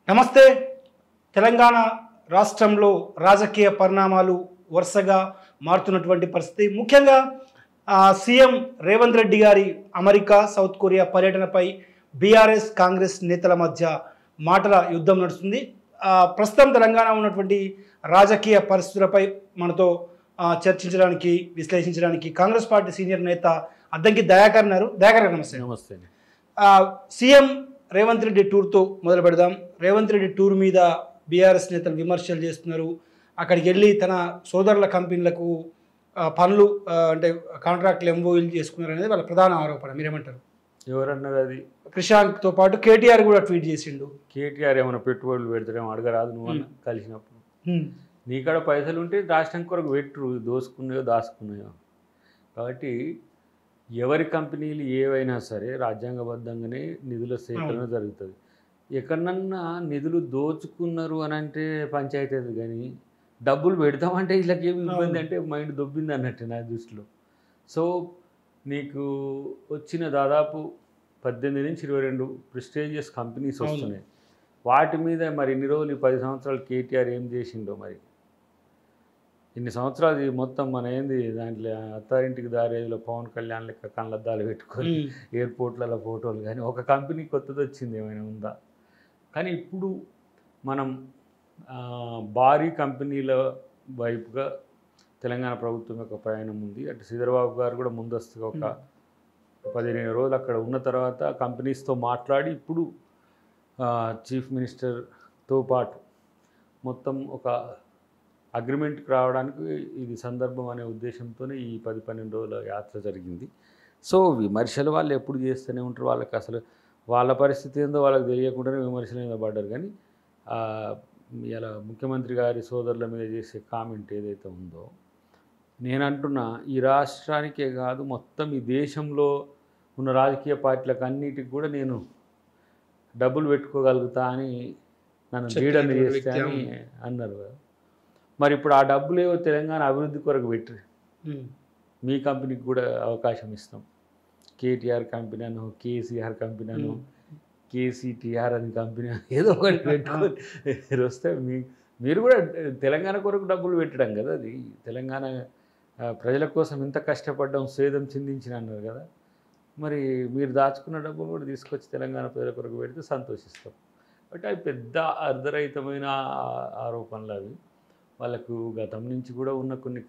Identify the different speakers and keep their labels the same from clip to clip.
Speaker 1: నమస్తే తెలంగాణ రాష్ట్రంలో రాజకీయ పరిణామాలు వరుసగా మారుతున్నటువంటి పరిస్థితి ముఖ్యంగా ఆ, సీఎం రేవంత్ రెడ్డి గారి అమెరికా సౌత్ కొరియా పర్యటనపై బీఆర్ఎస్ కాంగ్రెస్ నేతల మధ్య మాటల యుద్ధం నడుస్తుంది ఆ, ప్రస్తుతం తెలంగాణ ఉన్నటువంటి రాజకీయ పరిస్థితులపై మనతో ఆ, చర్చించడానికి విశ్లేషించడానికి కాంగ్రెస్ పార్టీ సీనియర్ నేత అద్దంకి దయాకర్ ఉన్నారు దయాకర్ గారు నమస్తే
Speaker 2: నమస్తే
Speaker 1: ఆ, సీఎం రేవంత్ రెడ్డి టూర్తో మొదలు పెడదాం రేవంత్ రెడ్డి టూర్ మీద బీఆర్ఎస్ నేతలు విమర్శలు చేస్తున్నారు అక్కడికి వెళ్ళి తన సోదరుల కంపెనీలకు ఆ, పనులు ఆ, అంటే కాంట్రాక్ట్లు ఎంఓయూలు చేసుకున్నారు అనేది వాళ్ళ ప్రధాన ఆరోపణ మీరేమంటారు
Speaker 2: ఎవరన్నది అది
Speaker 1: క్రిషాంక్తో పాటు కేటీఆర్ కూడా ట్వీట్ చేసిండు
Speaker 2: కేటీఆర్ ఏమైనా పెట్టుబడులు పెడతారేమో అడగరాదు నువ్వు అన్న కలిసినప్పుడు నీకాడ పైసలు ఉంటే రాష్ట్రం కొరకు పెట్టు దోసుకున్నాయో దాచుకున్నాయో కాబట్టి ఎవరి కంపెనీలు ఏవైనా సరే రాజ్యాంగబద్ధంగానే నిధుల సేకరణ జరుగుతుంది ఎక్కడన్నా నిధులు దోచుకున్నారు అని అంటే పంచాయతీ అది కానీ డబ్బులు పెడతామంటే వీళ్ళకి ఏమి ఇబ్బంది
Speaker 1: అవును.
Speaker 2: అంటే మైండ్ దొబ్బింది అన్నట్టు నా దృష్టిలో సో నీకు వచ్చిన దాదాపు పద్దెనిమిది నుంచి ఇరవై రెండు ప్రెస్టేజియస్ కంపెనీస్
Speaker 1: అవును.
Speaker 2: వస్తున్నాయి వాటి మీద మరి ఇన్ని రోజులు ఈ పది సంవత్సరాలు కేటీఆర్ ఏం చేసిండో మరి ఇన్ని సంవత్సరాలు ఇది మొత్తం మన ఏంది దాంట్లో అత్తారింటికి దారేదిలో పవన్ కళ్యాణ్ లెక్క కళ్ళద్దాలు పెట్టుకొని ఎయిర్పోర్ట్లలో ఫోటోలు కానీ ఒక కంపెనీ కొత్తది వచ్చింది ఏమైనా ఉందా కానీ ఇప్పుడు మనం ఆ, భారీ కంపెనీల వైపుగా తెలంగాణ ప్రభుత్వం యొక్క ప్రయాణం ఉంది అటు శ్రీధరబాబు గారు కూడా ముందస్తుగా ఒక పదిహేను రోజులు అక్కడ ఉన్న తర్వాత కంపెనీస్తో మాట్లాడి ఇప్పుడు ఆ, చీఫ్ మినిస్టర్తో పాటు మొత్తం ఒక అగ్రిమెంట్కి రావడానికి ఇది సందర్భం అనే ఉద్దేశంతోనే ఈ పది పన్నెండు రోజుల యాత్ర జరిగింది సో విమర్శలు వాళ్ళు ఎప్పుడు చేస్తూనే ఉంటారు వాళ్ళకి అసలు వాళ్ళ పరిస్థితి ఏందో వాళ్ళకి తెలియకుండానే విమర్శల మీద పడ్డారు కానీ ఆ, ఇలా ముఖ్యమంత్రి గారి సోదరుల మీద చేసే కామెంట్ ఏదైతే ఉందో నేను అంటున్నా ఈ రాష్ట్రానికే కాదు మొత్తం ఈ దేశంలో ఉన్న రాజకీయ పార్టీలకు అన్నిటికి కూడా నేను డబ్బులు పెట్టుకోగలుగుతా అని నన్ను లీడర్ని
Speaker 1: చెప్పినటువంటి
Speaker 2: చేస్తే
Speaker 1: వ్యక్తి,
Speaker 2: అని అన్నారు కదా మరి ఇప్పుడు ఆ డబ్బులు ఏవో తెలంగాణ అభివృద్ధి కొరకు పెట్టి మీ కంపెనీకి కూడా అవకాశం ఇస్తాం కేటీఆర్ కంపెనీ అను కేసీఆర్ కంపెనీ అను కేసీటీఆర్ అని కంపెనీ అను ఏదో ఒకటి పెట్టుకొని మీరు వస్తే మీ మీరు కూడా తెలంగాణ కొరకు డబ్బులు పెట్టడం కదా అది తెలంగాణ ఆ, ప్రజల కోసం ఇంత కష్టపడ్డం స్వేదం చిందించిన అన్నారు కదా మరి మీరు దాచుకున్న డబ్బులు కూడా తీసుకొచ్చి తెలంగాణ ప్రజల కొరకు పెడితే సంతోషిస్తాం బట్ అవి పెద్ద అర్ధరహితమైన ఆ- ఆరోపణలు అవి వాళ్ళకు గతం నుంచి కూడా ఉన్న కొన్ని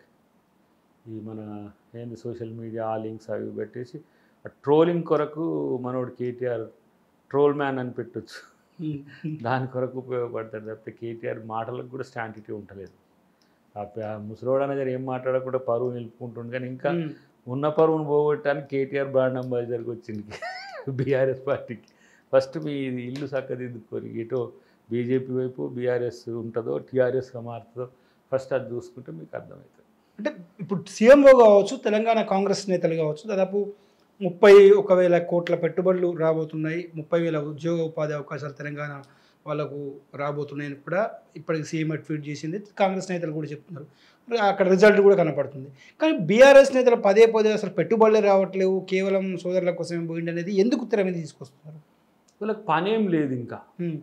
Speaker 2: ఈ మన ఏంది సోషల్ మీడియా ఆ లింక్స్ అవి పెట్టేసి ఆ ట్రోలింగ్ కొరకు మనోడు కేటీఆర్ ట్రోల్ మ్యాన్ అని పెట్టొచ్చు దాని కొరకు ఉపయోగపడతాడు తప్పితే కేటీఆర్ మాటలకు కూడా స్టాంటిటీ ఉండలేదు ఆ ప- ఆ ముసలోడు అనేది ఏం మాట్లాడకుండా పరువు నిలుపుకుంటుండు కానీ ఇంకా ఉన్న పరువును పోగొట్టడానికి కేటీఆర్ బ్రాండ్ అంబాసిడర్కి వచ్చింది బీఆర్ఎస్ పార్టీకి ఫస్ట్ మీ ఇది ఇల్లు చక్కదిద్దుకొని ఇటో బీజేపీ వైపు బీఆర్ఎస్ ఉంటుందో టీఆర్ఎస్గా మారుతుందో ఫస్ట్ అది చూసుకుంటే మీకు అర్థమవుతుంది
Speaker 1: అంటే ఇప్పుడు సీఎంఓ కావచ్చు తెలంగాణ కాంగ్రెస్ నేతలు కావచ్చు దాదాపు ముప్పై ఒక వేల కోట్ల పెట్టుబడులు రాబోతున్నాయి ముప్పై వేల ఉద్యోగ ఉపాధి అవకాశాలు తెలంగాణ వాళ్ళకు రాబోతున్నాయని కూడా ఇప్పటికి సీఎం ట్వీట్ చేసింది కాంగ్రెస్ నేతలు కూడా చెప్తున్నారు మరి అక్కడ రిజల్ట్ కూడా కనపడుతుంది కానీ బీఆర్ఎస్ నేతలు పదే పదే అసలు పెట్టుబడులే రావట్లేవు కేవలం సోదరుల కోసమే పోయింది అనేది ఎందుకు తెర మీద తీసుకొస్తున్నారు
Speaker 2: వీళ్ళకి పనేం లేదు ఇంకా
Speaker 1: ఉమ్,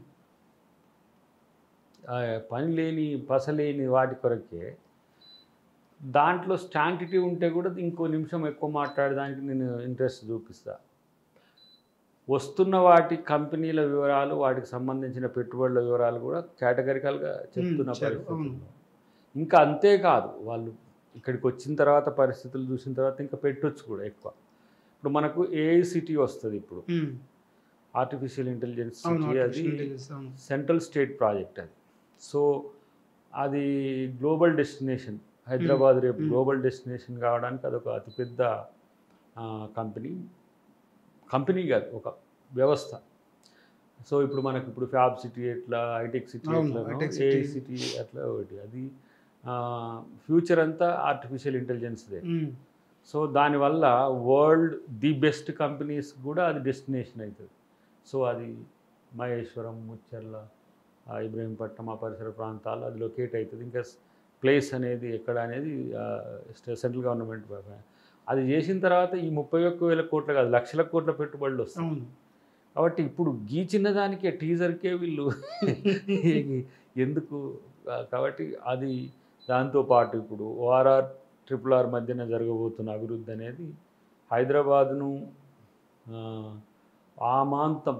Speaker 2: ఆ పని లేని పసలేని వాటి కొరకే దాంట్లో స్టాంటిటీ ఉంటే కూడా ఇంకో నిమిషం ఎక్కువ మాట్లాడడానికి నేను ఇంట్రెస్ట్ చూపిస్తా వస్తున్న వాటి కంపెనీల వివరాలు వాటికి సంబంధించిన పెట్టుబడుల వివరాలు కూడా కేటగరికల్గా చెప్తున్న
Speaker 1: సరే, అవును.
Speaker 2: పరిస్థితుల్లో ఇంకా అంతేకాదు వాళ్ళు ఇక్కడికి వచ్చిన తర్వాత పరిస్థితులు చూసిన తర్వాత ఇంకా పెట్టొచ్చు కూడా ఎక్కువ ఇప్పుడు మనకు ఏఐసిటీ వస్తుంది ఇప్పుడు
Speaker 1: ఉమ్,
Speaker 2: ఆర్టిఫిషియల్ ఇంటెలిజెన్స్
Speaker 1: అవును
Speaker 2: సిటీ అది
Speaker 1: artificial intelligence, అవును.
Speaker 2: సెంట్రల్ స్టేట్ ప్రాజెక్ట్ అది సో అది గ్లోబల్ డెస్టినేషన్ హైదరాబాద్ రేపు
Speaker 1: Hmm.
Speaker 2: గ్లోబల్ డెస్టినేషన్ కావడానికి అదొక అతిపెద్ద ఆ, కంపెనీ కంపెనీ కాదు ఒక వ్యవస్థ సో ఇప్పుడు మనకి ఇప్పుడు ఫ్యాబ్ సిటీ ఎట్లా హైటెక్ సిటీ
Speaker 1: అవును,
Speaker 2: ఎట్లా
Speaker 1: high-tech
Speaker 2: ఏ
Speaker 1: city.
Speaker 2: సిటీ అట్లా ఒకటి అది ఫ్యూచర్ అంతా ఆర్టిఫిషియల్ ఇంటెలిజెన్స్దే
Speaker 1: ఉమ్,
Speaker 2: సో దానివల్ల వరల్డ్ ది బెస్ట్ కంపెనీస్ కూడా అది డెస్టినేషన్ అవుతుంది సో అది మహేశ్వరం ముచ్చర్ల ఆ, ఇబ్రహీంపట్నం ఆ పరిసర ప్రాంతాలు అది లొకేట్ అవుతుంది ఇంకా ప్లేస్ అనేది ఎక్కడ అనేది సెంట్రల్ గవర్నమెంట్ అది చేసిన తర్వాత ఈ ముప్పై ఒక్క వేల కోట్ల కాదు లక్షల కోట్ల పెట్టుబడులు వస్తాయి
Speaker 1: అవును
Speaker 2: కాబట్టి ఇప్పుడు గీచిన దానికే టీజర్కే వీళ్ళు ఎందుకు కా- కాబట్టి అది దాంతోపాటు ఇప్పుడు ఓఆర్ఆర్ ట్రిపుల్ ఆర్ మధ్యన జరగబోతున్న అభివృద్ధి అనేది హైదరాబాదును ఆ, ఆమాంతం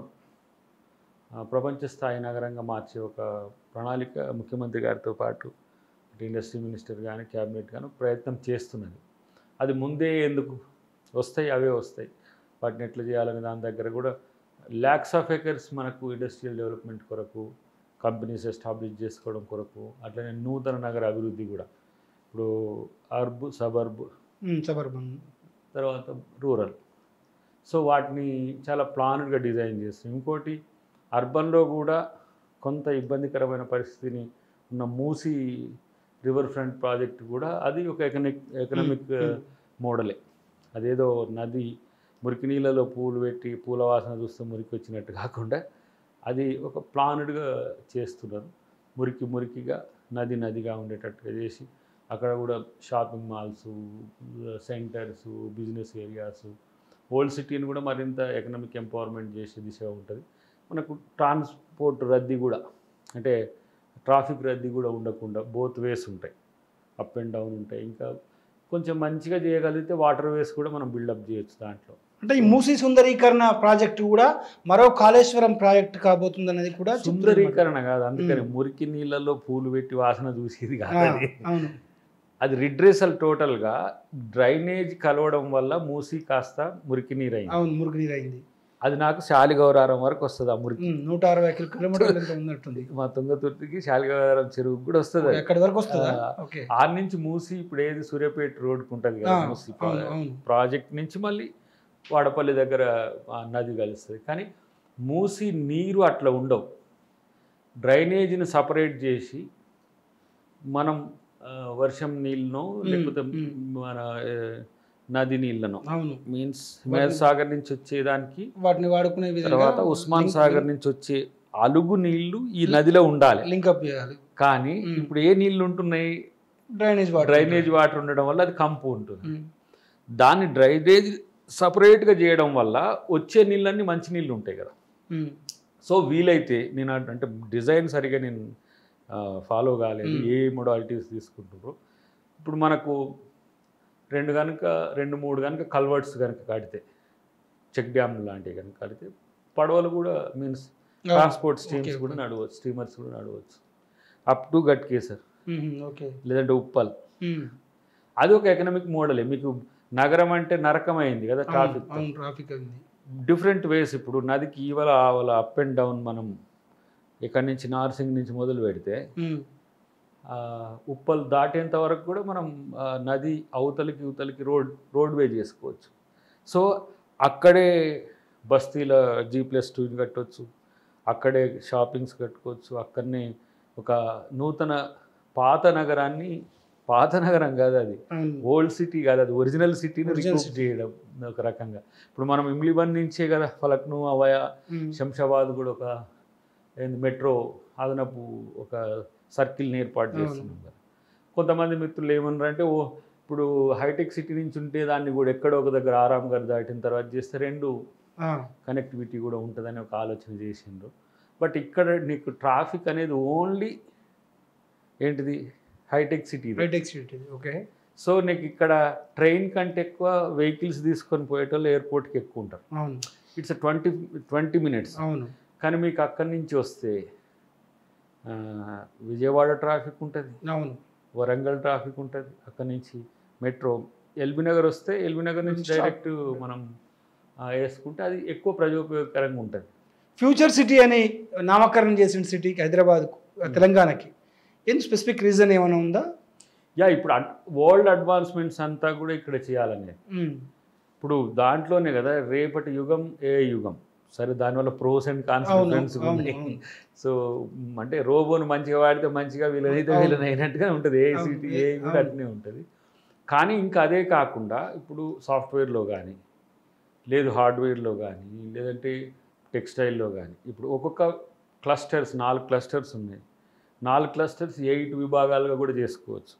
Speaker 2: ఆ, ప్రపంచ స్థాయి నగరంగా మార్చే ఒక ప్రణాళిక ముఖ్యమంత్రి గారితో పాటు ఇటు ఇండస్ట్రీ మినిస్టర్ కానీ క్యాబినెట్ కానీ ప్రయత్నం చేస్తున్నది అది ముందే ఎందుకు వస్తాయి అవే వస్తాయి వాటిని ఎట్లా చేయాలనే దాని దగ్గర కూడా ల్యాక్స్ ఆఫ్ ఎకర్స్ మనకు ఇండస్ట్రియల్ డెవలప్మెంట్ కొరకు కంపెనీస్ ఎస్టాబ్లిష్ చేసుకోవడం కొరకు అట్లనే నూతన నగర అభివృద్ధి కూడా ఇప్పుడు అర్బ్ సబర్బ్
Speaker 1: సబర్బన్
Speaker 2: తర్వాత రూరల్ సో వాటిని చాలా ప్లాన్డ్గా డిజైన్ చేస్తాం ఇంకోటి అర్బన్లో కూడా కొంత ఇబ్బందికరమైన పరిస్థితిని ఉన్న మూసి రివర్ ఫ్రంట్ ప్రాజెక్ట్ కూడా అది ఒక ఎకనిక్ ఎకనామిక్
Speaker 1: Hmm.
Speaker 2: మోడలే అదేదో నది మురికి నీళ్ళలో పూలు పెట్టి పూల వాసన చూస్తే మురికి వచ్చినట్టు కాకుండా అది ఒక ప్లాన్డ్గా చేస్తున్నారు మురికి మురికిగా నది నదిగా ఉండేటట్టుగా చేసి అక్కడ కూడా shopping malls centres business areas old సిటీని కూడా మరింత ఎకనామిక్ ఎంపవర్మెంట్ చేసే దిశగా ఉంటుంది మనకు ట్రాన్స్పోర్ట్ రద్దీ కూడా అంటే ట్రాఫిక్ రద్దీ కూడా ఉండకుండా బోత్ వేస్ ఉంటాయి అప్ అండ్ డౌన్ ఉంటాయి ఇంకా కొంచెం మంచిగా చేయగలిగితే వాటర్ వేస్ కూడా మనం బిల్డప్ చేయొచ్చు దాంట్లో
Speaker 1: అంటే ఈ మూసీ సుందరీకరణ ప్రాజెక్టు కూడా మరో కాళేశ్వరం ప్రాజెక్ట్ కాబోతుంది అనేది కూడా చెప్తున్నారు.
Speaker 2: సుందరీకరణ కాదు అందుకని
Speaker 1: మ్మ్.
Speaker 2: మురికి నీళ్ళలో పూలు పెట్టి వాసన చూసేది
Speaker 1: ఆ,
Speaker 2: కాదు అది
Speaker 1: అవును
Speaker 2: అది రిడ్రెసల్ టోటల్గా డ్రైనేజ్ కలవడం వల్ల మూసి కాస్త మురికి నీరు అయింది
Speaker 1: అవును మురుగు నీరు అయింది
Speaker 2: అది నాకు శాలిగౌరారం వరకు వస్తుంది ఆ మురికి
Speaker 1: ఉమ్, నూట అరవై కిలోమీటర్లు ఎంత ఉన్నట్టుంది
Speaker 2: మా తుంగతుర్తికి శాలిగౌరారం చెరువుకి కూడా వస్తుంది అది
Speaker 1: ఎక్కడి వరకు వస్తుందా
Speaker 2: ఆ,
Speaker 1: ఓకే
Speaker 2: ఆ నుంచి మూసి ఇప్పుడు ఏది సూర్యాపేట రోడ్కి ఉంటుంది
Speaker 1: ఆ,
Speaker 2: కదా మూసి
Speaker 1: అవును అవును
Speaker 2: ప్రాజెక్ట్ నుంచి మళ్ళీ వాడపల్లి దగ్గర ఆ నది కలుస్తుంది కానీ మూసి నీరు అట్లా ఉండవు డ్రైనేజీని సపరేట్ చేసి మనం ఆ, వర్షం నీళ్ళను లేకపోతే
Speaker 1: మ్.
Speaker 2: మన ఆ, నది నీళ్ళను
Speaker 1: అవును
Speaker 2: మీన్స్ హిమాయత్ సాగర్ నుంచి వచ్చేదానికి
Speaker 1: వాటిని వాడుకునే విధంగా
Speaker 2: తర్వాత ఉస్మాన్ సాగర్ నుంచి వచ్చే అలుగు నీళ్లు ఈ నదిలో ఉండాలి
Speaker 1: లింకప్ చేయాలి
Speaker 2: కానీ
Speaker 1: మ్.
Speaker 2: ఇప్పుడు ఏ నీళ్లు ఉంటున్నాయి
Speaker 1: డ్రైనేజ్ వాటర్
Speaker 2: డ్రైనేజ్ వాటర్ ఉండడం వల్ల అది కంపు ఉంటుంది
Speaker 1: ఉమ్,
Speaker 2: దాన్ని డ్రైనేజ్ సపరేట్గా చేయడం వల్ల వచ్చే నీళ్ళన్నీ మంచి నీళ్ళు ఉంటాయి కదా
Speaker 1: ఉమ్,
Speaker 2: సో వీలైతే నేను అంట- అంటే డిజైన్ సరిగా నేను ఫాలో కాలేదు
Speaker 1: మ్మ్.
Speaker 2: ఏ మొడాలిటీస్ తీసుకుంటారో ఇప్పుడు మనకు రెండు కనుక రెండు మూడు కనుక కల్వర్ట్స్ కనుక కడితే చెక్ డ్యామ్ లాంటివి కనుక కడితే పడవలు కూడా means
Speaker 1: ah,
Speaker 2: transport steams
Speaker 1: okay,
Speaker 2: కూడా
Speaker 1: ఓకే.
Speaker 2: నడవచ్చు స్టీమర్స్ కూడా నడవచ్చు up to Ghatkesar
Speaker 1: um, okay
Speaker 2: లేదంటే ఉప్పల్
Speaker 1: ఉమ్,
Speaker 2: అది ఒక ఎకనామిక్ మోడలే మీకు నగరం అంటే నరకమైంది కదా
Speaker 1: అవును
Speaker 2: ట్రాఫిక్
Speaker 1: అవును ట్రాఫిక్ ఉంది
Speaker 2: డిఫరెంట్ వేస్ ఇప్పుడు నదికి ఈవల ఆవల అప్ అండ్ డౌన్ మనం ఇక్కడి నుంచి నార్సింగ్ నుంచి మొదలు పెడితే
Speaker 1: ఉమ్,
Speaker 2: ఆ, ఉప్పల్ దాటేంత వరకు కూడా మనం ఆ, నది అవతలికి ఇవతలికి రోడ్ రోడ్ వే చేసుకోవచ్చు సో అక్కడే బస్తీల జీ ప్లస్ టూని కట్టవచ్చు అక్కడే షాపింగ్స్ కట్టుకోవచ్చు అక్కడనే ఒక నూతన పాత నగరాన్ని పాత నగరం కాదు అది
Speaker 1: అవును
Speaker 2: ఓల్డ్ సిటీ కాదు అది ఒరిజినల్ సిటీని
Speaker 1: Original
Speaker 2: రికూప్
Speaker 1: city.
Speaker 2: చేయడం ఒక రకంగా ఇప్పుడు మనం ఇమ్లిబన్ నుంచే కదా ఫలక్ను అవయ
Speaker 1: ఉమ్,
Speaker 2: శంషాబాద్ కూడా ఒక ఏంది మెట్రో అదనపు ఒక సర్కిల్ని ఏర్పాటు
Speaker 1: అవును.
Speaker 2: చేస్తున్నాం కదా కొంతమంది మిత్రులు ఏమన్నారు అంటే ఓ ఇప్పుడు హైటెక్ సిటీ నుంచి ఉంటే దాన్ని కూడా ఎక్కడో ఒక దగ్గర ఆరాం గారు దాటిన తర్వాత చేస్తే రెండు
Speaker 1: ఆ,
Speaker 2: కనెక్టివిటీ కూడా ఉంటుందని ఒక ఆలోచన చేసిండ్రు బట్ ఇక్కడ నీకు ట్రాఫిక్ అనేది ఓన్లీ ఏంటిది hitech city
Speaker 1: hitech city okay
Speaker 2: so నీకు ఇక్కడ ట్రైన్ కంటే ఎక్కువ వెహికల్స్ తీసుకొని పోయేటోళ్ళు ఎయిర్పోర్ట్కి ఎక్కువ ఉంటారు
Speaker 1: అవును
Speaker 2: ఇట్స్ ట్వంటీ ట్వంటీ మినిట్స్
Speaker 1: అవును
Speaker 2: కానీ మీకు అక్కడి నుంచి వస్తే ఆ, విజయవాడ ట్రాఫిక్ ఉంటుంది
Speaker 1: అవును
Speaker 2: వరంగల్ ట్రాఫిక్ ఉంటుంది అక్కడి నుంచి మెట్రో ఎల్బీ నగర్ వస్తే ఎల్బీ నగర్ నుంచి
Speaker 1: Stop.
Speaker 2: డైరెక్ట్ మనం ఆ, వేసుకుంటే అది ఎక్కువ ప్రజోపయోగకరంగా ఉంటుంది
Speaker 1: ఫ్యూచర్ సిటీ అని నామకరణం చేసిన సిటీకి హైదరాబాద్ తెలంగాణకి ఏం స్పెసిఫిక్ రీజన్ ఏమైనా ఉందా
Speaker 2: యా ఇప్పుడు వరల్డ్ అడ్వాన్స్మెంట్స్ అంతా కూడా ఇక్కడ చేయాలనేది
Speaker 1: ఉమ్,
Speaker 2: ఇప్పుడు దాంట్లోనే కదా రేపటి యుగం ఏ యుగం సరే దానివల్ల ప్రోస్ అండ్
Speaker 1: అవును
Speaker 2: కాన్సిక్వెన్స్
Speaker 1: అవును
Speaker 2: ఉన్నాయి
Speaker 1: అవును.
Speaker 2: సో మ్, అంటే రోబోను మంచిగా వాడితే మంచిగా వీళ్ళనైతే
Speaker 1: అవును.
Speaker 2: వీళ్ళని అయినట్టుగా ఉంటుంది ఏ
Speaker 1: అవును,
Speaker 2: సిటీ
Speaker 1: ఏ-
Speaker 2: ఏ కూడా
Speaker 1: అవును.
Speaker 2: అట్నే ఉంటుంది కానీ ఇంకా అదే కాకుండా ఇప్పుడు సాఫ్ట్వేర్లో కానీ లేదు హార్డ్వేర్లో కానీ లేదంటే టెక్స్టైల్లో కానీ ఇప్పుడు ఒక్కొక్క క్లస్టర్స్ నాలుగు క్లస్టర్స్ ఉన్నాయి నాలుగు క్లస్టర్స్ ఎయిట్ విభాగాలుగా కూడా చేసుకోవచ్చు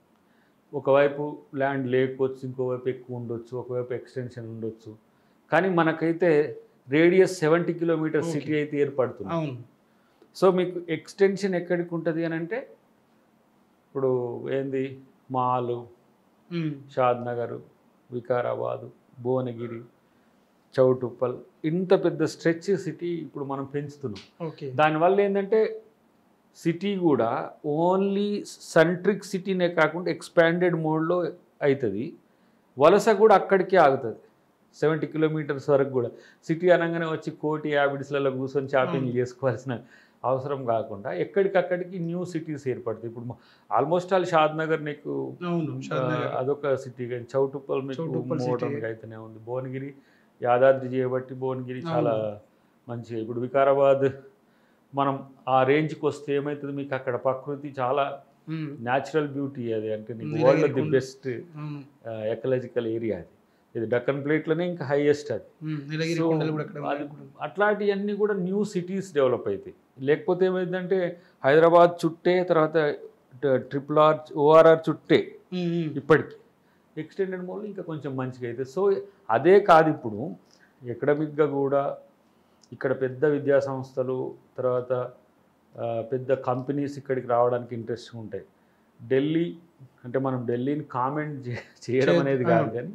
Speaker 2: ఒకవైపు ల్యాండ్ లేకపోవచ్చు ఇంకోవైపు ఎక్కువ ఉండొచ్చు ఒకవైపు ఎక్స్టెన్షన్ ఉండొచ్చు కానీ మనకైతే radius seventy kilometre
Speaker 1: Okay.
Speaker 2: City అయితే ఏర్పడుతుంది
Speaker 1: అవును
Speaker 2: సో మీకు ఎక్స్టెన్షన్ ఎక్కడికి ఉంటుంది అని అంటే ఇప్పుడు ఏంది మాలు
Speaker 1: ఉమ్,
Speaker 2: షాద్ నగర్ వికారాబాద్ భువనగిరి చౌటుప్పల్ ఇంత పెద్ద స్ట్రెచ్ సిటీ ఇప్పుడు మనం పెంచుతున్నాం
Speaker 1: ఓకే
Speaker 2: దానివల్ల ఏంటంటే సిటీ కూడా ఓన్లీ సెంట్రిక్ సిటీనే కాకుండా ఎక్స్పాండెడ్ మోడ్లో అవుతుంది వలస కూడా అక్కడికే ఆగుతుంది సెవెంటీ కిలోమీటర్స్ వరకు కూడా సిటీ అనగానే వచ్చి కోటి యాబిడ్స్లలో కూర్చొని షాపింగ్
Speaker 1: అవును.
Speaker 2: చేసుకోవాల్సిన అవసరం కాకుండా ఎక్కడికక్కడికి న్యూ సిటీస్ ఏర్పడతాయి ఇప్పుడు ఆల్మోస్ట్ ఆల్ షాద్ నగర్ నీకు
Speaker 1: అవును షాద్ నగర్.
Speaker 2: ఆ, అదొక సిటీ కానీ చౌటుప్పల్ మీకు
Speaker 1: చౌటుప్పల్ city.
Speaker 2: మోడర్న్గా అయితేనే ఉంది భువనగిరి యాదాద్రి చేయబట్టి భువనగిరి
Speaker 1: అవును.
Speaker 2: చాలా మంచిగా ఇప్పుడు వికారాబాద్ మనం ఆ రేంజ్కి వస్తే ఏమవుతుంది మీకు అక్కడ ప్రకృతి చాలా
Speaker 1: ఉమ్,
Speaker 2: న్యాచురల్ బ్యూటీ అది అంటే నీకు
Speaker 1: నీలగిరి
Speaker 2: వరల్డ్ ది
Speaker 1: కొండ.
Speaker 2: బెస్ట్
Speaker 1: అవును
Speaker 2: ఎకలాజికల్ ఏరియా అది ఇది డక్కన్ ప్లేట్లోనే ఇంకా హైయెస్ట్ అది
Speaker 1: ఉమ్, నీలగిరి
Speaker 2: So,
Speaker 1: కొండలు కూడా అక్కడ
Speaker 2: అది
Speaker 1: ఉన్నాయి.
Speaker 2: అట్లాంటివన్నీ కూడా న్యూ సిటీస్ డెవలప్ అవుతాయి లేకపోతే ఏమైందంటే హైదరాబాద్ చుట్టే తర్వాత ట్రిపుల్ ఆర్ ఓఆర్ఆర్ చుట్టే
Speaker 1: ఉమ్, ఉమ్,
Speaker 2: ఇప్పటికి ఎక్స్టెండెడ్ మోడ్లో ఇంకా కొంచెం మంచిగా అయితే సో అదే కాదు ఇప్పుడు ఎకడమిక్గా కూడా ఇక్కడ పెద్ద విద్యా సంస్థలు తర్వాత ఆ, పెద్ద కంపెనీస్ ఇక్కడికి రావడానికి ఇంట్రెస్ట్ ఉంటాయి ఢిల్లీ అంటే మనం ఢిల్లీని కామెంట్ చేయడం
Speaker 1: చే-
Speaker 2: అనేది కాదు
Speaker 1: అవును.
Speaker 2: కానీ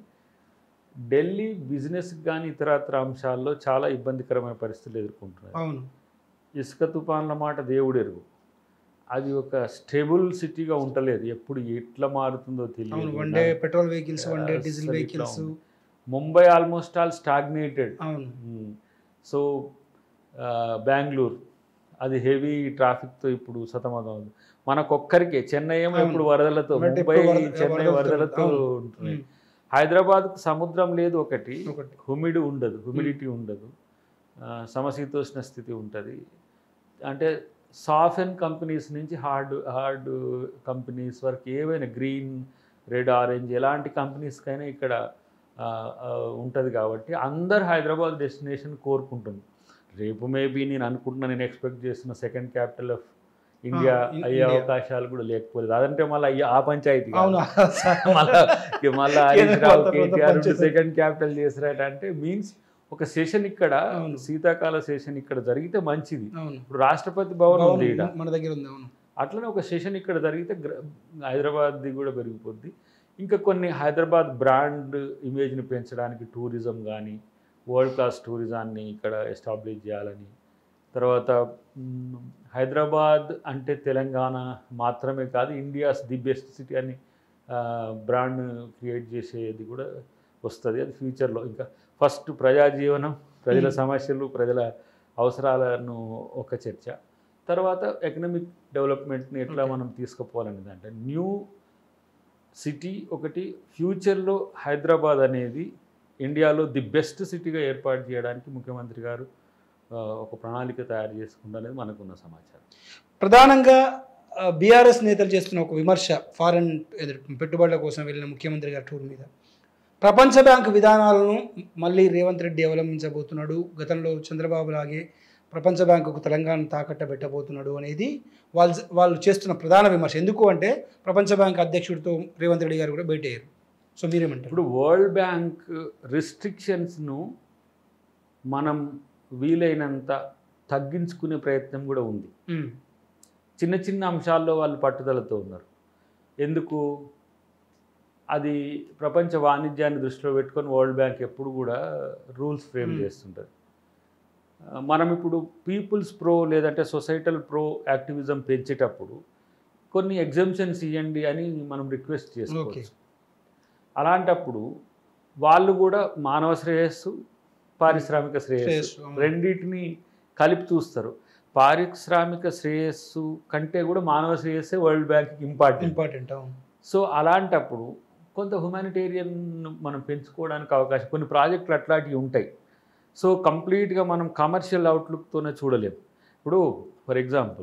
Speaker 2: ఢిల్లీ బిజినెస్కి కానీ ఇతరత్ర అంశాల్లో చాలా ఇబ్బందికరమైన పరిస్థితులు ఎదుర్కొంటున్నారు
Speaker 1: అవును
Speaker 2: ఇసుక తుఫాన్ల మాట దేవుడు ఎరుగు అది ఒక స్టేబుల్ సిటీగా ఉండలేదు ఎప్పుడు ఎట్లా మారుతుందో
Speaker 1: అవును
Speaker 2: తెలియదు
Speaker 1: one day petrol vehicles one day
Speaker 2: అసలు
Speaker 1: డీజిల్
Speaker 2: ఇట్లా
Speaker 1: వెహికల్స్
Speaker 2: ఉంది. ముంబై ఆల్మోస్ట్ ఆల్ స్టాగ్నేటెడ్
Speaker 1: అవును
Speaker 2: సో బెంగళూరు అది హెవీ ట్రాఫిక్తో ఇప్పుడు సతమతం ఉంది మనకొక్కరికే చెన్నై ఏమో
Speaker 1: అవును.
Speaker 2: ఇప్పుడు వరదలతో
Speaker 1: అంటే
Speaker 2: ముంబై
Speaker 1: ఎప్పుడు వరద-
Speaker 2: చెన్నై
Speaker 1: వరదలతో
Speaker 2: వరదలతో
Speaker 1: అవును.
Speaker 2: ఉంటున్నాయి
Speaker 1: ఉమ్,
Speaker 2: హైదరాబాద్కు సముద్రం లేదు ఒకటి
Speaker 1: ఒకటి
Speaker 2: హ్యూమిడ్ ఉండదు హ్యూమిడిటీ ఉండదు ఆ, సమశీతోష్ణ స్థితి ఉంటుంది అంటే సాఫ్ట్ కంపెనీస్ నుంచి హార్డ్ హార్డ్ కంపెనీస్ వరకు ఏవైనా గ్రీన్ రెడ్ ఆరెంజ్ ఎలాంటి కంపెనీస్కైనా ఇక్కడ ఉంటుంది కాబట్టి అందరు హైదరాబాద్ డెస్టినేషన్ కోరుకుంటుంది రేపు మేబీ నేను అనుకుంటున్నా నేను ఎక్స్పెక్ట్ చేస్తున్న సెకండ్ క్యాపిటల్ ఆఫ్ ఇండియా
Speaker 1: ఇన్-
Speaker 2: అయ్యే
Speaker 1: ఇండియా.
Speaker 2: అవకాశాలు కూడా లేకపోలేదు అదంటే మళ్ళీ అయ్యే ఆ పంచాయతీ కాదు.
Speaker 1: అవును
Speaker 2: మళ్ళా ఇక మళ్ళా హరీష్
Speaker 1: కేంద్ర
Speaker 2: రావు
Speaker 1: ప్రభుత్వం
Speaker 2: కేటీఆర్
Speaker 1: పనిచేస్తుంది.
Speaker 2: సెకండ్ క్యాపిటల్ చేసినట్టు అంటే మీన్స్ ఒక సెషన్ ఇక్కడ
Speaker 1: అవును.
Speaker 2: శీతాకాల సెషన్ ఇక్కడ జరిగితే మంచిది
Speaker 1: అవును
Speaker 2: ఇప్పుడు రాష్ట్రపతి భవన్ ఉంది ఈడ
Speaker 1: అవును, మన దగ్గర ఉంది అవును
Speaker 2: అట్లనే ఒక సెషన్ ఇక్కడ జరిగితే గ్ర- హైదరాబాద్ది కూడా పెరిగిపోద్ది ఇంకా కొన్ని హైదరాబాద్ బ్రాండ్ ఇమేజ్ని పెంచడానికి టూరిజం కానీ వరల్డ్ క్లాస్ టూరిజాన్ని ఇక్కడ ఎస్టాబ్లిష్ చేయాలని తర్వాత మ్, హైదరాబాద్ అంటే తెలంగాణ మాత్రమే కాదు ఇండియాస్ ది బెస్ట్ సిటీ అని బ్రాండ్ క్రియేట్ చేసేది కూడా వస్తుంది అది ఫ్యూచర్లో ఇంకా ఫస్ట్ ప్రజా జీవనం ప్రజల
Speaker 1: Hmm.
Speaker 2: సమస్యలు ప్రజల అవసరాలను ఒక చర్చ తర్వాత ఎకనామిక్ డెవలప్మెంట్ని ఎట్లా
Speaker 1: Okay.
Speaker 2: మనం తీసుకుపోవాలనేది అంటే న్యూ సిటీ ఒకటి ఫ్యూచర్లో హైదరాబాద్ అనేది ఇండియాలో ది బెస్ట్ సిటీగా ఏర్పాటు చేయడానికి ముఖ్యమంత్రి గారు ఆ, ఒక ప్రణాళిక తయారు చేసుకుంటారనేది మనకున్న సమాచారం
Speaker 1: ప్రధానంగా బీఆర్ఎస్ నేతలు చేస్తున్న ఒక విమర్శ ఫారెన్ పెట్టుబడుల కోసం వెళ్ళిన ముఖ్యమంత్రి గారి టూర్ మీద ప్రపంచ బ్యాంక్ విధానాలను మళ్ళీ రేవంత్ రెడ్డి అవలంబించబోతున్నాడు గతంలో చంద్రబాబు లాగే ప్రపంచ బ్యాంకుకు తెలంగాణ తాకట్ట పెట్టబోతున్నాడు అనేది వాళ్ళు వాళ్ళు చేస్తున్న ప్రధాన విమర్శ ఎందుకు అంటే ప్రపంచ బ్యాంక్ అధ్యక్షుడితో రేవంత్ రెడ్డి గారు కూడా భేటీ అయ్యారు సో మీరేమంటారు
Speaker 2: ఇప్పుడు వరల్డ్ బ్యాంక్ రిస్ట్రిక్షన్స్ను మనం వీలైనంత తగ్గించుకునే ప్రయత్నం కూడా ఉంది
Speaker 1: ఉమ్,
Speaker 2: చిన్న చిన్న అంశాల్లో వాళ్ళు పట్టుదలతో ఉన్నారు ఎందుకు అది ప్రపంచ వాణిజ్యాన్ని దృష్టిలో పెట్టుకొని వరల్డ్ బ్యాంక్ ఎప్పుడు కూడా రూల్స్ ఫ్రేమ్
Speaker 1: Hmm.
Speaker 2: చేస్తుంటుంది ఆ, మనం ఇప్పుడు పీపుల్స్ ప్రో లేదంటే సొసైటల్ ప్రో యాక్టివిజం పెంచేటప్పుడు కొన్ని ఎగ్జామ్షన్స్ ఇవ్వండి అని మనం రిక్వెస్ట్ చేసుకోవచ్చు అలాంటప్పుడు వాళ్ళు కూడా మానవ శ్రేయస్సు పారిశ్రామిక శ్రేయస్సు
Speaker 1: శ్రేయస్సు, అవును.
Speaker 2: రెండింటిని కలిపి చూస్తారు పారిశ్రామిక శ్రేయస్సు కంటే కూడా మానవ శ్రేయస్సే వరల్డ్ బ్యాంక్కి ఇంపార్టెంట్
Speaker 1: ఇంపార్టెంట్ అవును
Speaker 2: సో అలాంటప్పుడు కొంత హ్యుమానిటేరియన్ మనం పెంచుకోవడానికి అవకాశం కొన్ని ప్రాజెక్టులు అట్లాంటివి ఉంటాయి సో కంప్లీట్గా మనం కమర్షియల్ అవుట్లుక్తోనే చూడలేము ఇప్పుడు ఫర్ ఎగ్జాంపుల్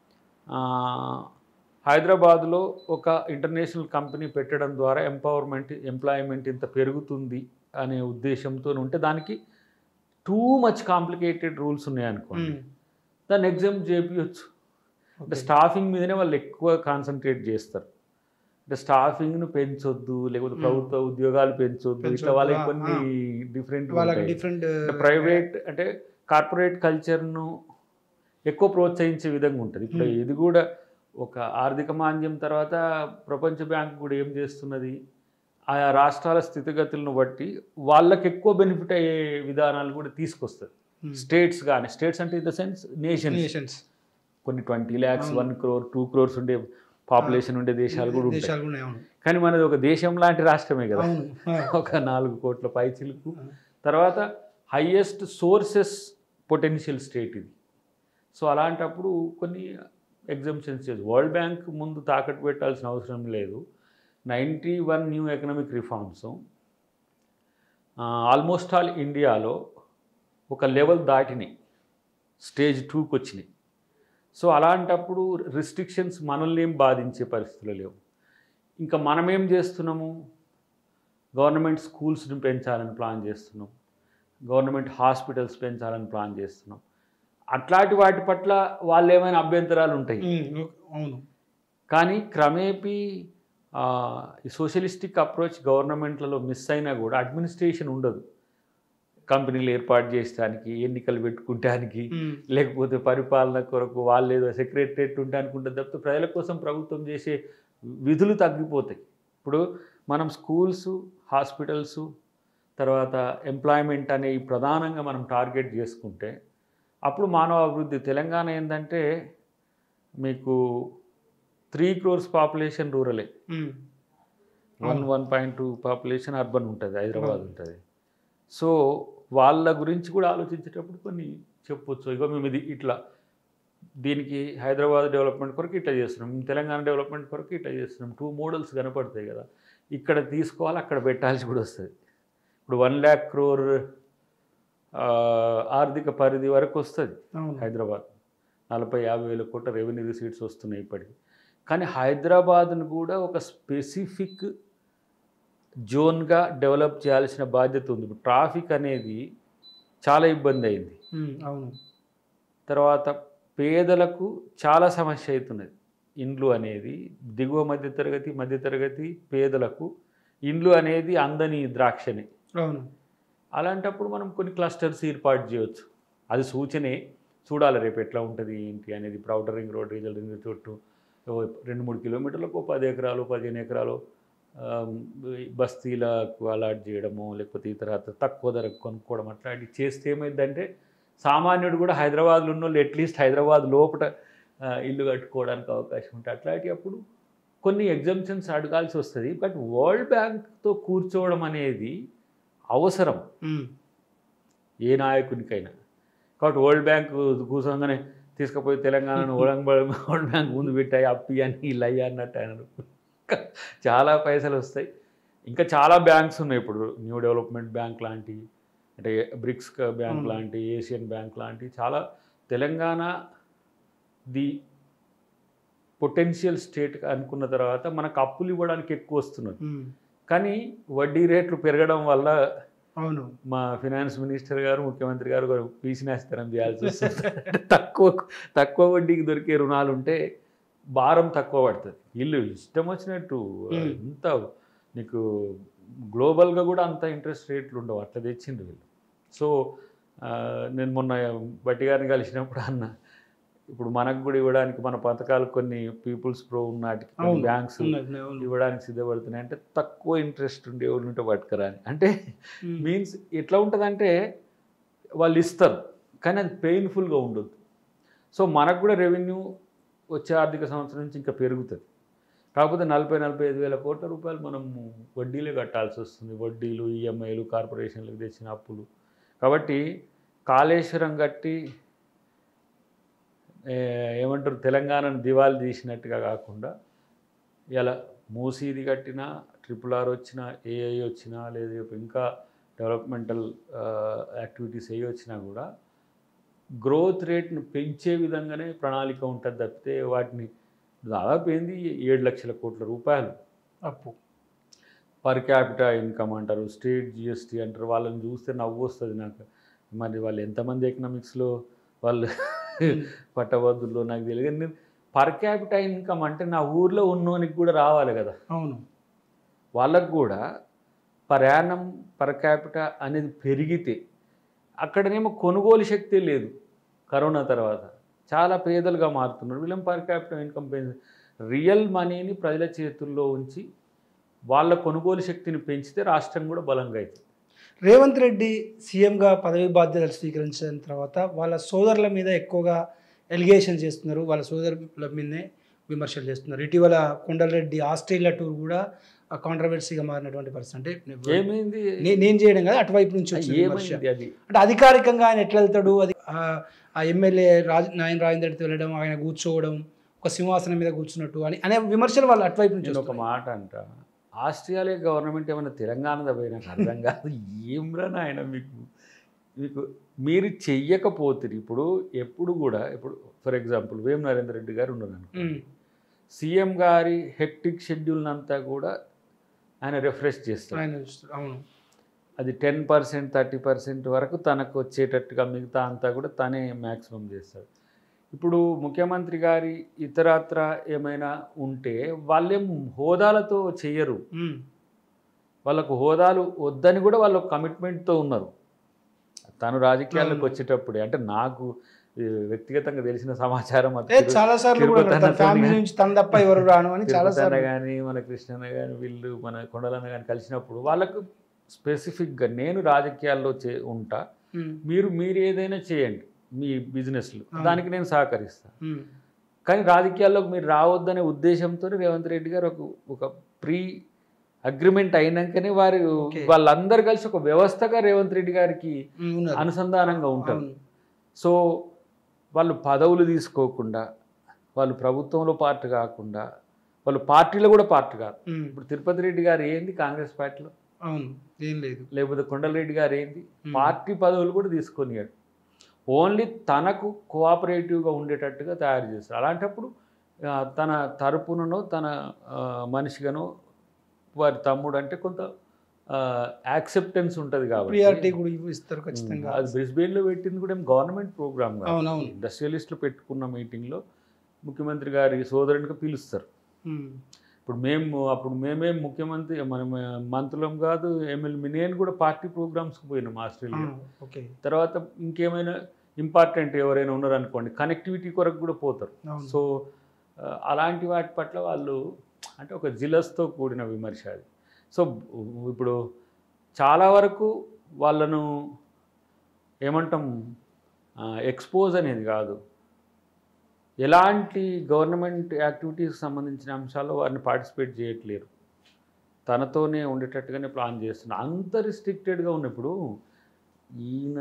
Speaker 2: హైదరాబాద్లో ఒక ఇంటర్నేషనల్ కంపెనీ పెట్టడం ద్వారా ఎంపవర్మెంట్ ఎంప్లాయ్మెంట్ ఇంత పెరుగుతుంది అనే ఉద్దేశంతో ఉంటే దానికి టూ మచ్ కాంప్లికేటెడ్ రూల్స్ ఉన్నాయనుకోండి
Speaker 1: ఉమ్,
Speaker 2: దాన్ని ఎగ్జామ్ చేపించచ్చు అంటే
Speaker 1: ఓకే.
Speaker 2: స్టాఫింగ్ మీదనే వాళ్ళు ఎక్కువ కాన్సన్ట్రేట్ చేస్తారు అంటే స్టాఫింగ్ను పెంచొద్దు లేకపోతే
Speaker 1: Hmm.
Speaker 2: ప్రభుత్వ ఉద్యోగాలు పెంచొద్దు ఇట్లా
Speaker 1: పెంచొద్దు,
Speaker 2: వాళ్ళకి
Speaker 1: ఆ,
Speaker 2: కొన్ని
Speaker 1: ఆ.
Speaker 2: డిఫరెంట్
Speaker 1: వాళ్ళకి డిఫరెంట్
Speaker 2: ప్రైవేట్ అంటే కార్పొరేట్ కల్చర్ను ఎక్కువ ప్రోత్సహించే విధంగా ఉంటుంది ఇప్పుడు
Speaker 1: Hmm.
Speaker 2: ఇది కూడా ఒక ఆర్థిక మాంద్యం తర్వాత ప్రపంచ బ్యాంక్ కూడా ఏం చేస్తున్నది ఆయా రాష్ట్రాల స్థితిగతులను బట్టి వాళ్ళకి ఎక్కువ బెనిఫిట్ అయ్యే విధానాలు కూడా తీసుకొస్తుంది స్టేట్స్ కానీ స్టేట్స్ అంటే in the sense nation
Speaker 1: nations
Speaker 2: కొన్ని ట్వంటీ ల్యాక్స్
Speaker 1: అవును.
Speaker 2: వన్ క్రోర్ టూ క్రోర్స్ ఉండే పాపులేషన్ ఉండే దేశాలు కూడా ఉంటాయి
Speaker 1: దేశాలు కూడా అవును
Speaker 2: కానీ మనది ఒక దేశం లాంటి రాష్ట్రమే కదా
Speaker 1: అవును ఆ.
Speaker 2: ఒక నాలుగు కోట్ల పైచిలుకు తర్వాత హయ్యెస్ట్ సోర్సెస్ పొటెన్షియల్ స్టేట్ ఇది సో అలాంటప్పుడు కొన్ని ఎగ్జామ్షన్స్ చేసి వరల్డ్ బ్యాంక్ ముందు తాకట్టు పెట్టాల్సిన అవసరం లేదు ninety one new economic reforms almost all ఇండియాలో ఒక లెవెల్ దాటినాయి స్టేజ్ టూకి వచ్చినాయి సో అలాంటప్పుడు రిస్ట్రిక్షన్స్ మనల్ని ఏం బాధించే పరిస్థితులు లేవు ఇంకా మనమేం చేస్తున్నాము గవర్నమెంట్ స్కూల్స్ని పెంచాలని ప్లాన్ చేస్తున్నాం గవర్నమెంట్ హాస్పిటల్స్ పెంచాలని ప్లాన్ చేస్తున్నాం అట్లాంటి వాటి పట్ల వాళ్ళు ఏమైనా అభ్యంతరాలు ఉంటాయి
Speaker 1: ఉమ్, అవును
Speaker 2: కానీ క్రమేపీ ఆ, ఈ సోషలిస్టిక్ అప్రోచ్ గవర్నమెంట్లలో మిస్ అయినా కూడా అడ్మినిస్ట్రేషన్ ఉండదు కంపెనీలు ఏర్పాటు చేయడానికి ఎన్నికలు పెట్టుకుంటానికి
Speaker 1: ఉమ్,
Speaker 2: లేకపోతే పరిపాలన కొరకు వాళ్ళు ఏదో సెక్రటరేట్ ఉంటే అనుకుంటే తప్పితే ప్రజల కోసం ప్రభుత్వం చేసే విధులు తగ్గిపోతాయి ఇప్పుడు మనం స్కూల్స్ హాస్పిటల్స్ తర్వాత ఎంప్లాయ్మెంట్ అనే ఈ ప్రధానంగా మనం టార్గెట్ చేసుకుంటే అప్పుడు మానవ అభివృద్ధి తెలంగాణ ఏంటంటే మీకు త్రీ క్రోర్స్ పాపులేషన్ రూరలే
Speaker 1: um,
Speaker 2: one one point two population urban ఉంటుంది హైదరాబాద్ ఉంటుంది సో వాళ్ళ గురించి కూడా ఆలోచించేటప్పుడు కొన్ని చెప్పొచ్చు ఇగో మేము ఇది ఇట్లా దీనికి హైదరాబాద్ డెవలప్మెంట్ కొరకు ఇట్లా చేస్తున్నాం తెలంగాణ డెవలప్మెంట్ కొరకు ఇట్లా చేస్తున్నాం టూ మోడల్స్ కనపడతాయి కదా ఇక్కడ తీసుకోవాలి అక్కడ పెట్టాల్సి కూడా వస్తుంది ఇప్పుడు వన్ ల్యాక్ క్రోర్ ఆర్థిక పరిధి వరకు వస్తుంది
Speaker 1: అవును
Speaker 2: హైదరాబాద్ నలభై యాభై వేల కోట్ల రెవెన్యూ రిసీట్స్ వస్తున్నాయి ఇప్పటికి కానీ హైదరాబాద్ను కూడా ఒక స్పెసిఫిక్ జోన్గా డెవలప్ చేయాల్సిన బాధ్యత ఉంది ఇప్పుడు ట్రాఫిక్ అనేది చాలా ఇబ్బంది అయింది
Speaker 1: ఉమ్, అవును
Speaker 2: తర్వాత పేదలకు చాలా సమస్య అవుతున్నది ఇండ్లు అనేది దిగువ మధ్యతరగతి మధ్యతరగతి పేదలకు ఇండ్లు అనేది అందని ద్రాక్షనే
Speaker 1: అవును
Speaker 2: అలాంటప్పుడు మనం కొన్ని క్లస్టర్స్ ఏర్పాటు చేయవచ్చు అది సూచనే చూడాలి రేపు ఎట్లా ఉంటుంది ఏంటి అనేది ఇప్పుడు outer ring road regional ring చుట్టూ ఓ రెండు మూడు కిలోమీటర్లకు ఓ పది ఎకరాలు పదిహేను ఎకరాలు ఆమ్, ఈ బస్తీలకు అలాట్ చేయడము లేకపోతే ఈ తర్వాత తక్కువ ధరకు కొనుక్కోవడం అట్లాంటివి చేస్తే ఏమైందంటే సామాన్యుడు కూడా హైదరాబాద్లో ఉన్న వాళ్ళు అట్లీస్ట్ హైదరాబాద్ లోపల ఆ, ఇల్లు కట్టుకోవడానికి అవకాశం ఉంటుంది అట్లాంటి అప్పుడు కొన్ని ఎగ్జామ్షన్స్ అడగాల్సి వస్తుంది బట్ వరల్డ్ బ్యాంక్తో కూర్చోవడం అనేది అవసరం
Speaker 1: ఉమ్,
Speaker 2: ఏ నాయకునికైనా కాబట్టి వరల్డ్ బ్యాంక్ కూర్చోగానే తీసుకుపోయి తెలంగాణను వరల్డ్ బ్యాంక్ వరల్డ్ బ్యాంక్ ముందు పెట్టాయి అప్పి అని ఇలా అయ్యి అన్నట్టు అన్నారు చాలా పైసలు వస్తాయి ఇంకా చాలా బ్యాంక్స్ ఉన్నాయి ఇప్పుడు న్యూ డెవలప్మెంట్ బ్యాంక్ లాంటి అంటే బ్రిక్స్ బ్యాంక్
Speaker 1: అవును.
Speaker 2: లాంటి ఏషియన్ బ్యాంక్ లాంటి చాలా తెలంగాణ ది పొటెన్షియల్ స్టేట్ అనుకున్న తర్వాత మనకు అప్పులు ఇవ్వడానికి ఎక్కువ వస్తున్నది
Speaker 1: ఉమ్,
Speaker 2: కానీ వడ్డీ రేట్లు పెరగడం వల్ల
Speaker 1: అవును
Speaker 2: మా ఫినాన్స్ మినిస్టర్ గారు ముఖ్యమంత్రి గారు గారు పీసినాస్తరం చేయాల్సి వస్తుంది అంటే తక్కువ తక్కువ వడ్డీకి దొరికే రుణాలు ఉంటే భారం తక్కువ పడుతుంది వీళ్ళు ఇష్టం వచ్చినట్టు
Speaker 1: Hmm.
Speaker 2: ఇంత నీకు గ్లోబల్గా కూడా అంత ఇంట్రెస్ట్ రేట్లు ఉండవు అట్లా తెచ్చిండ్రు వీళ్ళు సో ఆ, నేను మొన్న బట్టి గారిని కలిసినప్పుడు అన్న ఇప్పుడు మనకు కూడా ఇవ్వడానికి మన పథకాలు కొన్ని పీపుల్స్ ప్రో ఉన్నటికి
Speaker 1: అవును.
Speaker 2: బ్యాంక్స్
Speaker 1: ఉన్నది, అవును.
Speaker 2: ఇవ్వడానికి సిద్ధపడుతున్నాయి అంటే తక్కువ ఇంట్రెస్ట్ ఉండే వాళ్ళు ఉంటే పట్టుకరా అని అంటే
Speaker 1: ఉమ్,
Speaker 2: మీన్స్ ఎట్లా ఉంటుందంటే వాళ్ళు ఇస్తారు కానీ అది పెయిన్ఫుల్గా ఉండదు సో మనకు కూడా రెవెన్యూ వచ్చే ఆర్థిక సంవత్సరం నుంచి ఇంకా పెరుగుతుంది కాకపోతే నలభై నలభై ఐదు వేల కోట్ల రూపాయలు మనం వడ్డీలే కట్టాల్సి వస్తుంది వడ్డీలు ఈఎంఐలు కార్పొరేషన్లకు తెచ్చిన అప్పులు కాబట్టి కాళేశ్వరం కట్టి ఏ, ఏమంటారు తెలంగాణను దివాళి తీసినట్టుగా కాకుండా ఇలా మూసీది కట్టినా ట్రిపుల్ ఆర్ వచ్చినా ఏఐ వచ్చినా లేదా ఇంకా డెవలప్మెంటల్ యాక్టివిటీస్ ఏ వచ్చినా కూడా గ్రోత్ రేట్ను పెంచే విధంగానే ప్రణాళిక ఉంటుంది తప్పితే వాటిని దాదాపు ఏంది ఏడు లక్షల కోట్ల రూపాయలు
Speaker 1: అప్పు
Speaker 2: పర్ క్యాపిటా ఇన్కమ్ అంటారు స్టేట్ జిఎస్టీ అంటారు వాళ్ళని చూస్తే నవ్వు వస్తుంది నాకు మరి వాళ్ళు ఎంతమంది ఎకనామిక్స్లో వాళ్ళు పట్టభద్రులు నాకు తెలియదు కానీ పర్ క్యాపిటల్ ఇన్కమ్ అంటే నా ఊర్లో ఉన్నోనికి కూడా రావాలి కదా
Speaker 1: అవును
Speaker 2: వాళ్ళకు కూడా ప్రయాణం పర్ క్యాపిటల్ అనేది పెరిగితే అక్కడనేమో కొనుగోలు శక్తి లేదు కరోనా తర్వాత చాలా పేదలుగా మారుతున్నారు వీళ్ళం పర్ క్యాపిటల్ ఇన్కమ్ పెంచి రియల్ మనీని ప్రజల చేతుల్లో ఉంచి వాళ్ళ కొనుగోలు శక్తిని పెంచితే రాష్ట్రం కూడా బలంగా అవుతుంది
Speaker 1: రేవంత్ రెడ్డి సీఎంగా పదవి బాధ్యతలు స్వీకరించిన తర్వాత వాళ్ళ సోదరుల మీద ఎక్కువగా ఎలిగేషన్ చేస్తున్నారు వాళ్ళ సోదరుల మీదనే విమర్శలు చేస్తున్నారు ఇటీవల కొండలరెడ్డి ఆస్ట్రేలియా టూర్ కూడా కాంట్రవర్సీగా మారినటువంటి పరిస్థితి అంటే
Speaker 2: ఏమైంది
Speaker 1: నే- నేను చేయడం కదా అటువైపు నుంచి వచ్చిన విమర్శ
Speaker 2: ఏమైంది అది
Speaker 1: అంటే అధికారికంగా ఆయన ఎట్లా వెళ్తాడు అది ఆ- ఆ ఎమ్మెల్యే రాజ్ నాయన రాజేందర్తో వెళ్ళడం ఆయన కూర్చోవడం ఒక సింహాసనం మీద కూర్చున్నట్టు అని అనే విమర్శలు వాళ్ళు అటువైపు నుంచి
Speaker 2: నేను ఒక
Speaker 1: వస్తున్నాయి.
Speaker 2: మాట అంట ఆస్ట్రేలియా గవర్నమెంట్ ఏమైనా తెలంగాణలో పోయినా నాకు అర్థం కాదు ఏమ్రా నాయన మీకు మీకు మీరు చెయ్యకపోతే ఇప్పుడు ఎప్పుడు కూడా ఇప్పుడు ఫర్ ఎగ్జాంపుల్ వేం నరేందర్ రెడ్డి గారు ఉన్నారు అనుకో.
Speaker 1: ఉమ్,
Speaker 2: సీఎం గారి హెక్టిక్ షెడ్యూల్ అంతా కూడా ఆయన రిఫ్రెష్ చేస్తారు
Speaker 1: ఆయన చూస్తారు. అవును
Speaker 2: అది టెన్ పర్సెంట్ థర్టీ పర్సెంట్ వరకు తనకు వచ్చేటట్టుగా మిగతా అంతా కూడా తనే మ్యాక్సిమం చేస్తాడు ఇప్పుడు ముఖ్యమంత్రి గారి ఇతరత్ర ఏమైనా ఉంటే వాళ్ళేం హోదాలతో చెయ్యరు
Speaker 1: ఉమ్,
Speaker 2: వాళ్ళకు హోదాలు వద్దని కూడా వాళ్ళు కమిట్మెంట్తో ఉన్నారు తను రాజకీయాల్లోకి
Speaker 1: అవును.
Speaker 2: వచ్చేటప్పుడే అంటే నాకు ఈ, వ్యక్తిగతంగా తెలిసిన సమాచారం అది
Speaker 1: ఏ చాలా సార్లు కూడా
Speaker 2: తిరుపతి
Speaker 1: తన
Speaker 2: అన్నతోని
Speaker 1: ఫ్యామిలీ
Speaker 2: కానీ-
Speaker 1: నుంచి తన తప్ప ఎవరు రాను అని చాలా
Speaker 2: తిరుపతి అన్న
Speaker 1: సార్లు
Speaker 2: కానీ మన కృష్ణన్న కానీ వీళ్ళు మన కొండలన్న కానీ కలిసినప్పుడు వాళ్ళకు స్పెసిఫిక్గా నేను రాజకీయాల్లో చే ఉంటా
Speaker 1: ఉమ్,
Speaker 2: మీరు మీరు ఏదైనా చేయండి మీ బిజినెస్లు
Speaker 1: అవును.
Speaker 2: దానికి నేను సహకరిస్తాను
Speaker 1: ఉమ్,
Speaker 2: కానీ రాజకీయాల్లోకి మీరు రావద్దనే ఉద్దేశంతో రేవంత్ రెడ్డి గారు ఒక ఒక ప్రీ అగ్రిమెంట్ అయినాకనే వారు
Speaker 1: Okay.
Speaker 2: వాళ్ళందరూ కలిసి ఒక వ్యవస్థగా రేవంత్ రెడ్డి గారికి
Speaker 1: ఉమ్, ఉన్నారు.
Speaker 2: అనుసంధానంగా ఉంటారు
Speaker 1: అవును.
Speaker 2: సో వాళ్ళు పదవులు తీసుకోకుండా వాళ్ళు ప్రభుత్వంలో పార్టీ కాకుండా వాళ్ళు పార్టీలో కూడా పార్టీ కాదు
Speaker 1: ఉమ్,
Speaker 2: ఇప్పుడు తిరుపతి రెడ్డి గారు ఏంది కాంగ్రెస్ పార్టీలో
Speaker 1: అవును ఏం లేదు
Speaker 2: లేకపోతే కొండలరెడ్డి గారు ఏంది
Speaker 1: ఉమ్,
Speaker 2: పార్టీ పదవులు కూడా తీసుకొనియాడు ఓన్లీ తనకు కోఆపరేటివ్గా ఉండేటట్టుగా తయారు చేస్తారు అలాంటప్పుడు ఆ, తన తరపుననో తన ఆ, మనిషిగానో వారి తమ్ముడు అంటే కొంత యాక్సెప్టెన్స్ ఉంటుంది
Speaker 1: ప్రియారిటీ
Speaker 2: కాబట్టి
Speaker 1: కూడా ఇవ్వ- ఇస్తారు ఖచ్చితంగా
Speaker 2: అది బ్రిస్బెయిన్లో పెట్టింది కూడా ఏం గవర్నమెంట్ ప్రోగ్రామ్ కాదు
Speaker 1: అవునవును
Speaker 2: ఇండస్ట్రియలిస్టులు పెట్టుకున్న మీటింగ్లో ముఖ్యమంత్రి గారి సోదరునికి పిలుస్తారు
Speaker 1: ఉమ్,
Speaker 2: ఇప్పుడు మేము అప్పుడు మేమే ముఖ్యమంత్రి మన మంత్రులం కాదు ఎమ్మెల్యే నేను కూడా పార్టీ ప్రోగ్రామ్స్కి పోయినాం
Speaker 1: ఆ,
Speaker 2: ఆస్ట్రేలియా
Speaker 1: ఓకే
Speaker 2: తర్వాత ఇంకేమైనా ఇంపార్టెంట్ ఎవరైనా ఉన్నారనుకోండి కనెక్టివిటీ కొరకు కూడా పోతారు
Speaker 1: అవును
Speaker 2: సో ఆ, అలాంటి వాటి పట్ల వాళ్ళు అంటే ఒక జిలస్తో కూడిన విమర్శ అది సో ఇప్పుడు చాలా వరకు వాళ్ళను ఏమంటాం ఎక్స్పోజ్ అనేది కాదు ఎలాంటి గవర్నమెంట్ యాక్టివిటీస్కి సంబంధించిన అంశాల్లో వారిని పార్టిసిపేట్ చేయట్లేరు తనతోనే ఉండేటట్టుగానే ప్లాన్ చేస్తున్నారు అంత రిస్ట్రిక్టెడ్గా ఉన్నప్పుడు ఈయన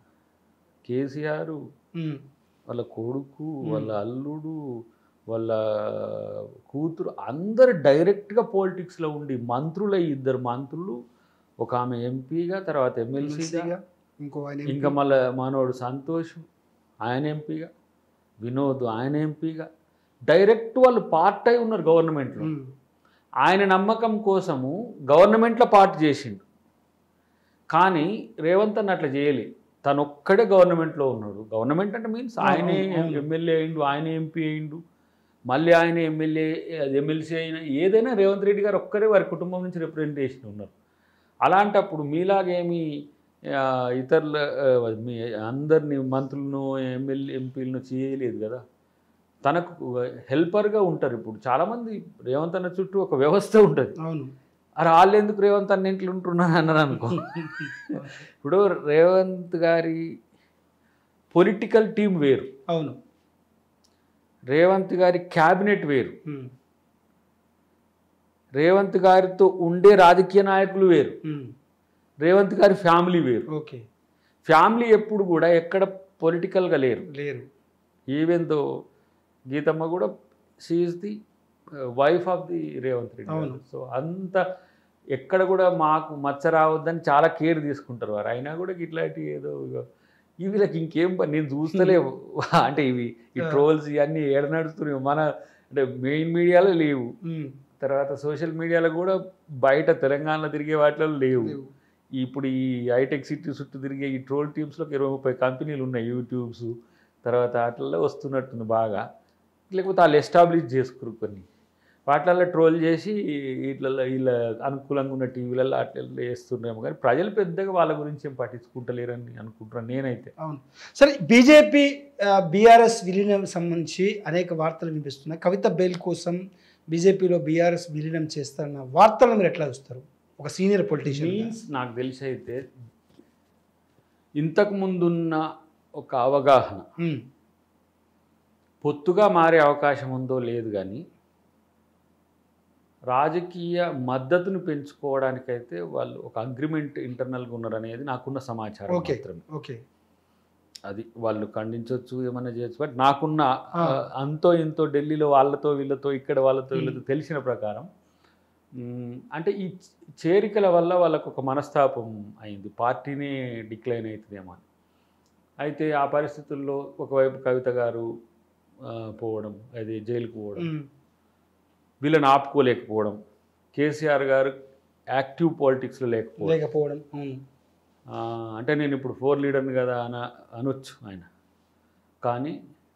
Speaker 2: కేసీఆర్
Speaker 1: ఉమ్,
Speaker 2: వాళ్ళ కొడుకు
Speaker 1: Hmm.
Speaker 2: వాళ్ళ అల్లుడు వాళ్ళ కూతురు అందరు డైరెక్ట్గా పాలిటిక్స్లో ఉండి మంత్రులు ఇద్దరు మంత్రులు ఒక ఆమె ఎంపీగా తర్వాత ఎమ్మెల్సీగా
Speaker 1: ఎమ్మెల్సీగా ఇంకో ఆయన
Speaker 2: ఇంకా మళ్ళీ మనోడు సంతోష్ ఆయన ఎంపీగా వినోద్ ఆయన ఎంపీగా డైరెక్ట్ వాళ్ళు పార్ట్ అయి ఉన్నారు గవర్నమెంట్లో
Speaker 1: ఉమ్,
Speaker 2: ఆయన నమ్మకం కోసము గవర్నమెంట్లో పార్ట్ చేసిండు కానీ రేవంత్ అన్న అట్లా చేయలే తను ఒక్కడే గవర్నమెంట్లో ఉన్నాడు గవర్నమెంట్ అంటే మీన్స్ ఆయనే
Speaker 1: అవును, అవును.
Speaker 2: ఎమ్మెల్యే అయిండు ఆయన ఎంపీ అయిండు మళ్ళీ ఆయన ఎమ్మెల్యే ఎమ్మెల్సీ అయినా ఏదైనా రేవంత్ రెడ్డి గారు ఒక్కరే వారి కుటుంబం నుంచి రిప్రజెంటేషన్ ఉన్నారు అలాంటప్పుడు మీలాగేమి ఆ, ఇతరుల ఆ, మీ అందరిని మంత్రులను ఎమ్మెల్యే ఎంపీలను చేయలేదు కదా తనకు హెల్పర్గా ఉంటారు ఇప్పుడు చాలామంది రేవంత్ అన్న చుట్టూ ఒక వ్యవస్థ ఉంటుంది
Speaker 1: అవును
Speaker 2: అరే వాళ్ళు ఎందుకు రేవంత్ అన్న ఇంట్లో ఉంటున్నారు అన్నారు అనుకో ఇప్పుడు రేవంత్ గారి పొలిటికల్ టీం వేరు
Speaker 1: అవును
Speaker 2: రేవంత్ గారి క్యాబినెట్ వేరు
Speaker 1: ఉమ్,
Speaker 2: రేవంత్ గారితో ఉండే రాజకీయ నాయకులు వేరు
Speaker 1: ఉమ్,
Speaker 2: రేవంత్ గారి ఫ్యామిలీ వేరు
Speaker 1: ఓకే
Speaker 2: ఫ్యామిలీ ఎప్పుడు కూడా ఎక్కడ పొలిటికల్గా లేరు
Speaker 1: లేరు
Speaker 2: ఈవెన్ దో గీతమ్మ కూడా she is the wife of the Revanth Reddy
Speaker 1: అవును.
Speaker 2: సో అంత ఎక్కడ కూడా మాకు మచ్చ రావద్దని చాలా కేర్ తీసుకుంటారు వారు అయినా కూడా ఇట్లాంటి ఏదో ఇగో ఈ వీళ్ళకి ఇంకేం పని నేను చూస్తలేవు అంటే ఇవి ఈ
Speaker 1: Yeah.
Speaker 2: ట్రోల్స్ ఇవన్నీ ఏడ నడుస్తున్నాయి మన అంటే మెయిన్ మీడియాలో లేవు
Speaker 1: ఉమ్,
Speaker 2: తర్వాత సోషల్ మీడియాలో కూడా బయట తెలంగాణలో తిరిగే వాటిలో లేవు
Speaker 1: లేవు.
Speaker 2: ఇప్పుడు ఈ హైటెక్ సిటీ చుట్టూ తిరిగే ఈ ట్రోల్ టీమ్స్లో ఇరవై ముప్పై కంపెనీలు ఉన్నాయి యూట్యూబ్స్ తర్వాత వాటిల్లో వస్తున్నట్టుంది బాగా లేకపోతే వాళ్ళు ఎస్టాబ్లిష్ చేసుకురు కొన్ని వాటిలలో ట్రోల్ చేసి వీటిలలో వీళ్ళ అనుకూలంగా ఉన్న టీవీలలో అట్లా వేస్తున్నారేమో కానీ ప్రజలు పెద్దగా వాళ్ళ గురించి ఏం పట్టించుకుంటలేరని అనుకుంటున్నాను నేనైతే
Speaker 1: అవును సరే బీజేపీ బీఆర్ఎస్ విలీనం సంబంధించి అనేక వార్తలు వినిపిస్తున్నాయి కవిత బెయిల్ కోసం బీజేపీలో బీఆర్ఎస్ విలీనం చేస్తారన్న వార్తలను మీరు ఎట్లా చూస్తారు ఒక సీనియర్ పొలిటీషియన్
Speaker 2: మీన్స్ నాకు తెలిసి అయితే ఇంతకు ముందున్న ఒక అవగాహన పొత్తుగా మారే అవకాశం ఉందో లేదు కానీ రాజకీయ మద్దతును పెంచుకోవడానికైతే వాళ్ళు ఒక అగ్రిమెంట్ ఇంటర్నల్గా ఉన్నారనేది నాకున్న సమాచారం
Speaker 1: ఓకే
Speaker 2: మాత్రమే
Speaker 1: ఓకే
Speaker 2: అది వాళ్ళు ఖండించవచ్చు ఏమన్నా చేయొచ్చు బట్ నాకున్న
Speaker 1: ఆ.
Speaker 2: ఆ, అంతో ఇంతో ఢిల్లీలో వాళ్ళతో వీళ్ళతో ఇక్కడ వాళ్ళతో వీళ్ళతో తెలిసిన ప్రకారం మ్, అంటే ఈ చేరికల వల్ల వాళ్ళకు ఒక మనస్తాపం అయింది పార్టీనే డిక్లైన్ అవుతుందేమో అని అయితే ఆ పరిస్థితుల్లో ఒకవైపు కవిత గారు ఆ, పోవడం అది జైలుకు పోవడం వీళ్ళని ఆపుకోలేకపోవడం కేసీఆర్ గారు యాక్టివ్ పాలిటిక్స్లో లేకపోవడం
Speaker 1: లేకపోవడం అవును.
Speaker 2: ఆ, అంటే నేను ఇప్పుడు ఫోర్ లీడర్ని కదా అన అనొచ్చు ఆయన కానీ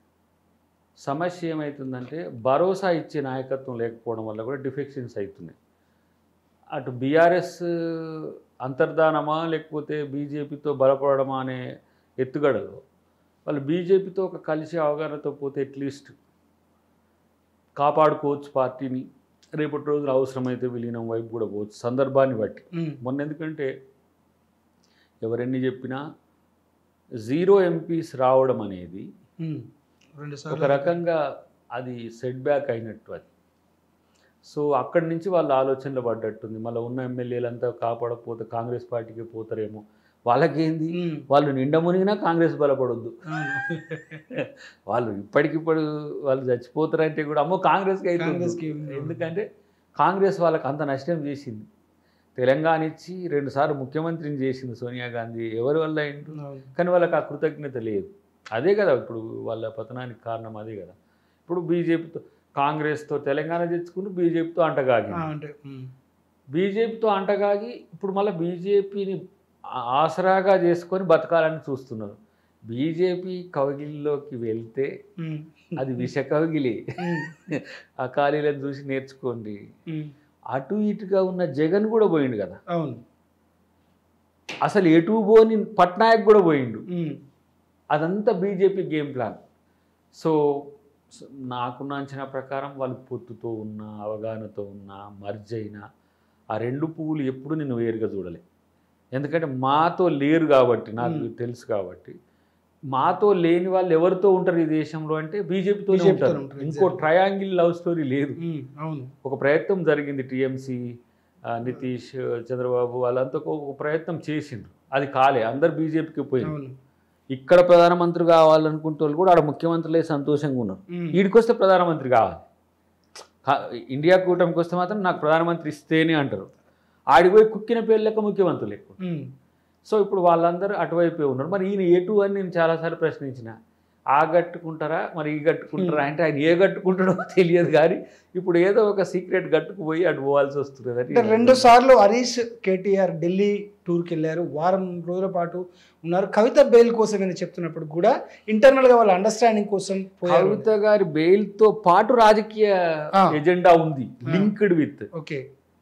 Speaker 2: సమస్య ఏమవుతుందంటే భరోసా ఇచ్చే నాయకత్వం లేకపోవడం వల్ల కూడా డిఫెక్షన్స్ అవుతున్నాయి అటు బీఆర్ఎస్ అంతర్ధానమా లేకపోతే బీజేపీతో బలపడమా అనే ఎత్తుగడలో వాళ్ళు బీజేపీతో ఒక కలిసి అవగాహనతో పోతే అట్లీస్ట్ కాపాడుకోవచ్చు పార్టీని రేపటి రోజులు అవసరమైతే విలీనం వైపు కూడా పోవచ్చు సందర్భాన్ని బట్టి
Speaker 1: ఉమ్.
Speaker 2: మొన్న ఎందుకంటే ఎవరెన్ని చెప్పినా జీరో ఎంపీస్ రావడం అనేది
Speaker 1: ఉమ్. రెండు
Speaker 2: ఒక
Speaker 1: సార్లు
Speaker 2: రకంగా అది సెట్ బ్యాక్ అయినట్టు అది సో అక్కడి నుంచి వాళ్ళ ఆలోచనలు పడ్డట్టుంది మళ్ళీ ఉన్న ఎమ్మెల్యేలంతా కాపాడకపోతే కాంగ్రెస్ పార్టీకి పోతారేమో వాళ్ళకేంది
Speaker 1: ఉమ్.
Speaker 2: వాళ్ళు నిండా మునిగినా కాంగ్రెస్ బలపడొద్దు
Speaker 1: అవును.
Speaker 2: వాళ్ళు ఇప్పటికిప్పుడు వాళ్ళు చచ్చిపోతారంటే కూడా అమ్మో కాంగ్రెస్కి అయితే
Speaker 1: కాంగ్రెస్కి
Speaker 2: వద్దు.
Speaker 1: ఉంది.
Speaker 2: ఎందుకంటే కాంగ్రెస్ వాళ్ళకి అంత నష్టం చేసింది తెలంగాణ ఇచ్చి రెండుసార్లు ముఖ్యమంత్రిని చేసింది సోనియా గాంధీ ఎవరి వల్ల అయింది
Speaker 1: అవును.
Speaker 2: కానీ వాళ్ళకి ఆ కృతజ్ఞత లేదు అదే కదా ఇప్పుడు వాళ్ళ పతనానికి కారణం అదే కదా ఇప్పుడు బీజేపీతో కాంగ్రెస్తో తెలంగాణ తెచ్చుకుంటూ బీజేపీతో అంటగాగి
Speaker 1: ఆ, అంటే ఉమ్.
Speaker 2: బీజేపీతో అంటగాగి ఇప్పుడు మళ్ళీ బీజేపీని ఆసరాగా చేసుకొని బతకాలని చూస్తున్నారు బీజేపీ కౌగిలిలోకి వెళ్తే
Speaker 1: ఉమ్.
Speaker 2: అది విష కౌగిలి
Speaker 1: ఉమ్.
Speaker 2: ఆ ఖాళీలను చూసి నేర్చుకోండి
Speaker 1: ఉమ్.
Speaker 2: అటు ఇటుగా ఉన్న జగన్ కూడా పోయిండు కదా
Speaker 1: అవును
Speaker 2: అసలు ఎటు పోని పట్నాయక్ కూడా పోయిండు
Speaker 1: ఉమ్.
Speaker 2: అదంతా బీజేపీ గేమ్ ప్లాన్ సో స- నాకున్న అంచనా ప్రకారం వాళ్ళు పొత్తుతో ఉన్న అవగాహనతో ఉన్న మర్జ్ అయినా ఆ రెండు పువ్వులు ఎప్పుడు నేను వేరుగా చూడలే ఎందుకంటే మాతో లేరు కాబట్టి నాకు
Speaker 1: Hmm.
Speaker 2: తెలుసు కాబట్టి మాతో లేని వాళ్ళు ఎవరితో ఉంటారు ఈ దేశంలో అంటే బీజేపీతో
Speaker 1: BJP తోనే
Speaker 2: ఉంటారు
Speaker 1: ఉంటారు,
Speaker 2: ఇంకో
Speaker 1: exactly.
Speaker 2: ట్రయాంగిల్ లవ్ స్టోరీ లేదు
Speaker 1: ఉమ్. అవును
Speaker 2: ఒక ప్రయత్నం జరిగింది టీఎంసీ నితీష్ చంద్రబాబు వాళ్ళంతా ఒక ఒక ప్రయత్నం చేసిండ్రు అది కాలే అందరు బీజేపీకి పోయింది
Speaker 1: అవును
Speaker 2: ఇక్కడ ప్రధానమంత్రి కావాలనుకుంటే వాళ్ళు కూడా ఆడ ముఖ్యమంత్రులే సంతోషంగా ఉన్నారు
Speaker 1: ఉమ్.
Speaker 2: వీడికి వస్తే ప్రధానమంత్రి కావాలి కా- ఇండియా కూటమికి వస్తే మాత్రం నాకు ప్రధానమంత్రి ఇస్తేనే అంటారు ఆడికి పోయి కుక్కిన పేరు లెక్క ముఖ్యమంత్రులు ఎక్కువ
Speaker 1: ఉమ్.
Speaker 2: సో ఇప్పుడు వాళ్ళందరూ అటువైపే ఉన్నారు మరి ఈయన ఎటు అని నేను చాలాసార్లు ప్రశ్నించిన ఆ గట్టుకుంటారా మరి ఈ గట్టుకుంటారా అంటే ఆయన ఏ గట్టుకుంటాడో తెలియదు కానీ ఇప్పుడు ఏదో ఒక సీక్రెట్ గట్టుకు పోయి అటు పోవాల్సి వస్తుంది
Speaker 1: అంటే రెండు సార్లు హరీష్ కేటీఆర్ ఢిల్లీ టూర్కి వెళ్ళారు వారం రోజుల పాటు ఉన్నారు కవిత బెయిల్ కోసం అని చెప్తున్నప్పుడు కూడా ఇంటర్నల్ గా వాళ్ళ అండర్స్టాండింగ్ కోసం పోయారు
Speaker 2: కవిత గారి బెయిల్తో పాటు రాజకీయ
Speaker 1: ఆ.
Speaker 2: ఎజెండా ఉంది
Speaker 1: ఆ.
Speaker 2: లింక్డ్ విత్
Speaker 1: ఓకే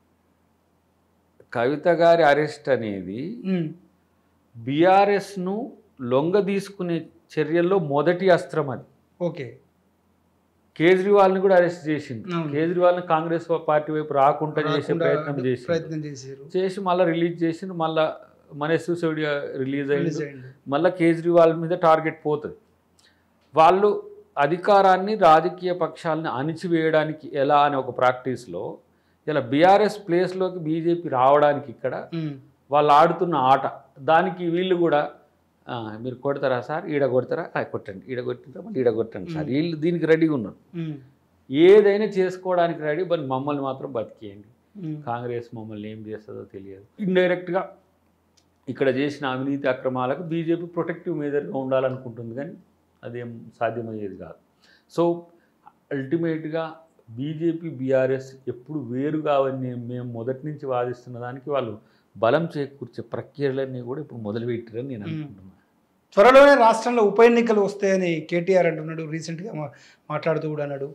Speaker 2: కవిత గారి అరెస్ట్ అనేది
Speaker 1: ఉమ్.
Speaker 2: బీఆర్ఎస్ను లొంగ తీసుకునే చర్యల్లో మొదటి అస్త్రం అది
Speaker 1: ఓకే
Speaker 2: కేజ్రీవాల్ని కూడా అరెస్ట్ చేసింది
Speaker 1: అవును.
Speaker 2: కేజ్రీవాల్ని కాంగ్రెస్ పార్టీ వైపు రాకుండా చేసే
Speaker 1: రాకుండా
Speaker 2: ప్రయత్నం చేసి
Speaker 1: ప్రయత్నం చేశారు
Speaker 2: చేసి మళ్ళీ రిలీజ్ చేసిండు మళ్ళీ మనసు సిసోడియా రిలీజ్
Speaker 1: రిలీజ్
Speaker 2: అయింది
Speaker 1: అయ్యింది.
Speaker 2: మళ్ళీ కేజ్రీవాల్ మీద టార్గెట్ పోతుంది వాళ్ళు అధికారాన్ని రాజకీయ పక్షాలని అణిచివేయడానికి ఎలా అనే ఒక ప్రాక్టీస్లో ఇలా బీఆర్ఎస్ ప్లేస్లోకి బీజేపీ రావడానికి ఇక్కడ
Speaker 1: ఉమ్.
Speaker 2: వాళ్ళు ఆడుతున్న ఆట దానికి వీళ్ళు కూడా "ఆ, మీరు కొడతారా సార్ ఈడ కొడతారా "ఆ, కొట్టండి ఈడ కొట్టింటారా మళ్ళీ ఈడ కొట్టండి సార్
Speaker 1: మ్మ్.
Speaker 2: వీళ్ళు దీనికి రెడీగా ఉన్నారు
Speaker 1: ఉమ్.
Speaker 2: ఏదైనా చేసుకోవడానికి రెడీ బట్ మమ్మల్ని మాత్రం బతికేయండి
Speaker 1: ఉమ్.
Speaker 2: కాంగ్రెస్ మమ్మల్ని ఏం చేస్తుందో తెలియదు ఇండైరెక్ట్గా ఇక్కడ చేసిన అవినీతి అక్రమాలకు బీజేపీ ప్రొటెక్టివ్ మేజర్గా ఉండాలనుకుంటుంది కానీ అదేం సాధ్యమయ్యేది కాదు సో అల్టిమేట్గా బీజేపీ బీఆర్ఎస్ ఎప్పుడు వేరు కావని మేము మొదటి నుంచి వాదిస్తున్న దానికి వాళ్ళు బలం చేకూర్చే ప్రక్రియలన్నీ కూడా ఇప్పుడు మొదలుపెట్టారని నేను
Speaker 1: మ్మ్.
Speaker 2: అనుకుంటున్నాను
Speaker 1: త్వరలోనే రాష్ట్రంలో ఉప ఎన్నికలు వస్తాయని కేటీఆర్ అంటున్నాడు రీసెంట్గా మా మాట్లాడుతూ కూడా అన్నాడు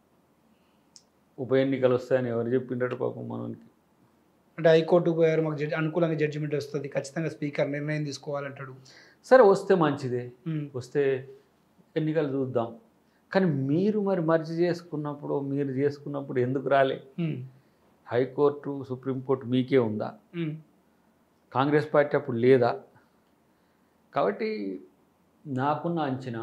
Speaker 2: ఉప ఎన్నికలు వస్తాయని ఎవరు చెప్పిండట పాపం మనకి
Speaker 1: అంటే హైకోర్టు పోయారు మాకు జడ్జి అనుకూలంగా జడ్జిమెంట్ వస్తుంది ఖచ్చితంగా స్పీకర్ నిర్ణయం తీసుకోవాలంటాడు
Speaker 2: సరే వస్తే మంచిదే
Speaker 1: ఉమ్,
Speaker 2: వస్తే ఎన్నికలు చూద్దాం కానీ మీరు మరి మర్జీ చేసుకున్నప్పుడు మీరు చేసుకున్నప్పుడు ఎందుకు రాలే
Speaker 1: ఉమ్,
Speaker 2: హైకోర్టు సుప్రీంకోర్టు మీకే ఉందా
Speaker 1: ఉమ్,
Speaker 2: కాంగ్రెస్ పార్టీ అప్పుడు లేదా కాబట్టి నాకున్న అంచనా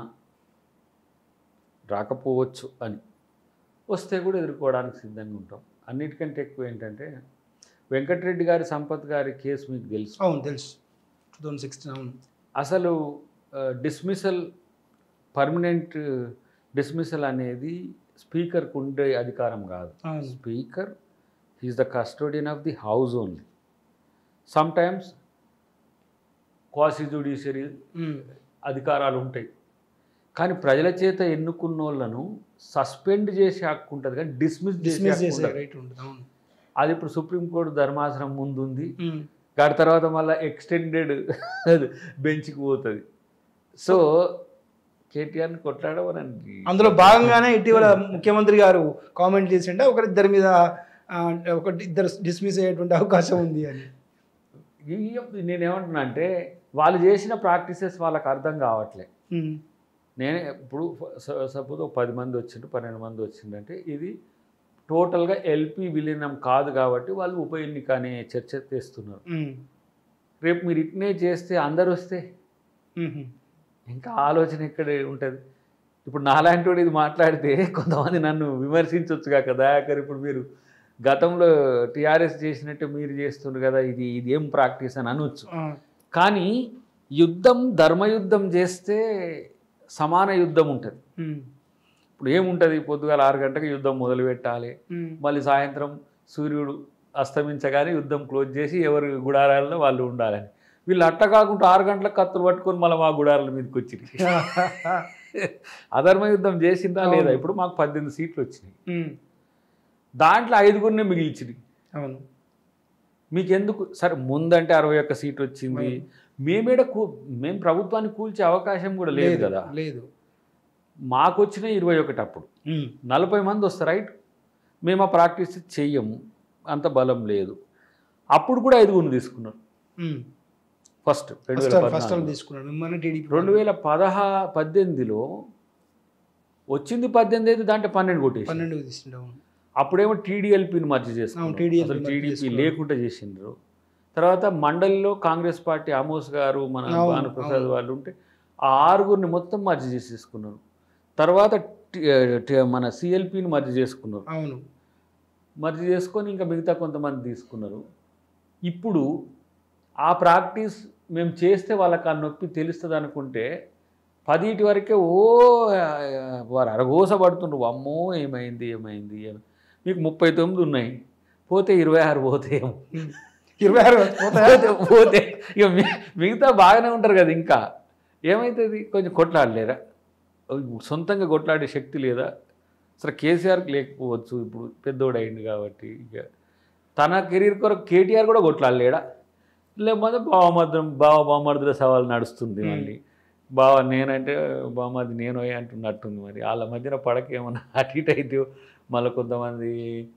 Speaker 2: రాకపోవచ్చు అని వస్తే కూడా ఎదుర్కోవడానికి సిద్ధంగా ఉంటాం అన్నిటికంటే ఎక్కువ ఏంటంటే వెంకటరెడ్డి గారి సంపత్ గారి కేసు మీకు తెలుసు
Speaker 1: అవును తెలుసు టూ థౌజండ్ సిక్స్టీన్ అవును
Speaker 2: అసలు డిస్మిసల్ పర్మనెంట్ డిస్మిసల్ అనేది స్పీకర్కు ఉండే అధికారం కాదు
Speaker 1: అవును
Speaker 2: speaker is the custodian of the house only sometimes quasi judiciary
Speaker 1: um,
Speaker 2: అధికారాలు ఉంటాయి కానీ ప్రజల చేత ఎన్నుకున్న వాళ్ళను సస్పెండ్ చేసే హక్కు ఉంటుంది కానీ డిస్మిస్ చేసే
Speaker 1: డిస్మిస్
Speaker 2: హక్కు
Speaker 1: చేసే
Speaker 2: ఉండదు.
Speaker 1: రైట్ ఉంటుంది అవును
Speaker 2: అది ఇప్పుడు సుప్రీంకోర్టు ధర్మాసనం ముందు ఉంది
Speaker 1: ఉమ్,
Speaker 2: దాని తర్వాత మళ్ళీ ఎక్స్టెండెడ్ బెంచ్కి పోతుంది సో కేటీఆర్ని కొట్లాడమనండి
Speaker 1: అందులో భాగంగానే ఇటీవల ముఖ్యమంత్రి గారు కామెంట్ చేసిండే ఒకరిద్దరి మీద ఆ, ఒకటి ఇద్దరు డిస్మిస్ అయ్యేటువంటి అవకాశం ఉంది అని
Speaker 2: ఈ- నేనేమంటున్నా అంటే వాళ్ళు చేసిన ప్రాక్టీసెస్ వాళ్ళకి అర్థం కావట్లే
Speaker 1: ఉమ్,
Speaker 2: నేనే ఇప్పుడు సపోజ్ ఒక పది మంది వచ్చిండ్రు పన్నెండు మంది వచ్చిండంటే ఇది టోటల్గా ఎల్పి విలీనం కాదు కాబట్టి వాళ్ళు ఉప ఎన్నిక అనే చర్చ తెస్తున్నారు
Speaker 1: ఉమ్,
Speaker 2: రేపు మీరు ఇట్నే చేస్తే అందరు వస్తే
Speaker 1: ఉమ్,
Speaker 2: ఇంకా ఆలోచన ఎక్కడ ఉంటుంది ఇప్పుడు నాలాంటి వాడు ఇది మాట్లాడితే కొంతమంది నన్ను విమర్శించవచ్చు కాక దయాకర్ ఇప్పుడు మీరు గతంలో టీఆర్ఎస్ చేసినట్టు మీరు చేస్తుండ్రు కదా ఇది ఇది ఏం ప్రాక్టీస్ అని అనొచ్చు
Speaker 1: ఆ,
Speaker 2: కానీ యుద్ధం ధర్మయుద్ధం చేస్తే సమాన యుద్ధం ఉంటుంది
Speaker 1: ఉమ్,
Speaker 2: ఇప్పుడు ఏముంటుంది పొద్దుగాల ఆరు గంటలకు యుద్ధం మొదలు పెట్టాలి
Speaker 1: ఉమ్,
Speaker 2: మళ్ళీ సాయంత్రం సూర్యుడు అస్తమించగానే యుద్ధం క్లోజ్ చేసి ఎవరి గుడారాల్లో వాళ్ళు ఉండాలని వీళ్ళు అట్ట కాకుండా ఆరు గంటలకు కత్తులు పట్టుకొని మళ్ళీ మా గుడారాల మీదకి వచ్చి అధర్మ యుద్ధం చేసిందా లేదా
Speaker 1: అవును.
Speaker 2: ఇప్పుడు మాకు పద్దెనిమిది సీట్లు వచ్చినాయి
Speaker 1: ఉమ్,
Speaker 2: దాంట్లో ఐదుగురినే మిగిల్చినాయి
Speaker 1: అవును
Speaker 2: మీకెందుకు సరే ముందంటే అరవై ఒక్క సీట్ వచ్చింది
Speaker 1: అవును.
Speaker 2: మేమేడ కూ మేము ప్రభుత్వాన్ని కూల్చే అవకాశం కూడా లేదు కదా
Speaker 1: లేదు
Speaker 2: మాకు వచ్చిన ఇరవై ఒకటి అప్పుడు
Speaker 1: ఉమ్,
Speaker 2: నలభై మంది వస్తారు రైట్ మేము ఆ ప్రాక్టీస్ చెయ్యము అంత బలం లేదు అప్పుడు కూడా ఐదుగురిని తీసుకున్నారు
Speaker 1: ఉమ్.
Speaker 2: ఫస్ట్ రెండు
Speaker 1: ఫస్ట్
Speaker 2: వేల
Speaker 1: టైం- ఫస్ట్ టైం
Speaker 2: పద్నాలుగు.
Speaker 1: తీసుకున్నాడు మిమ్మల్ని టీడీపీ
Speaker 2: రెండు వేల పదహా పద్దెనిమిదిలో వచ్చింది పద్దెనిమిది అయితే దాంట్లో పన్నెండు కొట్టేసి
Speaker 1: పన్నెండు తీసుకుంటాం
Speaker 2: అప్పుడేమో టీడీఎల్పీని మర్చి
Speaker 1: అవును,
Speaker 2: చేసుకున్నారు
Speaker 1: TDLP
Speaker 2: అసలు
Speaker 1: merge
Speaker 2: టీడీపీ
Speaker 1: చేసుకున్నారు.
Speaker 2: లేకుండా చేసిండ్రు తర్వాత మండలిలో కాంగ్రెస్ పార్టీ ఆమోస్ గారు మన
Speaker 1: అవును,
Speaker 2: భానుప్రసాద్
Speaker 1: అవును.
Speaker 2: వాళ్ళు ఉంటే ఆ ఆరుగురిని మొత్తం మర్చి చేసేసుకున్నారు తర్వాత టి- టి- మన సిఎల్పిని మర్చి చేసుకున్నారు
Speaker 1: అవును
Speaker 2: మర్చి చేసుకొని ఇంకా మిగతా కొంతమంది తీసుకున్నారు ఇప్పుడు ఆ ప్రాక్టీస్ మేము చేస్తే వాళ్ళకి ఆ నొప్పి తెలుస్తుంది అనుకుంటే పదిటి వరకే ఓ ఆ, వారు అరగోస పడుతుండ్రు అమ్మో ఏమైంది ఏమైంది ఏమి మీకు ముప్పై తొమ్మిది ఉన్నాయి పోతే ఇరవై ఆరు పోతే ఏమో.
Speaker 1: ఉమ్. ఇరవై ఆరు పోతాయా?
Speaker 2: పోతే పోతే ఇక మీ- మిగతా బాగానే ఉంటారు కదా ఇంకా ఏమవుతుంది కొంచెం కొట్లాడలేరా సొంతంగా కొట్లాడే శక్తి లేదా అసలు కేసీఆర్కి లేకపోవచ్చు ఇప్పుడు పెద్దోడు అయింది కాబట్టి ఇక తన కెరీర్ కొరకు కేటీఆర్ కూడా కొట్లాడలేడా లేకపోతే బావమర్దం బావ బావమర్దుల సవాల్ నడుస్తుంది
Speaker 1: Hmm.
Speaker 2: మళ్ళీ బావ నేనంటే బావమర్ది నేను అంటున్నట్టుంది మరి వాళ్ళ మధ్యన పడకేమన్నా అటు ఇటు అయితే మళ్ళీ కొంతమంది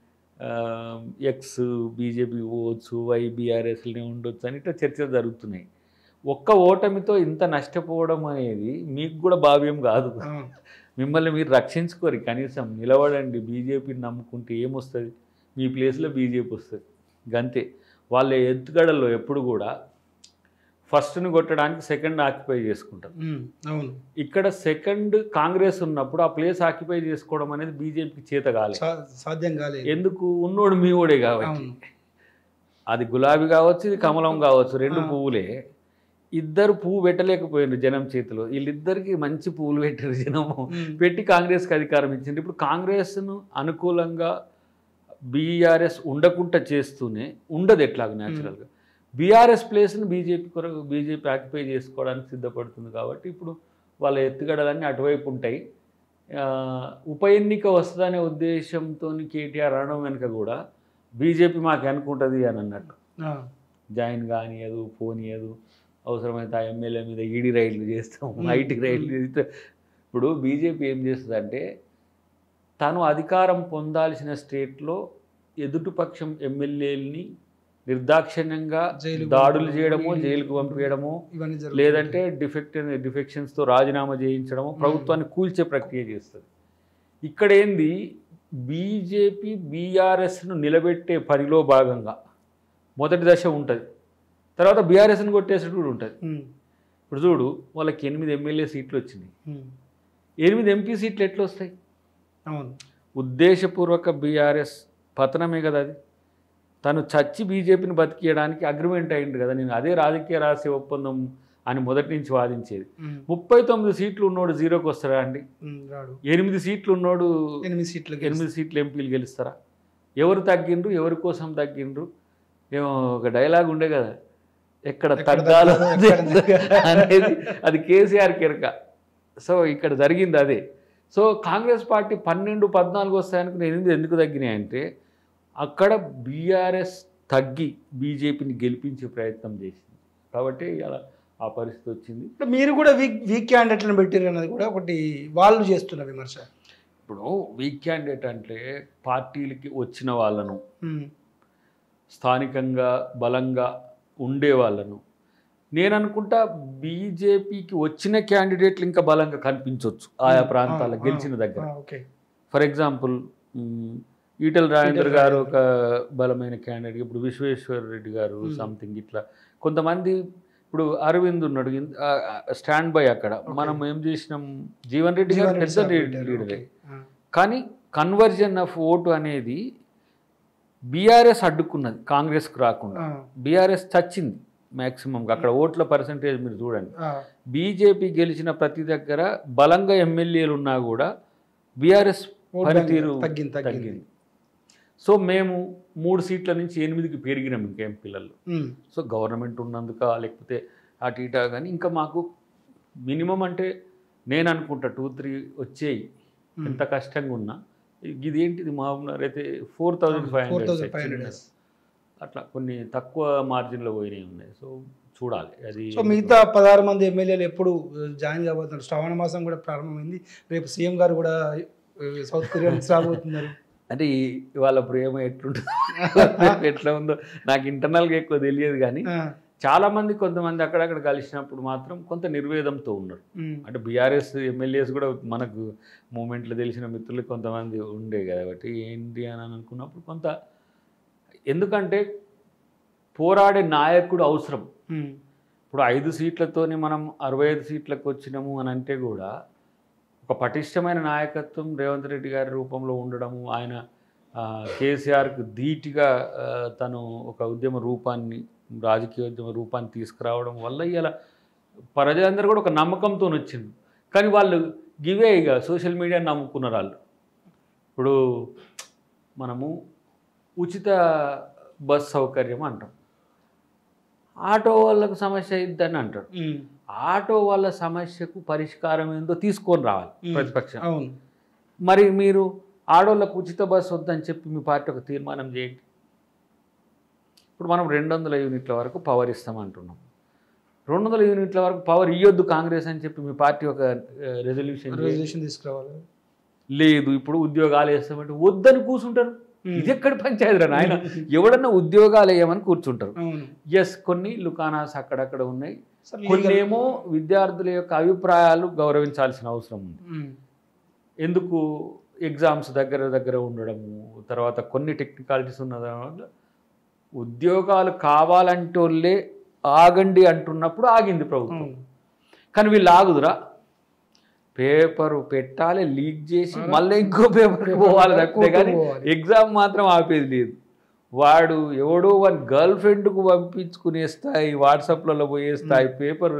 Speaker 2: ఎక్స్ బీజేపీ పోవచ్చు వై బీఆర్ఎస్లనే ఉండొచ్చు అని ఇట్లా చర్చలు జరుగుతున్నాయి ఒక్క ఓటమితో ఇంత నష్టపోవడం అనేది మీకు కూడా భావ్యం కాదు
Speaker 1: ఆ,
Speaker 2: మిమ్మల్ని మీరు రక్షించుకోరు కనీసం నిలబడండి బీజేపీని నమ్ముకుంటే ఏమొస్తుంది మీ ప్లేస్లో బీజేపీ వస్తుంది గంతే వాళ్ళ ఎత్తుగడల్లో ఎప్పుడు కూడా ఫస్ట్ని కొట్టడానికి సెకండ్ ఆక్యుపై చేసుకుంటారు
Speaker 1: ఉమ్, అవును
Speaker 2: ఇక్కడ సెకండ్ కాంగ్రెస్ ఉన్నప్పుడు ఆ ప్లేస్ ఆక్యుపై చేసుకోవడం అనేది బీజేపీకి చేత కాలేదు
Speaker 1: సా- సాధ్యం కాలేదు
Speaker 2: ఎందుకు ఉన్నోడు మీ ఓడే కాబట్టి
Speaker 1: అవును
Speaker 2: అది గులాబీ కావచ్చు ఇది కమలం కావచ్చు రెండు
Speaker 1: ఆ.
Speaker 2: పువ్వులే ఇద్దరు పువ్వు పెట్టలేకపోయారు జనం చేతిలో వీళ్ళిద్దరికి మంచి పువ్వులు పెట్టారు జనము
Speaker 1: ఉమ్,
Speaker 2: పెట్టి కాంగ్రెస్కి అధికారం ఇచ్చింది ఇప్పుడు కాంగ్రెస్ను అనుకూలంగా బీఆర్ఎస్ ఉండకుండా చేస్తూనే ఉండదు ఎట్లాగ న్యాచురల్గా బీఆర్ఎస్ ప్లేస్ని బీజేపీ కొరకు బీజేపీ ఆక్యుపై చేసుకోవడానికి సిద్ధపడుతుంది కాబట్టి ఇప్పుడు వాళ్ళ ఎత్తుగడలన్నీ అటువైపు ఉంటాయి ఆ, ఉప ఎన్నిక వస్తుందనే ఉద్దేశంతో కేటీఆర్ అనడం వెనుక కూడా బీజేపీ మాకు అనుకుంటుంది అని అన్నట్టు
Speaker 1: ఆ,
Speaker 2: జాయిన్ కానియదు పోనీయదు అవసరమైతే ఆ ఎమ్మెల్యే మీద ఈడీ రైడ్లు చేస్తాం
Speaker 1: మ్మ్.
Speaker 2: ఐటీ రైడ్లు చేస్తాం ఇప్పుడు బీజేపీ ఏం చేస్తుందంటే తను అధికారం పొందాల్సిన స్టేట్లో ఎదుటిపక్షం ఎమ్మెల్యేలని నిర్దాక్షిణ్యంగా
Speaker 1: జైలుకు
Speaker 2: దాడులు
Speaker 1: పంపడము,
Speaker 2: చేయడము
Speaker 1: ఈ-
Speaker 2: జైలుకు పంపించడము
Speaker 1: ఇవన్నీ జరుగుతుంటాయి.
Speaker 2: లేదంటే డిఫెక్ట్ డిఫెక్షన్స్తో రాజీనామా చేయించడము ప్రభుత్వాన్ని కూల్చే ప్రక్రియ చేస్తుంది ఇక్కడ ఏంది బీజేపీ బీఆర్ఎస్ను నిలబెట్టే పనిలో భాగంగా మొదటి దశ ఉంటుంది తర్వాత బీఆర్ఎస్ని కొట్టేసేది కూడా ఉంటుంది
Speaker 1: ఉమ్,
Speaker 2: ఇప్పుడు చూడు వాళ్ళకి ఎనిమిది ఎమ్మెల్యే సీట్లు వచ్చినాయి
Speaker 1: ఉమ్,
Speaker 2: ఎనిమిది ఎంపీ సీట్లు ఎట్లా వస్తాయి
Speaker 1: అవును
Speaker 2: ఉద్దేశపూర్వక బీఆర్ఎస్ పతనమే కదా అది తను చచ్చి బీజేపీని బతికియడానికి అగ్రిమెంట్ అయింది కదా నేను అదే రాజకీయ రహస్య ఒప్పందం అని మొదటి నుంచి వాదించేది
Speaker 1: ఉమ్,
Speaker 2: ముప్పై తొమ్మిది సీట్లు ఉన్నోడు జీరోకి వస్తారా అండి
Speaker 1: ఉమ్, రాడు
Speaker 2: ఎనిమిది సీట్లు ఉన్నోడు
Speaker 1: ఎనిమిది సీట్లు
Speaker 2: ఎనిమిది సీట్లు ఎంపీలు గెలుస్తారా ఎవరు తగ్గిండ్రు ఎవరి కోసం తగ్గిండ్రు ఏమో ఒక డైలాగ్ ఉండే కదా ఎక్కడ
Speaker 1: ఎక్కడ
Speaker 2: తగ్గాలో
Speaker 1: తగ్గాలో, ఎక్కడ
Speaker 2: అనేది అది కేసీఆర్ కిరక సో ఇక్కడ జరిగింది అదే సో కాంగ్రెస్ పార్టీ పన్నెండు పద్నాలుగు వస్తాయనుకుని ఎనిమిది ఎందుకు తగ్గినాయి అంటే అక్కడ బీఆర్ఎస్ తగ్గి బీజేపీని గెలిపించే ప్రయత్నం చేసింది కాబట్టి అలా ఆ పరిస్థితి వచ్చింది
Speaker 1: ఇప్పుడు మీరు కూడా వీక్ వీక్ క్యాండిడేట్లను పెట్టారు అన్నది కూడా ఒకటి వాళ్ళు చేస్తున్న విమర్శ
Speaker 2: ఇప్పుడు వీక్ క్యాండిడేట్ అంటే పార్టీలకి వచ్చిన వాళ్ళను
Speaker 1: ఉమ్,
Speaker 2: స్థానికంగా బలంగా ఉండే వాళ్ళను నేను అనుకుంటా బీజేపీకి వచ్చిన క్యాండిడేట్లు ఇంకా బలంగా కనిపించవచ్చు ఆయా ప్రాంతాల
Speaker 1: ఆ,
Speaker 2: గెలిచిన
Speaker 1: ఆ,
Speaker 2: దగ్గర
Speaker 1: ఆ, okay
Speaker 2: for example um, Etela Rajender
Speaker 1: Etela
Speaker 2: గారు
Speaker 1: రాజేందర్.
Speaker 2: ఒక బలమైన క్యాండిడేట్ ఇప్పుడు విశ్వేశ్వర రెడ్డి గారు
Speaker 1: Hmm.
Speaker 2: సంథింగ్ ఇట్లా కొంతమంది ఇప్పుడు అరవింద్ ఉన్నాడు స్టాండ్ బై అక్కడ
Speaker 1: Okay.
Speaker 2: మనం ఏం చేసినాం జీవన్ రెడ్డి గారు
Speaker 1: జీవన్ రెడ్డి
Speaker 2: పెద్ద
Speaker 1: సార్
Speaker 2: లీడ్-
Speaker 1: పెట్టారు,
Speaker 2: లీడరే
Speaker 1: ఓకే. ఆ,
Speaker 2: కానీ కన్వర్జన్ ఆఫ్ ఓటు అనేది బీఆర్ఎస్ అడ్డుకున్నది కాంగ్రెస్కు రాకుండా
Speaker 1: ఆ,
Speaker 2: బీఆర్ఎస్ చచ్చింది మ్యాక్సిమం అక్కడ ఓట్ల పర్సంటేజ్ మీరు చూడండి
Speaker 1: ఆ,
Speaker 2: బీజేపీ గెలిచిన ప్రతి దగ్గర బలంగా ఎమ్మెల్యేలు ఉన్నా కూడా బీఆర్ఎస్
Speaker 1: ఓట్
Speaker 2: పనితీరు
Speaker 1: బ్యాంక్ తగ్గింది తగ్గింది
Speaker 2: తగ్గింది సో మేము మూడు సీట్ల నుంచి ఎనిమిదికి పెరిగినాం ఇంకా ఎంపీలలో
Speaker 1: ఉమ్,
Speaker 2: సో గవర్నమెంట్ ఉన్నందుక లేకపోతే అటు ఇటా కానీ ఇంకా మాకు మినిమం అంటే నేను అనుకుంటా టూ త్రీ వచ్చేయి
Speaker 1: ఉమ్.
Speaker 2: ఎంత కష్టంగా ఉన్నా ఇదేంటిది మా అయితే four thousand five
Speaker 1: four thousand five
Speaker 2: hundred
Speaker 1: hundred
Speaker 2: అట్లా కొన్ని తక్కువ మార్జిన్లో పోయినవి ఉన్నాయి సో చూడాలి అది
Speaker 1: సో మిగతా పదహారు మంది ఎమ్మెల్యేలు ఎప్పుడు జాయిన్ కాబోతున్నారు శ్రావణ మాసం కూడా ప్రారంభమైంది రేపు సీఎం గారు కూడా ఆ, సౌత్ కొరియా నుంచి రాబోతున్నారు
Speaker 2: అంటే ఈ- వాళ్ళ ప్రేమ ఎట్లుంటుందో ఎట్లా ఉందో నాకు ఇంటర్నల్గా ఎక్కువ తెలియదు కానీ
Speaker 1: ఆ,
Speaker 2: చాలా మంది కొంతమంది అక్కడక్కడ కలిసినప్పుడు మాత్రం కొంత నిర్వేదంతో ఉన్నారు
Speaker 1: ఉమ్,
Speaker 2: అంటే బీఆర్ఎస్ ఎమ్మెల్యేస్ కూడా మనకు మూమెంట్లో తెలిసిన మిత్రులు కొంతమంది ఉండే కాబట్టి ఏంటి అని అనుకున్నప్పుడు కొంత ఎందుకంటే పోరాడే నాయకుడు అవసరం
Speaker 1: ఉమ్,
Speaker 2: ఇప్పుడు ఐదు సీట్లతోని మనం అరవై ఐదు సీట్లకు వచ్చినాము అని అంటే కూడా ఒక పటిష్టమైన నాయకత్వం రేవంత్ రెడ్డి గారి రూపంలో ఉండడము ఆయన ఆ, కేసీఆర్కు ధీటుగా ఆ, తను ఒక ఉద్యమ రూపాన్ని రాజకీయ ఉద్యమ రూపాన్ని తీసుకురావడం వల్ల ఇలా ప్రజలందరూ కూడా ఒక నమ్మకంతో వచ్చింది కానీ వాళ్ళు గివే ఇక సోషల్ మీడియా నమ్ముకున్నారు వాళ్ళు ఇప్పుడు మనము ఉచిత బస్ సౌకర్యం అంటాం ఆటో వాళ్ళకు సమస్య ఇద్దని అంటారు
Speaker 1: ఉమ్,
Speaker 2: ఆటో వాళ్ళ సమస్యకు పరిష్కారం ఏందో తీసుకొని రావాలి
Speaker 1: ఉమ్,
Speaker 2: ప్రతిపక్షం
Speaker 1: అవును
Speaker 2: మరి మీరు ఆడోళ్ళకు ఉచిత బస్సు వద్దని చెప్పి మీ పార్టీ ఒక తీర్మానం చేయండి ఇప్పుడు మనం రెండు వందల యూనిట్ల వరకు పవర్ ఇస్తామంటున్నాం రెండు వందల యూనిట్ల వరకు పవర్ ఇవ్వద్దు కాంగ్రెస్ అని చెప్పి మీ పార్టీ ఒక రెజల్యూషన్
Speaker 1: రిజల్యూషన్ తీసుకురావాలి
Speaker 2: లేదు ఇప్పుడు ఉద్యోగాలు వేస్తామంటే వద్దని కూర్చుంటారు
Speaker 1: ఉమ్,
Speaker 2: ఇది ఎక్కడ పంచాయతీ నాయన ఎవడన్నా ఉద్యోగాలు వేయమని కూర్చుంటారు
Speaker 1: అవును
Speaker 2: ఎస్ కొన్ని లుకానాస్ అక్కడక్కడ ఉన్నాయి
Speaker 1: సార్
Speaker 2: కొన్ని
Speaker 1: legal-
Speaker 2: ఏమో విద్యార్థుల యొక్క అభిప్రాయాలు గౌరవించాల్సిన అవసరం ఉంది
Speaker 1: ఉమ్,
Speaker 2: ఎందుకు ఎగ్జామ్స్ దగ్గర దగ్గర ఉండడము తర్వాత కొన్ని టెక్నికాలిటీస్ ఉన్న వల్ల ఉద్యోగాలు కావాలంటోళ్ళే ఆగండి అంటున్నప్పుడు ఆగింది ప్రభుత్వం
Speaker 1: అవును
Speaker 2: కానీ వీళ్ళు ఆగుదురా పేపరు పెట్టాలి లీక్ చేసి
Speaker 1: ఆ.
Speaker 2: మళ్ళీ ఇంకో పేపర్
Speaker 1: Paper
Speaker 2: పోవాలి
Speaker 1: పోవాలి,
Speaker 2: తప్పితే కానీ
Speaker 1: కోర్టుకు పోవాలి.
Speaker 2: ఎగ్జామ్ మాత్రం ఆపేది లేదు వాడు ఎవడో వన్ గర్ల్ ఫ్రెండ్కు పంపించుకునే స్థాయి వాట్సాప్లలో పోయే స్థాయి పేపర్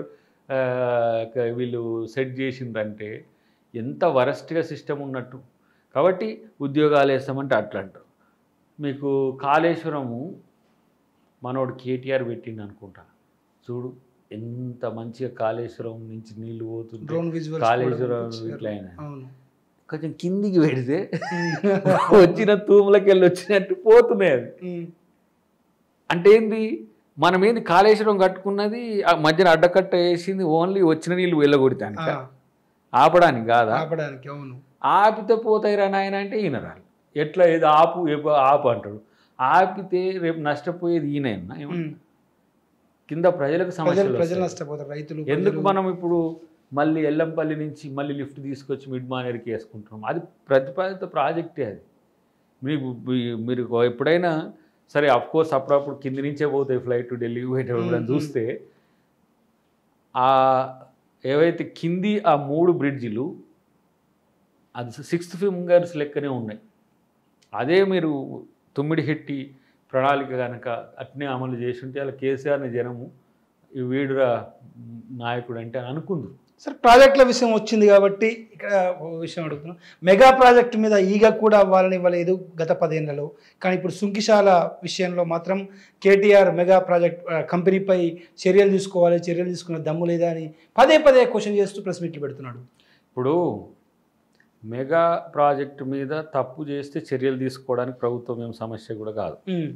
Speaker 2: వీళ్ళు సెట్ చేసిందంటే ఎంత వరస్ట్గా సిస్టమ్ ఉన్నట్టు కాబట్టి ఉద్యోగాలు వేస్తామంటే అట్లా అంటారు మీకు కాళేశ్వరము మనోడు కేటీఆర్ పెట్టిండు అనుకుంటా చూడు ఎంత మంచిగా కాళేశ్వరం నుంచి నీళ్లు పోతుంటే
Speaker 1: డ్రోన్ విజువల్స్
Speaker 2: కాళేశ్వరం ఇట్లా అయినా.
Speaker 1: అవును
Speaker 2: కొంచెం కిందికి పెడితే వచ్చిన తూములకి వెళ్ళి వచ్చినట్టు పోతున్నాయి అది
Speaker 1: ఉమ్,
Speaker 2: అంటే ఏంది మనం ఏంది కాళేశ్వరం కట్టుకున్నది ఆ మధ్యన అడ్డకట్ట వేసింది ఓన్లీ వచ్చిన నీళ్ళు వెళ్ళగొడతానికి
Speaker 1: ఆ,
Speaker 2: ఆపడానికి కాదా
Speaker 1: ఆపడానికి అవును
Speaker 2: ఆపితే పోతాయిరా నాయన అంటే ఈయన రాలి ఎట్లా ఏదో ఆపు ఎప్పు- ఆపు అంటాడు ఆపితే రేపు నష్టపోయేది ఈయన
Speaker 1: ఉమ్.
Speaker 2: కింద ప్రజలకు
Speaker 1: ప్రజలు
Speaker 2: సమస్యలు
Speaker 1: ప్రజలు
Speaker 2: వస్తాయి.
Speaker 1: నష్టపోతారు రైతులు
Speaker 2: ఎందుకు
Speaker 1: ప్రజలు-
Speaker 2: మనం ఇప్పుడు మళ్ళీ ఎల్లంపల్లి నుంచి మళ్ళీ లిఫ్ట్ తీసుకొచ్చి మిడ్ మానేర్కి వేసుకుంటున్నాం అది ప్రతిపాదిత ప్రాజెక్టే అది మీకు మీ- మీరు ఎప్పుడైనా సరే అఫ్ కోర్స్ అప్పుడప్పుడు కింది నుంచే పోతాయి ఫ్లైట్ ఢిల్లీ పోయేటప్పుడు అని
Speaker 1: మ్మ్.
Speaker 2: చూస్తే ఆ ఏవైతే కింది ఆ మూడు బ్రిడ్జిలు అది సిక్స్త్ ఫింగర్స్ లెక్కనే ఉన్నాయి అదే మీరు తొమ్మిడి హెట్టి ప్రణాళిక కనుక అట్నే అమలు చేసి ఉంటే అలా కేసీఆర్ని జనము ఈ వీడురా నాయకుడు అంటే అని అనుకుందరు
Speaker 1: సరే ప్రాజెక్టుల విషయం వచ్చింది కాబట్టి ఇక్కడ ఓ విషయం అడుగుతున్నాం మెగా ప్రాజెక్టు మీద ఈగ కూడా అవ్వాలని ఇవ్వలేదు గత పదేళ్లలో కానీ ఇప్పుడు సుంకిశాల విషయంలో మాత్రం కేటీఆర్ మెగా ప్రాజెక్ట్ ఆ, కంపెనీపై చర్యలు తీసుకోవాలి చర్యలు తీసుకునే దమ్ము లేదా అని పదే పదే క్వశ్చన్ చేస్తూ ప్రెస్ మీట్లు పెడుతున్నాడు
Speaker 2: ఇప్పుడు మెగా ప్రాజెక్టు మీద తప్పు చేస్తే చర్యలు తీసుకోవడానికి ప్రభుత్వం ఏం సమస్య కూడా కాదు
Speaker 1: ఉమ్,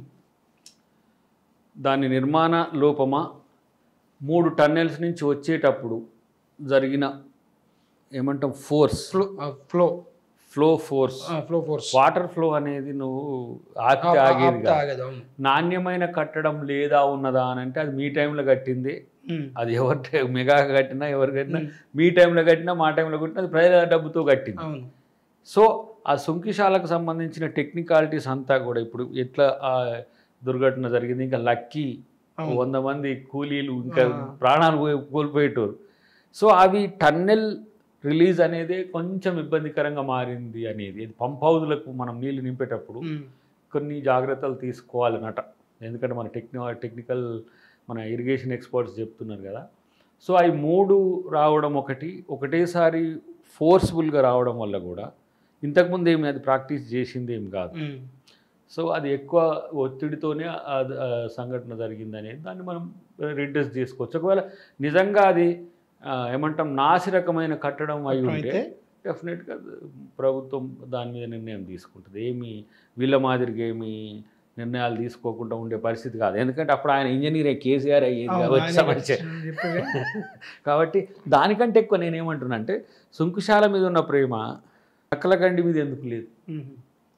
Speaker 2: దాని నిర్మాణ లోపమా మూడు టన్నెల్స్ నుంచి వచ్చేటప్పుడు జరిగిన ఏమంటాం ఫోర్స్
Speaker 1: ఫ్లో ఆ, ఫ్లో
Speaker 2: ఫ్లో ఫోర్స్
Speaker 1: ఆ, ఫ్లో ఫోర్స్
Speaker 2: వాటర్ ఫ్లో అనేది నువ్వు ఆపితే
Speaker 1: ఆ-
Speaker 2: ఆగేది
Speaker 1: ఆపితే
Speaker 2: కాదు
Speaker 1: ఆగదు, అవును.
Speaker 2: నాణ్యమైన కట్టడం లేదా ఉన్నదా అని అంటే అది మీ టైంలో కట్టింది
Speaker 1: ఉమ్,
Speaker 2: అది ఎవరి టై- మెగా కట్టినా ఎవరు కట్టినా
Speaker 1: ఉమ్,
Speaker 2: మీ టైంలో కట్టినా మా టైంలో కట్టినా అది ప్రజల డబ్బుతో కట్టింది
Speaker 1: అవును
Speaker 2: సో ఆ సుంకిశాలకు సంబంధించిన టెక్నికాలిటీస్ అంతా కూడా ఇప్పుడు ఎట్లా ఆ దుర్ఘటన జరిగింది ఇంకా లక్కీ
Speaker 1: అవును.
Speaker 2: వంద మంది కూలీలు ఇంకా
Speaker 1: ఆ.
Speaker 2: ప్రాణాలు పోయి- కోల్పోయేటోరు సో అవి టన్నెల్ రిలీజ్ అనేది కొంచెం ఇబ్బందికరంగా మారింది అనేది ఇది పంప్ హౌజ్లకు మనం నీళ్లు నింపేటప్పుడు
Speaker 1: ఉమ్,
Speaker 2: కొన్ని జాగ్రత్తలు తీసుకోవాలన్నట ఎందుకంటే మన టెక్ని టెక్నికల్ మన ఇరిగేషన్ ఎక్స్పర్ట్స్ చెప్తున్నారు కదా సో అవి మూడు రావడం ఒకటి ఒకటేసారి ఫోర్స్ఫుల్గా రావడం వల్ల కూడా ఇంతకుముందు ఏమి అది ప్రాక్టీస్ చేసింది ఏం కాదు
Speaker 1: ఉమ్,
Speaker 2: సో అది ఎక్కువ ఒత్తిడితోనే ఆ ఆ సంఘటన జరిగిందనేది దాన్ని మనం రిడ్రెస్ చేసుకోవచ్చు ఒకవేళ నిజంగా అది ఆ, ఏమంటాం నాసి రకమైన కట్టడం అయి ఉంటే
Speaker 1: అయితే
Speaker 2: డెఫినెట్గా ప్రభుత్వం దాని మీద నిర్ణయం తీసుకుంటుంది ఏమి వీళ్ళ మాదిరిగా ఏమి నిర్ణయాలు తీసుకోకుండా ఉండే పరిస్థితి కాదు ఎందుకంటే అప్పుడు ఆయన ఇంజనీర్ కేసీఆర్ అయ్యేది
Speaker 1: అవును,
Speaker 2: కాబట్టి
Speaker 1: ఆయన
Speaker 2: సమస్య
Speaker 1: చెప్పేవే.
Speaker 2: కాబట్టి దానికంటే ఎక్కువ నేనేమంటున్నా అంటే సుంకుశాల మీద ఉన్న ప్రేమ అక్కలకండి మీద ఎందుకు లేదు
Speaker 1: ఉమ్,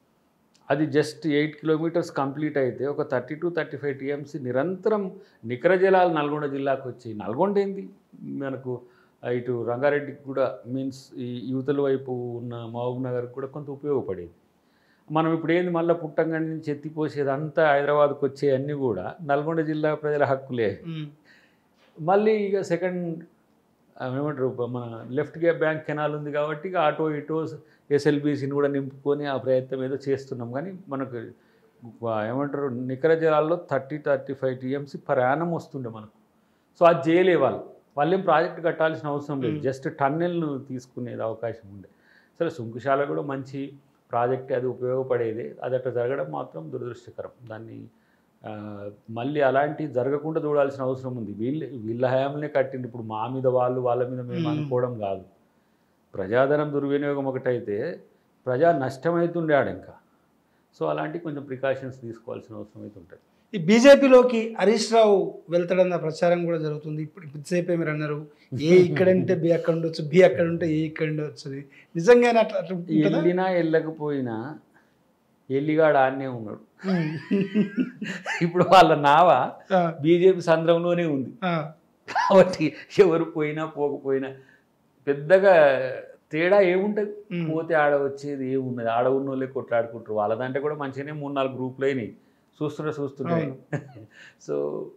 Speaker 2: అది జస్ట్ ఎయిట్ కిలోమీటర్స్ కంప్లీట్ అయితే ఒక thirty to thirty five TMC నిరంతరం నికర జలాలు నల్గొండ జిల్లాకు వచ్చి నల్గొండ ఏంది మనకు ఇటు రంగారెడ్డికి కూడా మీన్స్ ఈ యువతల వైపు ఉన్న మహబూబ్ నగర్కి కూడా కొంత ఉపయోగపడేది మనం ఇప్పుడు ఏంది మళ్ళీ పుట్టంగడి నుంచి ఎత్తిపోసేది అంతా హైదరాబాద్కి వచ్చే అన్నీ కూడా నల్గొండ జిల్లా ప్రజల హక్కులే
Speaker 1: ఉమ్,
Speaker 2: మళ్ళీ ఇక సెకండ్ ఏమంటారు మన లెఫ్ట్ గే బ్యాంక్ కెనాల్ ఉంది కాబట్టి ఇక ఆటో ఇటో ఎస్ఎల్బీసీని కూడా నింపుకొని ఆ ప్రయత్నం ఏదో చేస్తున్నాం కానీ మనకు ఆ, ఏమంటారు నికర జలాల్లో థర్టీ థర్టీ ఫైవ్ టీఎంసీ ప్రయాణం వస్తుండే మనకు సో అది చేయలే వాళ్ళు వాళ్ళు ఏం ప్రాజెక్ట్ కట్టాల్సిన అవసరం లేదు
Speaker 1: Hmm.
Speaker 2: జస్ట్ టన్నెల్ను తీసుకునేది అవకాశం ఉండే సరే సుంకుశాల కూడా మంచి ప్రాజెక్ట్ అది ఉపయోగపడేది అది అట్లా జరగడం మాత్రం దురదృష్టకరం దాన్ని ఆ, మళ్ళీ అలాంటివి జరగకుండా చూడాల్సిన అవసరం ఉంది వీళ్ళ వీళ్ళ హయాంలోనే కట్టింది ఇప్పుడు మా మీద వాళ్ళు వాళ్ళ మీద మేము
Speaker 1: Hmm.
Speaker 2: అనుకోవడం కాదు ప్రజాధనం దుర్వినియోగం ఒకటైతే ప్రజా నష్టమవుతుండే ఆడ ఇంకా సో అలాంటి కొంచెం ప్రికాషన్స్ తీసుకోవాల్సిన అవసరం అయితే ఉంటుంది
Speaker 1: ఈ బీజేపీలోకి హరీష్ రావు వెళ్తాడన్న ప్రచారం కూడా జరుగుతుంది ఇప్పుడు ఇంతసేపే మీరు అన్నారు ఏ ఇక్కడ ఉంటే బి అక్కడ ఉండొచ్చు బి అక్కడ ఉంటే ఏ ఇక్కడ ఉండొచ్చు నిజంగానే అట్లా అట్లా ఉంటుందా?
Speaker 2: వెళ్ళినా వెళ్ళకపోయినా ఎల్లిగాడు ఆడనే ఉన్నాడు
Speaker 1: ఉమ్.
Speaker 2: ఇప్పుడు వాళ్ళ నావ
Speaker 1: ఆ,
Speaker 2: బీజేపీ సంద్రంలోనే ఉంది
Speaker 1: ఆ,
Speaker 2: కాబట్టి ఎవరు పోయినా పోకపోయినా పెద్దగా తేడా ఏముంటుంది
Speaker 1: ఉమ్.
Speaker 2: పోతే ఆడ వచ్చేది ఏమున్నది ఆడ ఉన్న వాళ్ళే కొట్లాడుకుంటారు వాళ్ళదంటే కూడా మంచిగానే మూడు నాలుగు గ్రూపులు అయినాయి చూస్తుంటే చూస్తున్నాయి
Speaker 1: అవును.
Speaker 2: సో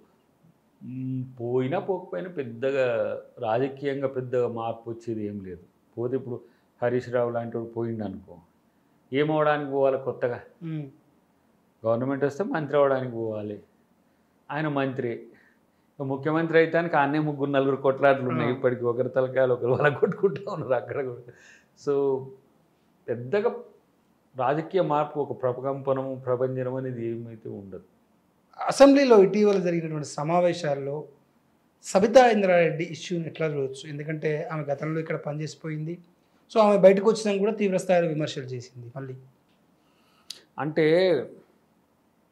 Speaker 2: మ్, పోయినా పోకపోయినా పెద్దగా రాజకీయంగా పెద్దగా మార్పు వచ్చేది ఏం లేదు పోతే ఇప్పుడు హరీష్ రావు లాంటి వాడు పోయిండు అనుకో ఏమవడానికి పోవాలి కొత్తగా
Speaker 1: ఉమ్.
Speaker 2: గవర్నమెంట్ వస్తే మంత్రి అవ్వడానికి పోవాలి ఆయన మంత్రి ఇక ముఖ్యమంత్రి అయితే ఆయనే ముగ్గురు నలుగురు కొట్లాట్లు ఉన్నాయి
Speaker 1: ఆ.
Speaker 2: ఇప్పటికి ఒకరి తలకాయలు ఒకరు వాళ్ళ కొట్టుకుంటూ ఉన్నారు అక్కడ కూడా సో పెద్దగా రాజకీయ మార్పు ఒక ప్రకంపనము ప్రపంచం అనేది ఏమైతే ఉండదు
Speaker 1: అసెంబ్లీలో ఇటీవల జరిగినటువంటి సమావేశాల్లో సబితా ఇంద్రారెడ్డి ఇష్యూని ఎట్లా చూడవచ్చు ఎందుకంటే ఆమె గతంలో ఇక్కడ పనిచేసిపోయింది సో ఆమె బయటకు వచ్చినా కూడా తీవ్ర స్థాయిలో విమర్శలు చేసింది మళ్ళీ
Speaker 2: అంటే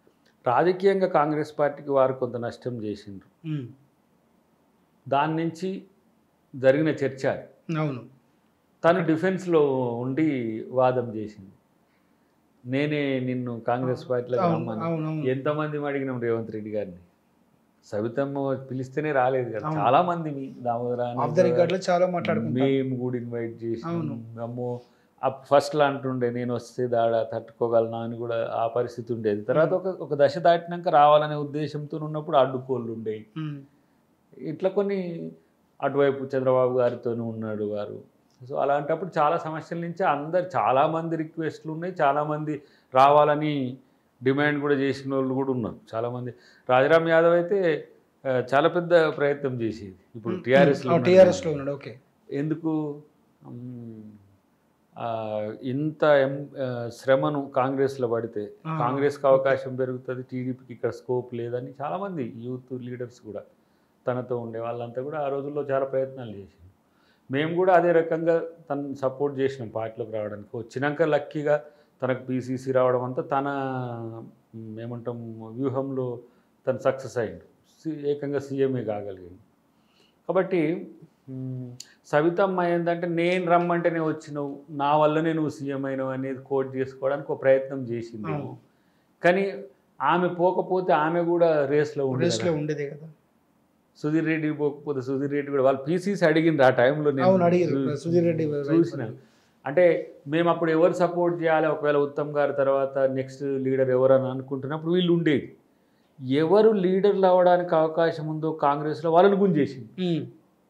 Speaker 2: రాజకీయంగా కాంగ్రెస్ పార్టీకి వారు కొంత నష్టం చేసిండ్రు
Speaker 1: ఉమ్.
Speaker 2: దాని నుంచి జరిగిన చర్చ అది.
Speaker 1: అవును
Speaker 2: తను డిఫెన్స్లో ఉండి వాదం చేసింది నేనే నిన్ను కాంగ్రెస్ పార్టీలోకి
Speaker 1: అవును
Speaker 2: రమ్మని
Speaker 1: అవును అవును.
Speaker 2: ఎంతమంది అడిగినాం రేవంత్ రెడ్డి గారిని సవితమ్మ పిలిస్తేనే రాలేదు కదా
Speaker 1: అవును.
Speaker 2: చాలా మంది మీ దామోదర
Speaker 1: ఆఫ్ ద రికార్డ్ లో చాలా మాట్లాడుకుంటాం
Speaker 2: మేము కూడా ఇన్వైట్ చేసి
Speaker 1: అవును.
Speaker 2: అమ్మో ఫస్ట్లో అంటుండే నేను వస్తే దాడ తట్టుకోగలనా అని కూడా ఆ పరిస్థితి ఉండేది తర్వాత ఒక ఒక దశ దాటినాక రావాలనే ఉద్దేశంతో ఉన్నప్పుడు అడ్డుకోళ్ళు ఉండేవి
Speaker 1: ఉమ్.
Speaker 2: ఇట్లా కొన్ని అటువైపు చంద్రబాబు గారితో ఉన్నాడు వారు సో అలాంటప్పుడు చాలా సమస్యల నుంచి అందరు చాలామంది రిక్వెస్ట్లు ఉన్నాయి చాలామంది రావాలని డిమాండ్ కూడా చేసిన వాళ్ళు కూడా ఉన్నారు చాలామంది రాజరామ్ యాదవ్ అయితే ఆ, చాలా పెద్ద ప్రయత్నం చేసేది ఇప్పుడు టీఆర్ఎస్లో
Speaker 1: ఆ, టీఆర్ఎస్ లో ఉన్నాడు ఓకే
Speaker 2: ఎందుకు మ్, ఆ, ఇంత ఎం ఆ, శ్రమను కాంగ్రెస్లో పడితే
Speaker 1: ఆ,
Speaker 2: కాంగ్రెస్కి అవకాశం పెరుగుతుంది టీడీపీకి ఇక్కడ స్కోప్ లేదని చాలామంది యూత్ లీడర్స్ కూడా తనతో ఉండే వాళ్ళంతా కూడా ఆ రోజుల్లో చాలా ప్రయత్నాలు చేసింది మేము కూడా అదే రకంగా తను సపోర్ట్ చేసినాం పార్టీలోకి రావడానికి వచ్చినాక లక్కీగా తనకు పీసీసీ రావడం అంతా తన మ్, ఏమంటాం వ్యూహంలో తను సక్సెస్ అయ్యిండు సి- ఏకంగా సీఎంఏ కాగలిగింది కాబట్టి మ్, సవితమ్మ ఏంటంటే నేను రమ్మంటేనే వచ్చినావు నా వల్లనే నువ్వు సీఎం అయినావు అనేది కోట్ చేసుకోవడానికి ఒక ప్రయత్నం చేసింది
Speaker 1: అవును.
Speaker 2: కానీ ఆమె పోకపోతే ఆమె కూడా రేస్లో
Speaker 1: రేస్ లో
Speaker 2: ఉండేది
Speaker 1: ఉండేదే కదా
Speaker 2: సుధీర్ రెడ్డి పోకపోతే సుధీర్ రెడ్డి కూడా వాళ్ళు పీసీసీ అడిగిండ్రు ఆ టైంలో నేను
Speaker 1: అవును అడిగారు
Speaker 2: చూ-
Speaker 1: సుధీర్ రెడ్డి
Speaker 2: చూసిన అంటే మేము అప్పుడు ఎవరు సపోర్ట్ చేయాలి ఒకవేళ ఉత్తమ్ గారి తర్వాత నెక్స్ట్ లీడర్ ఎవరు అని అనుకుంటున్నప్పుడు వీళ్ళు ఉండేది ఎవరు లీడర్లు అవ్వడానికి అవకాశం ఉందో కాంగ్రెస్లో వాళ్ళని గుంజేసింది
Speaker 1: ఉమ్.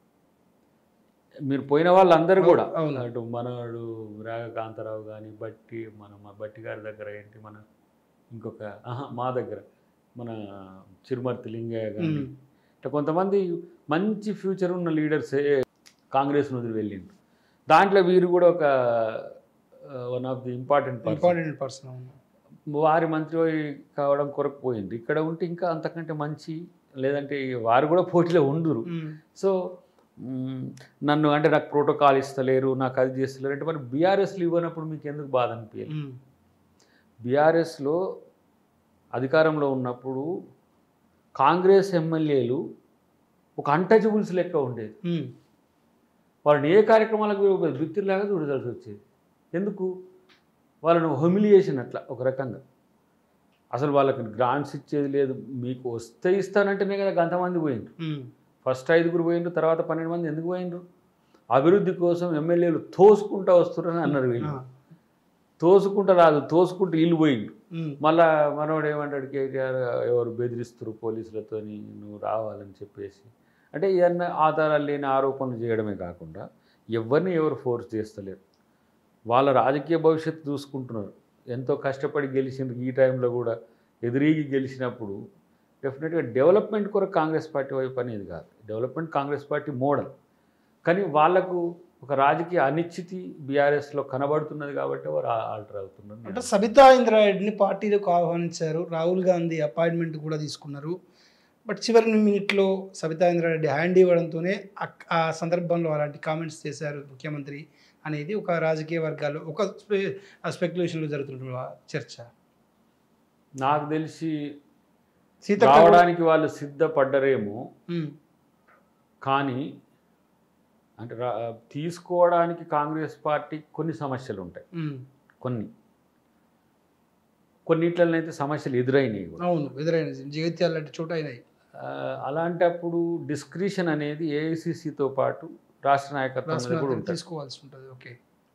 Speaker 2: మీరు పోయిన వాళ్ళందరూ కూడా
Speaker 1: అవును.
Speaker 2: అటు మనవాడు రాగకాంతారావు కానీ బట్టి మన మా బట్టి గారి దగ్గర ఏంటి మన ఇంకొక ఆహా మా దగ్గర మన చిరుమర్తి లింగయ్య కానీ
Speaker 1: ఉమ్.
Speaker 2: ఇట్లా కొంతమంది మంచి ఫ్యూచర్ ఉన్న లీడర్సే కాంగ్రెస్ వదిలి వెళ్ళిండ్రు దాంట్లో వీరు కూడా ఒక one of the important person
Speaker 1: important person అవును
Speaker 2: వారి మంత్రి కావడం కొరకు పోయింది ఇక్కడ ఉంటే ఇంకా అంతకంటే మంచి లేదంటే వారు కూడా పోటీలో ఉండురు
Speaker 1: ఉమ్.
Speaker 2: సో మ్, నన్ను అంటే నాకు ప్రోటోకాల్ ఇస్తలేరు నాకు అది చేస్తలేరు అంటే మరి బీఆర్ఎస్లు ఇవ్వనప్పుడు మీకు ఎందుకు బాధ అనిపించాలి
Speaker 1: ఉమ్.
Speaker 2: బీఆర్ఎస్లో అధికారంలో ఉన్నప్పుడు కాంగ్రెస్ ఎమ్మెల్యేలు ఒక అన్టచబుల్స్ లెక్క ఉండేది
Speaker 1: ఉమ్.
Speaker 2: వాళ్ళని ఏ కార్యక్రమాలకు బిత్తిలాగా చూడాల్సి వచ్చేది ఎందుకు వాళ్ళను హ్యూమిలియేషన్ అట్లా ఒక రకంగా అసలు వాళ్ళకి గ్రాంట్స్ ఇచ్చేది లేదు మీకు వస్తే ఇస్తానంటేనే కదా గంతమంది పోయిండ్రు
Speaker 1: ఉమ్.
Speaker 2: ఫస్ట్ ఐదుగురు పోయిండ్రు తర్వాత పన్నెండు మంది ఎందుకు పోయిండ్రు అభివృద్ధి కోసం ఎమ్మెల్యేలు తోసుకుంటా వస్తున్నారని అన్నారు వీళ్ళు
Speaker 1: ఆ.
Speaker 2: తోసుకుంటా రాదు తోసుకుంటూ ఇల్లు పోయిండు
Speaker 1: ఉమ్.
Speaker 2: మళ్ళా మనోడు ఏమంటాడు కేటీఆర్ ఎవరు బెదిరిస్తారు పోలీసులతోని నువ్వు రావాలని చెప్పేసి అంటే ఇవన్నీ ఆధారాలు లేని ఆరోపణలు చేయడమే కాకుండా ఎవరిని ఎవరు ఫోర్స్ చేస్తలేరు వాళ్ళ రాజకీయ భవిష్యత్తు చూసుకుంటున్నారు ఎంతో కష్టపడి గెలిచిండ్రు ఈ టైంలో కూడా ఎదురీగి గెలిచినప్పుడు డెఫినెట్గా డెవలప్మెంట్ కొరకు కాంగ్రెస్ పార్టీ వైపు అనేది కాదు డెవలప్మెంట్ కాంగ్రెస్ పార్టీ మోడల్ కానీ వాళ్లకు ఒక రాజకీయ అనిశ్చితి బీఆర్ఎస్లో కనబడుతున్నది కాబట్టి వారు ఆల్టర్ అవుతున్నారు
Speaker 1: అంటే సబితా ఇంద్రారెడ్డిని పార్టీలోకి ఆహ్వానించారు రాహుల్ గాంధీ అపాయింట్మెంట్ కూడా తీసుకున్నారు బట్ చివరి మినిట్లో సబితా ఇంద్రారెడ్డి హ్యాండ్ ఇవ్వడంతోనే అక్- ఆ సందర్భంలో అలాంటి కామెంట్స్ చేశారు ముఖ్యమంత్రి అనేది ఒక రాజకీయ వర్గాల్లో ఒక స్పె స్పెక్యులేషన్లో జరుగుతున్న చర్చ
Speaker 2: నాకు తెలిసి
Speaker 1: సీతక్క
Speaker 2: రావడానికి వాళ్ళు సిద్ధపడ్డరేమో
Speaker 1: ఉమ్,
Speaker 2: కానీ అంటే రా- తీసుకోవడానికి కాంగ్రెస్ పార్టీ కొన్ని సమస్యలు ఉంటాయి
Speaker 1: ఉమ్,
Speaker 2: కొన్ని కొన్నిట్లనైతే సమస్యలు ఎదురైనాయి కూడా
Speaker 1: అవును ఎదురైన జగిత్యాల లాంటి చోట అయినాయి
Speaker 2: ఆ, అలాంటప్పుడు డిస్క్రిషన్ అనేది ఏఐసిసితో పాటు రాష్ట్ర నాయకత్వం మీద కూడా
Speaker 1: రాష్ట్ర
Speaker 2: ఉంటుంది
Speaker 1: తీసుకోవాల్సి ఉంటుంది ఓకే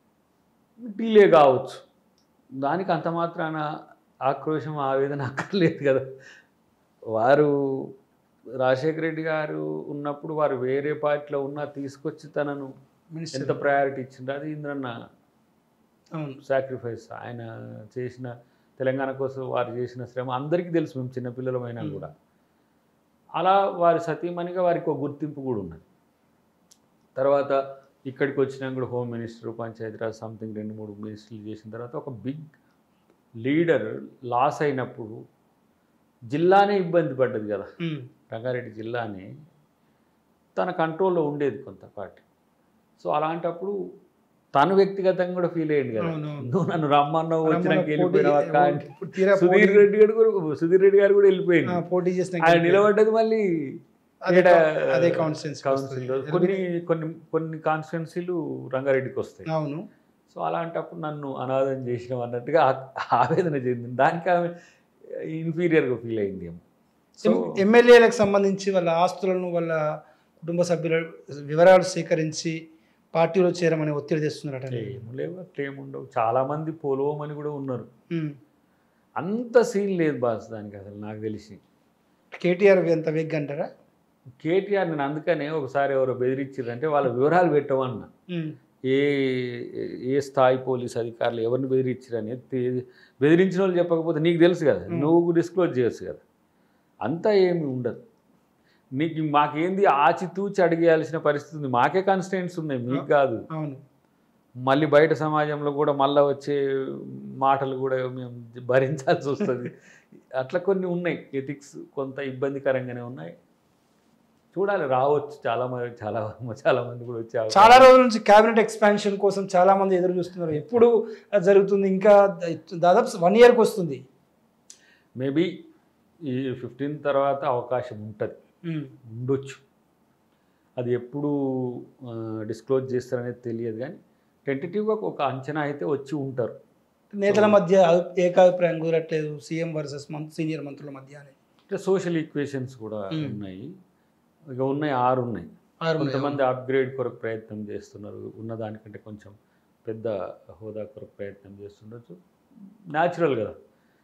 Speaker 2: డిలే కావచ్చు దానికి అంత మాత్రాన ఆక్రోశం ఆవేదన అక్కర్లేదు కదా వారు రాజశేఖర రెడ్డి గారు ఉన్నప్పుడు వారు వేరే పార్టీలో ఉన్నా తీసుకొచ్చి తనను ఎంత
Speaker 1: మినిస్టర్
Speaker 2: ప్రయారిటీ ఇచ్చిండ్రు అది ఇంద్రన్న
Speaker 1: అవును
Speaker 2: సాక్రిఫైస్ ఆయన చేసిన తెలంగాణ కోసం వారు చేసిన శ్రమ అందరికీ తెలుసు మేము చిన్నపిల్లలమైనా
Speaker 1: Hmm.
Speaker 2: కూడా అలా వారి సతీమణిగా వారికి ఒక గుర్తింపు కూడా ఉన్నది తర్వాత ఇక్కడికి వచ్చినా కూడా హోమ్ మినిస్టర్ పంచాయతీరాజ్ సంథింగ్ రెండు మూడు మినిస్టర్లు చేసిన తర్వాత ఒక బిగ్ లీడర్ లాస్ అయినప్పుడు జిల్లానే ఇబ్బంది పడ్డది కదా
Speaker 1: ఉమ్,
Speaker 2: రంగారెడ్డి జిల్లాని తన కంట్రోల్లో ఉండేది కొంత పార్టీ సో అలాంటప్పుడు తను వ్యక్తిగతంగా కూడా ఫీల్ అయ్యింది కదా
Speaker 1: అవును, అవును.
Speaker 2: నువ్వు నన్ను రమ్మన్నావు
Speaker 1: రమ్మన్న
Speaker 2: వచ్చినాక
Speaker 1: పోటీ-
Speaker 2: వెళ్ళిపోయినావు అక్క అంటే
Speaker 1: ఇప్పుడు తీరా
Speaker 2: సుధీర్
Speaker 1: పోటీ-
Speaker 2: రెడ్డి గారు కూడా సుధీర్ రెడ్డి గారు కూడా వెళ్ళిపోయింది
Speaker 1: ఆ, పోటీ చేసిన
Speaker 2: ఆయన నిలబడ్డది మళ్ళీ
Speaker 1: అదే
Speaker 2: ఈడ
Speaker 1: కా- అదే constituency కి
Speaker 2: council లో.
Speaker 1: వస్తుంది.
Speaker 2: కొన్ని కొన్ని కొన్ని కాన్స్టిట్యున్సీలు రంగారెడ్డికి వస్తాయి
Speaker 1: అవును
Speaker 2: సో అలాంటప్పుడు నన్ను అనాథం చేసినాం అన్నట్టుగా ఆ- ఆవేదన చెందింది దానికి ఆమె ఇన్ఫీరియర్గా ఫీల్ అయింది ఏమో సో
Speaker 1: ఎం- ఎమ్మెల్యేలకు సంబంధించి వాళ్ళ ఆస్తులను వాళ్ళ కుటుంబ సభ్యుల వివరాలు సేకరించి పార్టీలో చేరమని ఒత్తిడి తెస్తున్నారట
Speaker 2: ఏం లేవు అట్లా ఏముండవు చాలా మంది పోలోమని కూడా ఉన్నారు
Speaker 1: ఉమ్.
Speaker 2: అంత సీన్ లేదు బాస్ దానికి అసలు నాకు తెలిసి
Speaker 1: కేటీఆర్ ఎంత వెగ్ అంటారా
Speaker 2: కేటీఆర్ నేను అందుకనే ఒకసారి ఎవరో బెదిరించారంటే వాళ్ళ వివరాలు పెట్టమన్నా
Speaker 1: ఉమ్.
Speaker 2: ఏ ఏ స్థాయి పోలీస్ అధికారులు ఎవరిని బెదిరించారని తె- బెదిరించిన వాళ్ళు చెప్పకపోతే నీకు తెలుసు కదా
Speaker 1: Hmm.
Speaker 2: నువ్వు డిస్క్లోజ్ చేయొచ్చు కదా అంతా ఏమి ఉండదు నీకు మాకేంది ఆచితూచి అడిగేయాల్సిన పరిస్థితి ఉంది మాకే కాన్స్టెంట్స్ ఉన్నాయి మీకు కాదు
Speaker 1: అవును
Speaker 2: మళ్ళీ బయట సమాజంలో కూడా మళ్ళీ వచ్చే మాటలు కూడా మేము భరించాల్సి వస్తుంది అట్లా కొన్ని ఉన్నాయి ఎథిక్స్ కొంత ఇబ్బందికరంగానే ఉన్నాయి చూడాలి రావచ్చు చాలా మంది చాలా చాలా మంది కూడా వచ్చే అవకాశం
Speaker 1: చాలా రోజుల నుంచి కేబినెట్ ఎక్స్పాన్షన్ కోసం చాలా మంది ఎదురు చూస్తున్నారు ఎప్పుడు అది జరుగుతుంది ఇంకా దాదాపు వన్ ఇయర్కి వస్తుంది
Speaker 2: మేబీ ఈ ఫిఫ్టీన్ తర్వాత అవకాశం ఉంటుంది
Speaker 1: ఉమ్.
Speaker 2: ఉండొచ్చు అది ఎప్పుడు డిస్క్లోజ్ చేస్తారనేది తెలియదు కానీ టెంటేటివ్గా ఒక అంచనా అయితే వచ్చి ఉంటారు
Speaker 1: నేతల మధ్య అభి- ఏకాభిప్రాయం కుదరట్లేదు సీఎం వర్సెస్ మంత్ సీనియర్ మంత్రుల మధ్య అని
Speaker 2: అంటే సోషల్ ఈక్వేషన్స్ కూడా
Speaker 1: Hmm.
Speaker 2: ఉన్నాయి ఇక ఉన్నాయి ఆరు ఉన్నాయి
Speaker 1: ఆరు ఉన్నాయి.
Speaker 2: కొంతమంది అప్గ్రేడ్ కొరకు ప్రయత్నం చేస్తున్నారు ఉన్నదానికంటే కొంచెం పెద్ద హోదా కొరకు ప్రయత్నం చేస్తుండొచ్చు న్యాచురల్ కదా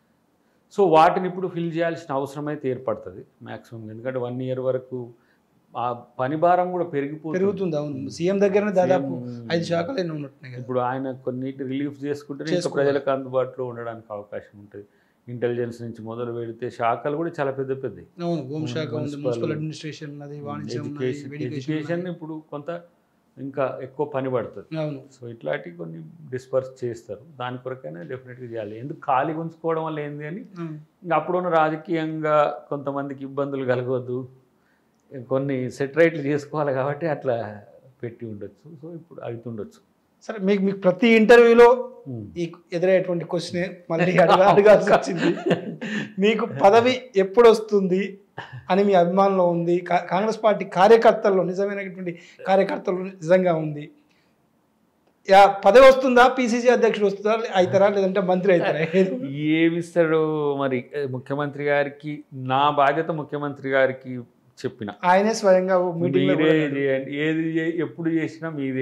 Speaker 2: సో వాటిని ఇప్పుడు ఫిల్ చేయాల్సిన అవసరం అయితే ఏర్పడుతుంది మ్యాక్సిమం ఎందుకంటే వన్ ఇయర్ వరకు ఆ పని భారం కూడా పెరిగిపోతుంది
Speaker 1: పెరుగుతుంది అవును సీఎం దగ్గరనే దాదాపు
Speaker 2: CM
Speaker 1: ఐదు శాఖలు ఎన్నో ఉంటున్నాయి కదా
Speaker 2: ఇప్పుడు ఆయన కొన్నిటి రిలీఫ్ చేసుకుంటే ఇంకా
Speaker 1: చేసుకోవాలి.
Speaker 2: ప్రజలకు అందుబాటులో ఉండడానికి అవకాశం ఉంటుంది ఇంటెలిజెన్స్ నుంచి మొదలు పెడితే శాఖలు కూడా చాలా పెద్ద పెద్దవి
Speaker 1: అవును హోంశాఖ ఉంది
Speaker 2: మున్సిపల్
Speaker 1: మున్సిపల్ అడ్మినిస్ట్రేషన్ ఉన్నది వాణిజ్యం ఉన్నది
Speaker 2: ఎడ్యుకేషన్
Speaker 1: ఎడ్యుకేషన్
Speaker 2: ఎడ్యుకేషన్ ఇప్పుడు కొంత ఇంకా ఎక్కువ పని పడుతుంది
Speaker 1: అవును
Speaker 2: సో ఇట్లాంటివి కొన్ని డిస్పర్స్ చేస్తారు దాని కొరకైనా డెఫినెట్గా చేయాలి ఎందుకు ఖాళీ ఉంచుకోవడం వల్ల ఏంది అని
Speaker 1: అవును.
Speaker 2: ఇంకా అప్పుడున్న రాజకీయంగా కొంతమందికి ఇబ్బందులు కలగవద్దు కొన్ని సెటరైట్లు చేసుకోవాలి కాబట్టి అట్లా పెట్టి ఉండొచ్చు సో ఇప్పుడు అవుతుండొచ్చు
Speaker 1: సరే మీకు మీకు ప్రతి ఇంటర్వ్యూలో ఈ ఎదురయ్యేటువంటి క్వశ్చన్ మళ్ళీ అడగా అడగాల్సి వచ్చింది మీకు పదవి ఎప్పుడు వస్తుంది అని మీ అభిమానంలో ఉంది కా- కాంగ్రెస్ పార్టీ కార్యకర్తల్లో నిజమైనటువంటి కార్యకర్తలు నిజంగా ఉంది యా పదవి వస్తుందా పిసిసి అధ్యక్షుడు వస్తుందా అవుతారా లేదంటే మంత్రి అవుతారా ఏది?
Speaker 2: ఏమిస్తాడు మరి ఏ, ముఖ్యమంత్రి గారికి నా బాధ్యత ముఖ్యమంత్రి గారికి చెప్పిన
Speaker 1: ఆయనే స్వయంగా మీటింగ్
Speaker 2: మీరే చేయండి ఏది చే- ఎప్పుడు చేసినా మీదే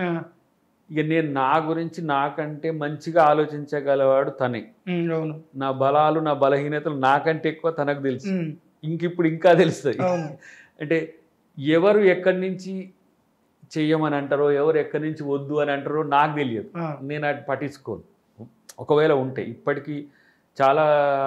Speaker 2: ఇక నేను నా గురించి నాకంటే మంచిగా ఆలోచించగలవాడు తనే
Speaker 1: అవును
Speaker 2: నా బలాలు నా బలహీనతలు నాకంటే ఎక్కువ తనకు తెలుసు
Speaker 1: ఉమ్,
Speaker 2: ఇంక ఇప్పుడు ఇంకా తెలుస్తాయి
Speaker 1: అవును
Speaker 2: అంటే ఎవరు ఎక్కడి నుంచి చెయ్యమని అంటారో ఎవరు ఎక్కడి నుంచి వద్దు అని అంటారో నాకు తెలియదు
Speaker 1: ఆ,
Speaker 2: నేను అది పట్టించుకోను ఒకవేళ ఉంటాయి ఇప్పటికీ చాలా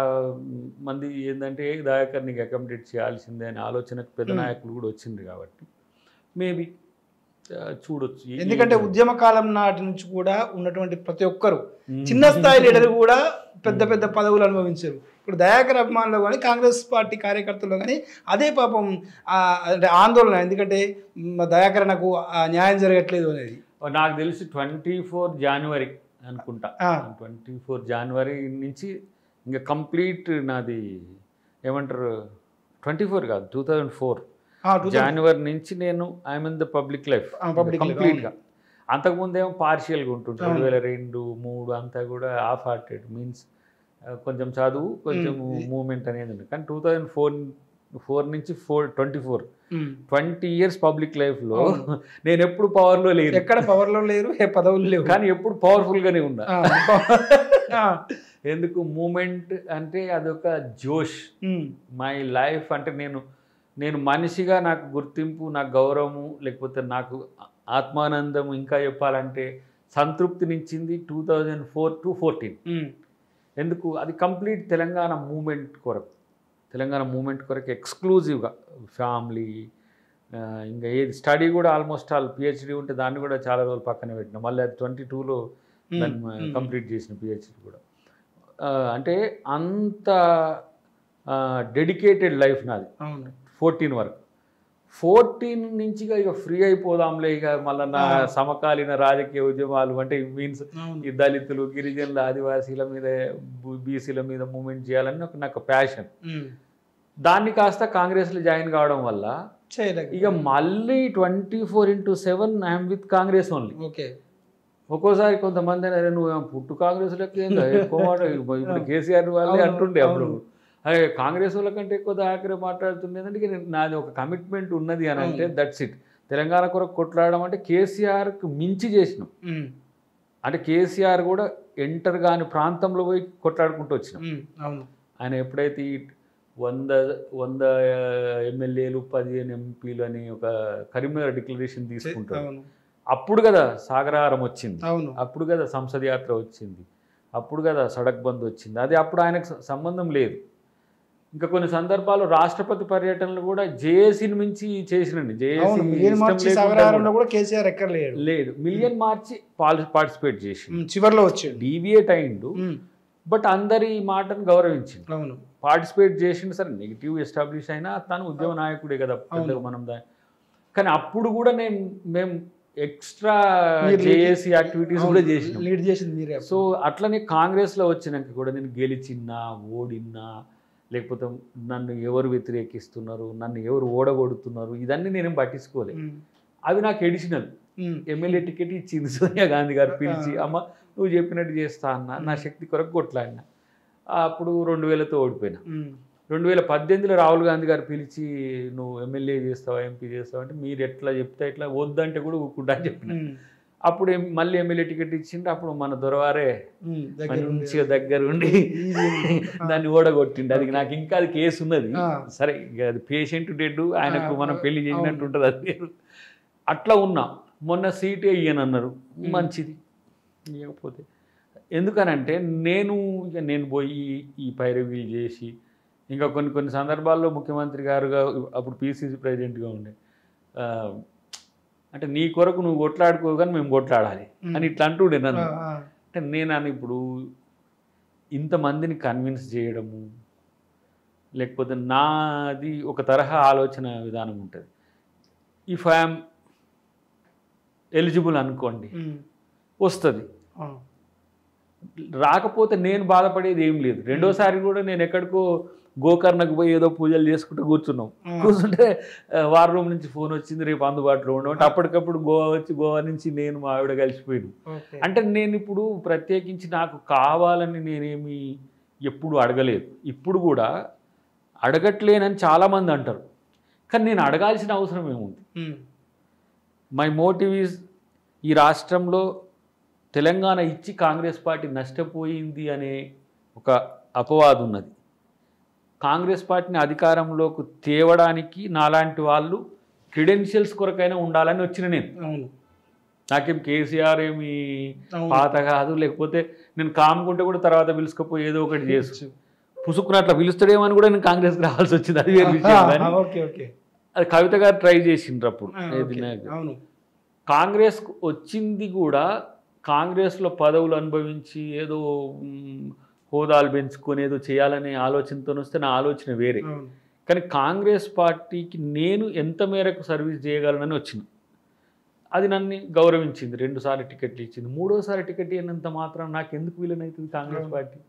Speaker 2: మంది ఏంటంటే దయాకర్ నీకు అకామిడేట్ చేయాల్సిందే అనే ఆలోచనకు పెద్ద
Speaker 1: Hmm.
Speaker 2: నాయకులు కూడా వచ్చింది కాబట్టి మేబీ చూడొచ్చు ఈ-
Speaker 1: ఎందుకంటే
Speaker 2: ఈ-
Speaker 1: ఉద్యమ కాలం నాటి నుంచి కూడా ఉన్నటువంటి ప్రతి ఒక్కరు
Speaker 2: Hmm.
Speaker 1: చిన్న స్థాయి లీడర్ కూడా పెద్ద పెద్ద పదవులు అనుభవించారు ఇప్పుడు దయాకర్ అభిమానులు కానీ కాంగ్రెస్ పార్టీ కార్యకర్తల్లో కానీ అదే పాపం ఆ, అంటే ఆందోళన ఎందుకంటే మ, దయాకర్ నాకు ఆ న్యాయం జరగట్లేదు అనేది
Speaker 2: నాకు తెలిసి ట్వంటీ ఫోర్ జనవరి అనుకుంటా
Speaker 1: ఆ.
Speaker 2: ట్వంటీ ఫోర్ జనవరి నుంచి ఇంకా కంప్లీట్ నాది ఏమంటారు ట్వంటీ ఫోర్ కాదు టూ థౌజండ్ ఫోర్
Speaker 1: ఆ, 2000
Speaker 2: జనవరి నుంచి నేను I'm in the public life
Speaker 1: ah, public life,
Speaker 2: కంప్లీట్గా అంతకుముందేమో పార్షియల్గా ఉంటుండే
Speaker 1: అవును.
Speaker 2: రెండు వేల రెండు మూడు అంతా కూడా హాఫ్ హార్టెడ్ మీన్స్ కొంచెం చదువు కొంచెం
Speaker 1: Mm.
Speaker 2: మూమెంట్ అనేది ఉంది కానీ టూ థౌజండ్ ఫోర్ ఫోర్ నుంచి four twenty four
Speaker 1: um.
Speaker 2: Twenty years public లైఫ్లో
Speaker 1: అవును.
Speaker 2: నేను ఎప్పుడు పవర్లో లేదు
Speaker 1: ఎక్కడ పవర్లో లేరు ఏ పదవులు లేవు
Speaker 2: కానీ ఎప్పుడు పవర్ఫుల్గానే ఉన్నా
Speaker 1: ఆ, ఆ,
Speaker 2: ఎందుకు మూమెంట్ అంటే అదొక జోష్
Speaker 1: ఉమ్,
Speaker 2: మై లైఫ్ అంటే నేను నేను మనిషిగా నాకు గుర్తింపు నాకు గౌరవము లేకపోతే నాకు ఆత్మానందం ఇంకా చెప్పాలంటే సంతృప్తినిచ్చింది two thousand four to fourteen
Speaker 1: um,
Speaker 2: ఎందుకు అది కంప్లీట్ తెలంగాణ మూమెంట్ కొరకు తెలంగాణ మూమెంట్ కొరకు ఎక్స్క్లూజివ్గా ఫ్యామిలీ ఇంకా ఏది స్టడీ కూడా ఆల్మోస్ట్ ఆల్ పిహెచ్డి ఉంటే దాన్ని కూడా చాలా రోజులు పక్కన పెట్టిన మళ్ళీ అది ట్వంటీ టూలో
Speaker 1: ఉమ్,
Speaker 2: దాన్ని
Speaker 1: ఉమ్.
Speaker 2: కంప్లీట్ చేసిన పిహెచ్డి కూడా ఆ, అంటే అంత డెడికేటెడ్ లైఫ్ నాది
Speaker 1: అవును
Speaker 2: ఫోర్టీన్ వరకు ఫోర్టీన్ నుంచి ఇక ఇక ఫ్రీ అయిపోదాంలే ఇక మళ్ళీ నా
Speaker 1: ఆ.
Speaker 2: సమకాలీన రాజకీయ ఉద్యమాలు అంటే మీన్స్
Speaker 1: అవును
Speaker 2: ఈ దళితులు గిరిజనుల ఆదివాసీల మీద బు- బీసీల మీద మూమెంట్ చేయాలని ఒక నాకు ప్యాషన్
Speaker 1: ఉమ్.
Speaker 2: దాన్ని కాస్త కాంగ్రెస్లో జాయిన్ కావడం వల్ల
Speaker 1: చేయలేక
Speaker 2: ఇక మళ్ళీ twenty four into seven I'm with Congress only
Speaker 1: okay
Speaker 2: ఒక్కోసారి కొంతమంది అన్నారు నువ్వు ఏం పుట్టు కాంగ్రెస్ లెక్క ఏందో ఎక్కువ మాట ఇప్పుడు కేసీఆర్ వాళ్ళే
Speaker 1: అవును,
Speaker 2: అంటుండే అప్పుడు
Speaker 1: అవును.
Speaker 2: అదే కాంగ్రెస్ వాళ్ళ కంటే ఎక్కువ దాకరే మాట్లాడుతుండే అంటే ఇక నేను- నాది ఒక కమిట్మెంట్ ఉన్నది అని అంటే
Speaker 1: అవును.
Speaker 2: దట్స్ ఇట్ తెలంగాణ కొరకు కొట్లాడడం అంటే కేసీఆర్కి మించి చేసినాం
Speaker 1: ఉమ్.
Speaker 2: అంటే కేసీఆర్ కూడా ఎంటర్ కాని ప్రాంతంలో పోయి కొట్లాడుకుంటూ వచ్చినాం
Speaker 1: ఉమ్. అవును
Speaker 2: ఆయన ఎప్పుడైతే ఈ వంద వంద ఎమ్మెల్యేలు పదిహేను ఎంపీలు అని ఒక కరీంనగర్ డిక్లరేషన్
Speaker 1: చే-
Speaker 2: తీసుకుంటారు
Speaker 1: అవును
Speaker 2: అప్పుడు కదా సాగరహారం వచ్చింది
Speaker 1: అవును
Speaker 2: అప్పుడు కదా సంసద్ యాత్ర వచ్చింది అప్పుడు కదా సడక్ బంద్ వచ్చింది అది అప్పుడు ఆయనకు స- సంబంధం లేదు ఇంకా కొన్ని సందర్భాల్లో రాష్ట్రపతి పర్యటనలు కూడా జేఏసీని మించి చేసినండి
Speaker 1: అవును మిలియన్
Speaker 2: జేఏసీ
Speaker 1: మార్చి సాగరహారంలో కూడా కేసీఆర్ ఎక్కర్లేడు
Speaker 2: లేదు మిలియన్ మార్చి పార్టిసిపేట్ చేసి
Speaker 1: ఉమ్. చివర్లో వచ్చాడు
Speaker 2: డీవియేట్ అయిండు
Speaker 1: ఉమ్.
Speaker 2: బట్ అందరి మాటను గౌరవించింది
Speaker 1: అవును
Speaker 2: పార్టిసిపేట్ చేసిండు సరే నెగిటివ్ ఎస్టాబ్లిష్ అయినా తను ఉద్యమ నాయకుడే కదా పెద్దగా మనం దా- కానీ అప్పుడు కూడా నేను మేము ఎక్స్ట్రా
Speaker 1: మీరు
Speaker 2: జేఏసీ యాక్టివిటీస్ కూడా చేసినాం
Speaker 1: లీడ్ చేసింది మీరే
Speaker 2: సో అట్లనే కాంగ్రెస్లో వచ్చినాక కూడా నేను గెలిచిన్నా ఓడిన్నా లేకపోతే నన్ను ఎవరు వ్యతిరేకిస్తున్నారు నన్ను ఎవరు ఓడగొడుతున్నారు ఇదన్నీ నేనేం పట్టించుకోలే
Speaker 1: ఉమ్.
Speaker 2: అవి నాకు ఎడిషనల్
Speaker 1: ఉమ్.
Speaker 2: ఎమ్మెల్యే టికెట్ ఇచ్చింది సోనియా గాంధీ గారు పిలిచి
Speaker 1: ఆ.
Speaker 2: అమ్మ నువ్వు చెప్పినట్టు చేస్తా అన్న నా శక్తి కొరకు కొట్లాడినా అప్పుడు రెండు వేలతో ఓడిపోయినా
Speaker 1: ఉమ్.
Speaker 2: రెండు వేల పద్దెనిమిదిలో రాహుల్ గాంధీ గారు పిలిచి నువ్వు ఎమ్మెల్యే చేస్తావా ఎంపీ చేస్తావా అంటే మీరు ఎట్లా చెప్తే ఎట్లా వద్దంటే కూడా ఊరుకుంటా అని చెప్పిన
Speaker 1: ఉమ్.
Speaker 2: అప్పుడు ఏం- మళ్ళీ ఎమ్మెల్యే టికెట్ ఇచ్చిండు అప్పుడు మన దొరవారే
Speaker 1: ఉమ్. దగ్గర ఉండి.
Speaker 2: మంచిగా దగ్గర ఉండి
Speaker 1: ఇది-
Speaker 2: దాన్ని ఓడగొట్టిండు అది నాకు ఇంకా అది కేసు ఉన్నది
Speaker 1: ఆ.
Speaker 2: సరే ఇక అది పేషెంట్ డెడ్ ఆయనకు
Speaker 1: ఆ,
Speaker 2: మనం పెళ్లి చేసినట్టు
Speaker 1: అవును.
Speaker 2: ఉంటుంది అది వేరు. అట్లా ఉన్నా మొన్న సీటే ఇయ్యనన్నారు
Speaker 1: ఉమ్.
Speaker 2: మంచిది ఇవ్వకపోతే ఎందుకనంటే నేను ఇక నేను పోయి ఈ పైరవీలు చేసి ఇంకా కొన్ని కొన్ని సందర్భాల్లో ముఖ్యమంత్రి గారుగా అప్పుడు పీసీసీ ప్రెసిడెంట్గా ఉండే ఆ, అంటే నీ కొరకు నువ్వు కొట్లాడుకోగానే మేము కొట్లాడాలి
Speaker 1: ఉమ్.
Speaker 2: అని ఇట్లా అంటుండే
Speaker 1: ఆ,
Speaker 2: నన్ను
Speaker 1: ఆ.
Speaker 2: అంటే నేను అని ఇప్పుడు ఇంతమందిని కన్విన్స్ చేయడము లేకపోతే నాది ఒక తరహా ఆలోచన విధానం ఉంటుంది ఇఫ్ ఐఎమ్ ఎలిజిబుల్ అనుకోండి
Speaker 1: ఉమ్.
Speaker 2: వస్తుంది
Speaker 1: ఆ.
Speaker 2: రాకపోతే నేను బాధపడేది ఏం లేదు రెండోసారి కూడా నేను ఎక్కడికో గోకర్ణకు పోయి ఏదో పూజలు చేసుకుంటూ కూర్చున్నాం
Speaker 1: ఆ.
Speaker 2: కూర్చుంటే ఆ, వార్ రూమ్ నుంచి ఫోన్ వచ్చింది రేపు అందుబాటులో ఉండవు అంటే అప్పటికప్పుడు గోవా వచ్చి గోవా నుంచి నేను మా ఆవిడ కలిసిపోయాను
Speaker 1: ఓకే.
Speaker 2: అంటే నేను ఇప్పుడు ప్రత్యేకించి నాకు కావాలని నేనేమి ఎప్పుడు అడగలేదు ఇప్పుడు కూడా అడగట్లేనని చాలామంది అంటారు కానీ నేను అడగాల్సిన అవసరం ఏముంది
Speaker 1: ఉమ్.
Speaker 2: మై మోటివ్ ఈజ్ ఈ రాష్ట్రంలో తెలంగాణ ఇచ్చి కాంగ్రెస్ పార్టీ నష్టపోయింది అనే ఒక అపవాదు ఉన్నది కాంగ్రెస్ పార్టీని అధికారంలోకి తేవడానికి నాలాంటి వాళ్ళు క్రిడెన్షియల్స్ కొరకైనా ఉండాలని వచ్చిన నేను
Speaker 1: అవును
Speaker 2: నాకేం కేసీఆర్ ఏమి
Speaker 1: అవును.
Speaker 2: పాత కాదు లేకపోతే నేను కాముకుంటే కూడా తర్వాత పిలుచుకపోయి ఏదో ఒకటి చేసు పుసుకుని అట్లా పిలుస్తాడేమో అని కూడా నేను కాంగ్రెస్కి రావాల్సి వచ్చింది అది వేరే విషయం కానీ
Speaker 1: ఆ, ఓకే ఓకే
Speaker 2: అది కవిత గారు ట్రై చేసిండ్రు అప్పుడు
Speaker 1: ఆ,
Speaker 2: ఏది
Speaker 1: ఓకే.
Speaker 2: నాకు.
Speaker 1: అవును
Speaker 2: కాంగ్రెస్ వచ్చింది కూడా కాంగ్రెస్లో పదవులు అనుభవించి ఏదో మ్, హోదాలు పెంచుకొని ఏదో చేయాలనే ఆలోచనతో వస్తే నా ఆలోచన వేరే
Speaker 1: అవును
Speaker 2: కానీ కాంగ్రెస్ పార్టీకి నేను ఎంత మేరకు సర్వీస్ చేయగలనని వచ్చిన అది నన్ను గౌరవించింది రెండుసార్లు టికెట్లు ఇచ్చింది మూడోసారి టికెట్ ఇవ్వనంత మాత్రం నాకు ఎందుకు వీలనవుతుంది కాంగ్రెస్
Speaker 1: అవును.
Speaker 2: పార్టీ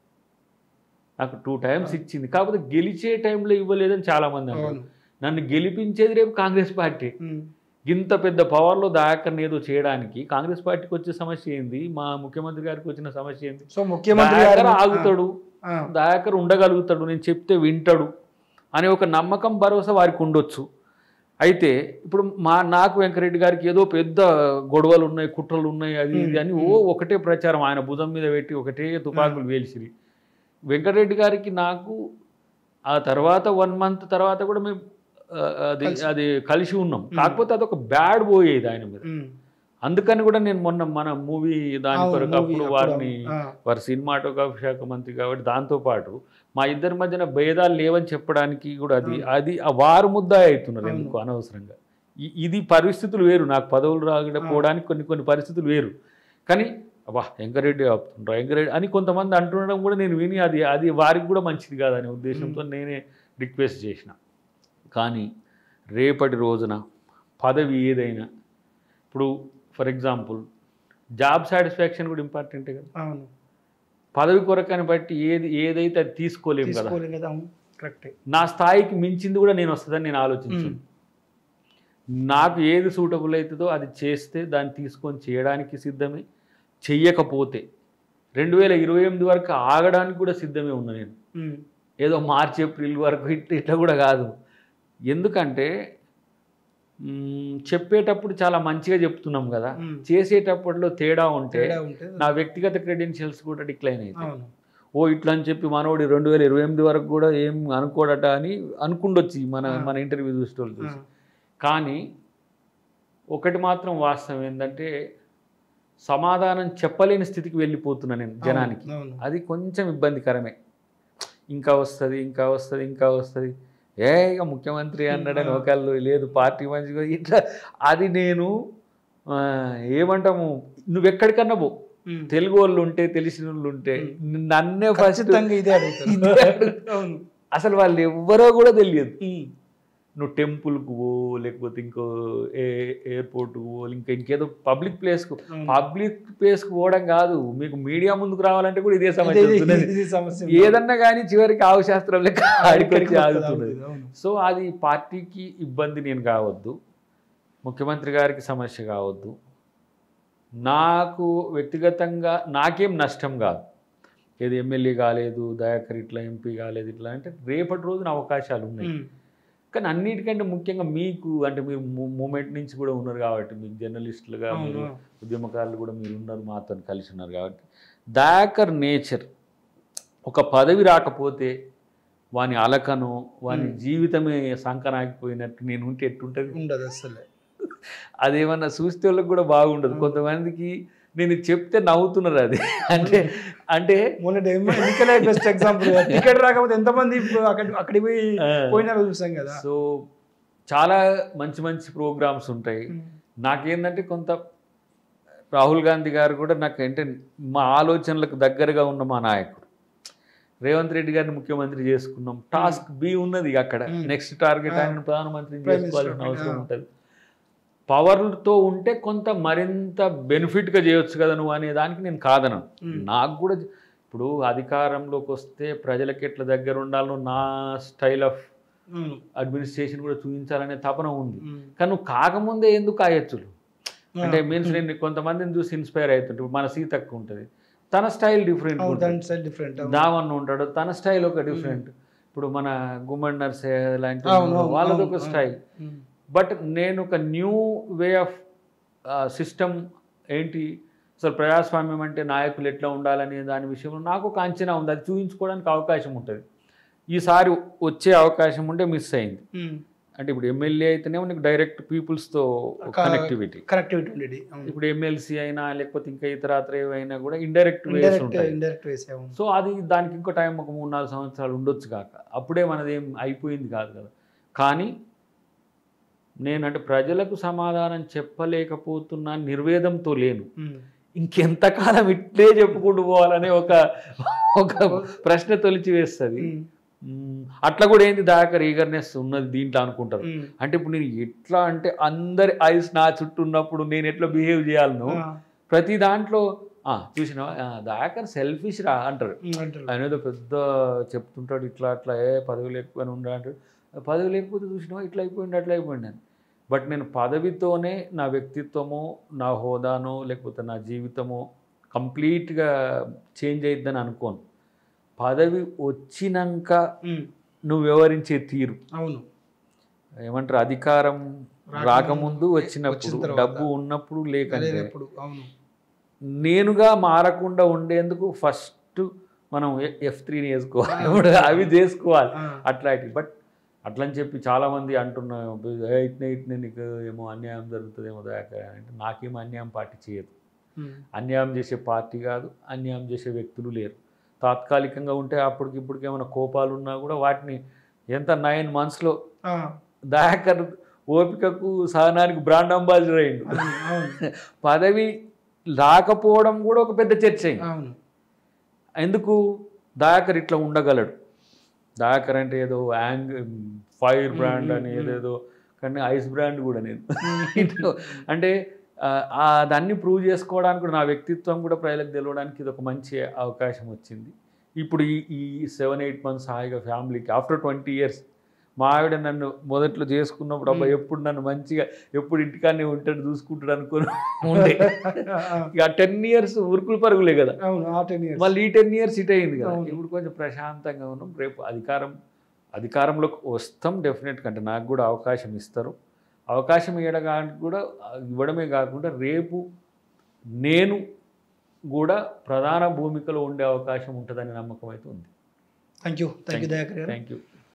Speaker 2: నాకు టూ టైమ్స్ ఇచ్చింది కాకపోతే గెలిచే టైంలో ఇవ్వలేదని చాలామంది అంటారు
Speaker 1: అవును
Speaker 2: నన్ను గెలిపించేది రేపు కాంగ్రెస్ పార్టీ
Speaker 1: ఉమ్.
Speaker 2: ఇంత పెద్ద పవర్లో దయాకర్ని ఏదో చేయడానికి కాంగ్రెస్ పార్టీకి వచ్చే సమస్య ఏంది మా ముఖ్యమంత్రి గారికి వచ్చిన సమస్య ఏంది
Speaker 1: సో ముఖ్యమంత్రి
Speaker 2: దయాకర్
Speaker 1: గారు
Speaker 2: ఆగుతాడు
Speaker 1: ఆ,
Speaker 2: దయాకర్ ఉండగలుగుతాడు నేను చెప్తే వింటాడు అనే ఒక నమ్మకం భరోసా వారికి ఉండొచ్చు అయితే ఇప్పుడు మా నాకు వెంకరెడ్డి గారికి ఏదో పెద్ద గొడవలు ఉన్నాయి కుట్రలు ఉన్నాయి అది ఇది అని ఓ ఒకటే ప్రచారం ఆయన భుజం మీద పెట్టి ఒకటే తుపాకులు వేల్చిరి వెంకటరెడ్డి గారికి నాకు ఆ తర్వాత వన్ మంత్ తర్వాత కూడా మేము ఆ, అది
Speaker 1: కలిసి-
Speaker 2: అది కలిసి ఉన్నాం కాకపోతే అదొక బ్యాడ్ పోయేది ఆయన మీద
Speaker 1: ఉమ్.
Speaker 2: అందుకని కూడా నేను మొన్న మన మూవీ దాని
Speaker 1: అవును,
Speaker 2: కొరకు
Speaker 1: movie
Speaker 2: అప్పుడు
Speaker 1: అప్పుడు,
Speaker 2: వారిని
Speaker 1: ఆ,
Speaker 2: వారు సినిమాటోగ్రఫీ శాఖ మంత్రి కాబట్టి దాంతోపాటు మా ఇద్దరి మధ్యన భేదాలు లేవని చెప్పడానికి కూడా అది అది ఆ వారు ముద్దా అవుతున్నారు
Speaker 1: అవును.
Speaker 2: ఎందుకు అనవసరంగా ఇ- ఇది పరిస్థితులు వేరు నాకు పదవులు రాకపోవడానికి కొన్ని కొన్ని పరిస్థితులు వేరు కానీ అబ్బా వెంకరెడ్డి ఆపుతుండ్రా వెంకరెడ్డి అని కొంతమంది అంటుండడం కూడా నేను విని అది అది వారికి కూడా మంచిది కాదనే ఉద్దేశంతో నేనే రిక్వెస్ట్ చేసిన కానీ రేపటి రోజున పదవి ఏదైనా ఇప్పుడు ఫర్ ఎగ్జాంపుల్ జాబ్ సాటిస్ఫాక్షన్ కూడా ఇంపార్టెంటే కదా
Speaker 1: అవును
Speaker 2: పదవి కొరకని బట్టి ఏది ఏదైతే అది తీసుకోలేము కదా
Speaker 1: తీసుకోలేదు కదా అవును కరెక్టే
Speaker 2: నా స్థాయికి మించింది కూడా నేను వస్తుందని నేను ఆలోచించాను నాకు ఏది సూటబుల్ అవుతుందో అది చేస్తే దాన్ని తీసుకొని చేయడానికి సిద్ధమే చెయ్యకపోతే రెండు వేల ఇరవై ఎనిమిది వరకు ఆగడానికి కూడా సిద్ధమే ఉన్నా నేను
Speaker 1: ఉమ్.
Speaker 2: ఏదో మార్చి ఏప్రిల్ వరకు ఇట్లా ఇట్లా కూడా కాదు ఎందుకంటే మ్, చెప్పేటప్పుడు చాలా మంచిగా చెప్తున్నాం కదా
Speaker 1: ఉమ్.
Speaker 2: చేసేటప్పట్లో తేడా ఉంటే
Speaker 1: తేడా ఉంటే
Speaker 2: నా వ్యక్తిగత క్రెడెన్షియల్స్ కూడా డిక్లైన్ అవుతాయి
Speaker 1: అవును
Speaker 2: ఓ ఇట్లా అని చెప్పి మనోడి రెండు వేల ఇరవై ఎనిమిది వరకు కూడా ఏం అనుకోడట అని అనుకుండొచ్చు మన
Speaker 1: ఆ.
Speaker 2: మన ఇంటర్వ్యూ చూసేటోళ్ళు
Speaker 1: ఆ.
Speaker 2: చూసి కానీ ఒకటి మాత్రం వాస్తవం ఏంటంటే సమాధానం చెప్పలేని స్థితికి వెళ్ళిపోతున్నా నేను జనానికి
Speaker 1: అవును
Speaker 2: అది కొంచెం ఇబ్బందికరమే ఇంకా వస్తుంది ఇంకా వస్తుంది ఇంకా వస్తుంది ఏ ఇక ముఖ్యమంత్రి అన్నాడని ఒకళ్ళు లేదు పార్టీ మంచిగా ఇట్లా అది నేను ఆ, ఏమంటాము నువ్వు ఎక్కడికన్నా పో
Speaker 1: ఉమ్.
Speaker 2: తెలుగు వాళ్ళు ఉంటే తెలిసిన వాళ్ళు ఉంటే నన్నే ఫస్ట్
Speaker 1: ఖచ్చితంగా ఇదే అడుగుతారు
Speaker 2: ఇదే అడుగుతారు.
Speaker 1: అవును
Speaker 2: అసలు వాళ్ళు ఎవ్వరో కూడా తెలియదు
Speaker 1: ఉమ్.
Speaker 2: నువ్వు టెంపుల్కు పో లేకపోతే ఇంకో ఏ ఎయిర్పోర్ట్కు పో ఇంకా ఇంకేదో పబ్లిక్ ప్లేస్కు
Speaker 1: అవును.
Speaker 2: పబ్లిక్ ప్లేస్కు పోవడం కాదు మీకు మీడియా ముందుకు రావాలంటే కూడా ఇదే
Speaker 1: ఇదే-
Speaker 2: సమస్య
Speaker 1: ఇదే-
Speaker 2: వస్తున్నది.
Speaker 1: ఇదే సమస్య
Speaker 2: ఏదన్నా కానీ చివరికి ఆవు శాస్త్రం లెక్క ఆడికొచ్చి
Speaker 1: ఇక్కడికి వస్తుంది,
Speaker 2: ఆగుతున్నది
Speaker 1: అవును.
Speaker 2: సో అది పార్టీకి ఇబ్బంది నేను కావద్దు ముఖ్యమంత్రి గారికి సమస్య కావద్దు నాకు వ్యక్తిగతంగా నాకేం నష్టం కాదు ఏది ఎమ్మెల్యే కాలేదు దయాకర్ ఇట్లా ఎంపీ కాలేదు ఇట్లా అంటే రేపటి రోజున అవకాశాలు ఉన్నాయి
Speaker 1: ఉమ్.
Speaker 2: కానీ అన్నిటికంటే ముఖ్యంగా మీకు అంటే మీరు మూమెంట్ నుంచి కూడా ఉన్నారు కాబట్టి మీకు జర్నలిస్టులుగా
Speaker 1: అవును.
Speaker 2: మీరు ఉద్యమకారులు కూడా మీరు ఉన్నారు మాతో కలిసి ఉన్నారు కాబట్టి దయాకర్ నేచర్ ఒక పదవి రాకపోతే వాని అలకను వాని
Speaker 1: Hmm.
Speaker 2: జీవితమే సంకనాగిపోయినట్టు నేను ఉంటే ఎట్టుంటుంది
Speaker 1: ఉండదు అసలు
Speaker 2: అదేమన్నా చూస్తే వాళ్ళకి కూడా బాగుండదు
Speaker 1: Hmm.
Speaker 2: కొంతమందికి నేను చెప్తే నవ్వుతున్నారు అది అంటే అంటే
Speaker 1: మొన్న ఎన్నికలే బెస్ట్ ఎగ్జాంపుల్ టికెట్ రాకపోతే ఎంతమంది ఇప్పుడు అక్కడ అక్కడికి పోయి
Speaker 2: ఆ,
Speaker 1: పోయినారో చూసాం కదా
Speaker 2: సో చాలా మంచి మంచి ప్రోగ్రామ్స్ ఉంటాయి
Speaker 1: ఉమ్.
Speaker 2: నాకేంటంటే కొంత రాహుల్ గాంధీ గారు కూడా నాకు అంటే మా ఆలోచనలకు దగ్గరగా ఉన్న మా నాయకుడు రేవంత్ రెడ్డి గారిని ముఖ్యమంత్రి చేసుకున్నాం టాస్క్ బి ఉన్నది అక్కడ
Speaker 1: Hmm.
Speaker 2: Next target
Speaker 1: Ah.
Speaker 2: ఆయన ప్రధానమంత్రిని
Speaker 1: Prime
Speaker 2: చేసుకోవాల్సిన
Speaker 1: Minister,
Speaker 2: అవసరం
Speaker 1: ah.
Speaker 2: ఉంటుంది పవర్తో ఉంటే కొంత మరింత బెనిఫిట్గా చేయొచ్చు కదా నువ్వు అనే దానికి నేను కాదను
Speaker 1: Hmm.
Speaker 2: నాకు కూడా ఇప్పుడు అధికారంలోకి వస్తే ప్రజలకి ఎట్లా దగ్గర ఉండాలో నా స్టైల్ ఆఫ్
Speaker 1: అవును.
Speaker 2: అడ్మినిస్ట్రేషన్ కూడా చూపించాలనే తపన ఉంది
Speaker 1: ఉమ్.
Speaker 2: కానీ నువ్వు కాకముందే ఎందుకు కాయొచ్చులు
Speaker 1: ఆ.
Speaker 2: అంటే మీన్స్ నేను కొంతమందిని చూసి ఇన్స్పైర్ అవుతుంటే ఇప్పుడు మన సీతక్క ఉంటుంది తన స్టైల్ డిఫరెంట్
Speaker 1: అవును,
Speaker 2: ఉంటుంది
Speaker 1: దాని స్టైల్ డిఫరెంట్
Speaker 2: దావన్ ఉంటాడు తన స్టైల్ ఒక డిఫరెంట్ ఇప్పుడు మన గుమ్మడి నర్సే లాంటి
Speaker 1: అవును, అవును,
Speaker 2: వాళ్ళది ఒక
Speaker 1: అవును,
Speaker 2: స్టైల్ బట్ నేను ఒక న్యూ వే ఆఫ్ సిస్టమ్ ఏంటి అసలు ప్రజాస్వామ్యం అంటే నాయకులు ఎట్లా ఉండాలనే దాని విషయంలో నాకు ఒక అంచనా ఉంది అది చూపించుకోవడానికి అవకాశం ఉంటుంది ఈసారి వచ్చే అవకాశం ఉంటే మిస్ అయింది అంటే ఇప్పుడు ఎమ్మెల్యే అయితేనేమో నీకు డైరెక్ట్ పీపుల్స్తో
Speaker 1: క-
Speaker 2: కనెక్టివిటీ
Speaker 1: కనెక్టివిటీ ఉండేది అవును
Speaker 2: ఇప్పుడు ఎమ్మెల్సీ అయినా లేకపోతే ఇంకా ఇతరాత్ర ఏవైనా కూడా ఇండైరెక్ట్ వేస్
Speaker 1: ఇండైరెక్ట్
Speaker 2: ఉంటాయి
Speaker 1: ఇండైరెక్ట్ వేసాము
Speaker 2: సో అది దానికి ఇంకో టైం ఒక మూడు నాలుగు సంవత్సరాలు ఉండొచ్చు కాక అప్పుడే మనది ఏం అయిపోయింది కాదు కదా కానీ నేను అంటే ప్రజలకు సమాధానం చెప్పలేకపోతున్నా నిర్వేదంతో లేను ఇంకెంతకాలం ఇట్లే చెప్పుకుంటూ పోవాలనే ఒక ఒక ప్రశ్న తొలిచి వేస్తుంది మ్మ్. అట్లా కూడా ఏంది దాకర్ ఈగర్నెస్ ఉన్నది దీంట్లో అనుకుంటారు అంటే ఇప్పుడు నేను ఎట్లా అంటే అందరి ఐస్ నా చుట్టూ ఉన్నప్పుడు నేను ఎట్లా బిహేవ్ చేయాలను ప్రతి దాంట్లో "ఆ, చూసినావా ఆ, దాకర్ సెల్ఫిష్ రా అంటారు ఆయన ఏదో పెద్ద చెప్తుంటాడు ఇట్లా అట్లా ఏ పదవి లేకపోయినా ఉండ అంటాడు పదవి లేకపోతే చూసినావా ఇట్లా అయిపోయింది అట్లా అయిపోయింది అని బట్ నేను పదవితోనే నా వ్యక్తిత్వమో నా హోదానో లేకపోతే నా జీవితమో కంప్లీట్గా చేంజ్ అయిద్దని అనుకోను పదవి వచ్చినాక నువ్వు వ్యవహరించే తీరు
Speaker 1: అవును
Speaker 2: ఏమంటారు అధికారం
Speaker 1: రాకముందు,
Speaker 2: రాకముందు
Speaker 1: వచ్చిన
Speaker 2: వచ్చినప్పుడు
Speaker 1: తర్వాత.
Speaker 2: డబ్బు ఉన్నప్పుడు లేకంటే
Speaker 1: ఎప్పుడు అవును
Speaker 2: నేనుగా మారకుండా ఉండేందుకు ఫస్ట్ మనం ఎఫ్ త్రీని వేసుకోవాలి ఇప్పుడు అవి చేసుకోవాలి
Speaker 1: ఆ,
Speaker 2: అట్లాంటివి బట్ అట్లని చెప్పి చాలామంది అంటున్నారు "ఏ, ఇట్నే ఇట్నే నీకు ఏమో అన్యాయం జరుగుతుందేమో దాకా అంటే నాకేం అన్యాయం పార్టీ చేయదు
Speaker 1: ఉమ్,
Speaker 2: అన్యాయం చేసే పార్టీ కాదు అన్యాయం చేసే వ్యక్తులు లేరు తాత్కాలికంగా ఉంటే అప్పటికి ఇప్పటికి ఏమైనా కోపాలు ఉన్నా కూడా వాటిని ఎంత నైన్ మంత్స్లో
Speaker 1: ఆ,
Speaker 2: దయాకర్ ఓపికకు సహనానికి బ్రాండ్ అంబాసిడర్ అయిండు
Speaker 1: అవును, అవును
Speaker 2: పదవి రాకపోవడం కూడా ఒక పెద్ద చర్చ అయింది
Speaker 1: అవును
Speaker 2: ఎందుకు దయాకర్ ఇట్లా ఉండగలడు దయాకర్ అంటే ఏదో యాంగ్ ఫైర్ బ్రాండ్ అని
Speaker 1: మ్మ్, మ్మ్.
Speaker 2: ఏదేదో కానీ ఐస్ బ్రాండ్ కూడా నేను అంటే ఆ, ఆ దాన్ని ప్రూవ్ చేసుకోవడానికి కూడా నా వ్యక్తిత్వం కూడా ప్రజలకు తెలవడానికి ఇది ఒక మంచి అవకాశం వచ్చింది ఇప్పుడు ఈ ఈ సెవెన్ ఎయిట్ మంత్స్ హాయిగా ఫ్యామిలీకి ఆఫ్టర్ ట్వంటీ ఇయర్స్ మా ఆవిడ నన్ను మొదట్లో చేసుకున్నప్పుడు అబ్బా
Speaker 1: Hmm.
Speaker 2: ఎప్పుడు నన్ను మంచిగా ఎప్పుడు ఇంటికానే ఉంటాడు చూసుకుంటాడు అనుకుని ఉండే ఇక టెన్ ఇయర్స్ ఉరుకులు పరుగులే కదా
Speaker 1: అవును ఆ టెన్ ఇయర్స్
Speaker 2: మళ్ళీ ఈ టెన్ ఇయర్స్ ఇట్ అయింది కదా
Speaker 1: అవును.
Speaker 2: ఇప్పుడు కొంచెం ప్రశాంతంగా ఉన్నాం రేపు అధికారం అధికారంలోకి వస్తాం డెఫినెట్గా అంటే నాకు కూడా అవకాశం ఇస్తారు అవకాశం ఇవ్వడానికి కూడా ఇవ్వడమే కాకుండా రేపు నేను కూడా ప్రధాన భూమికలో ఉండే అవకాశం ఉంటుందనే నమ్మకం అయితే ఉంది
Speaker 1: thank you thank you Dayakar గారు
Speaker 2: థ్యాంక్ యూ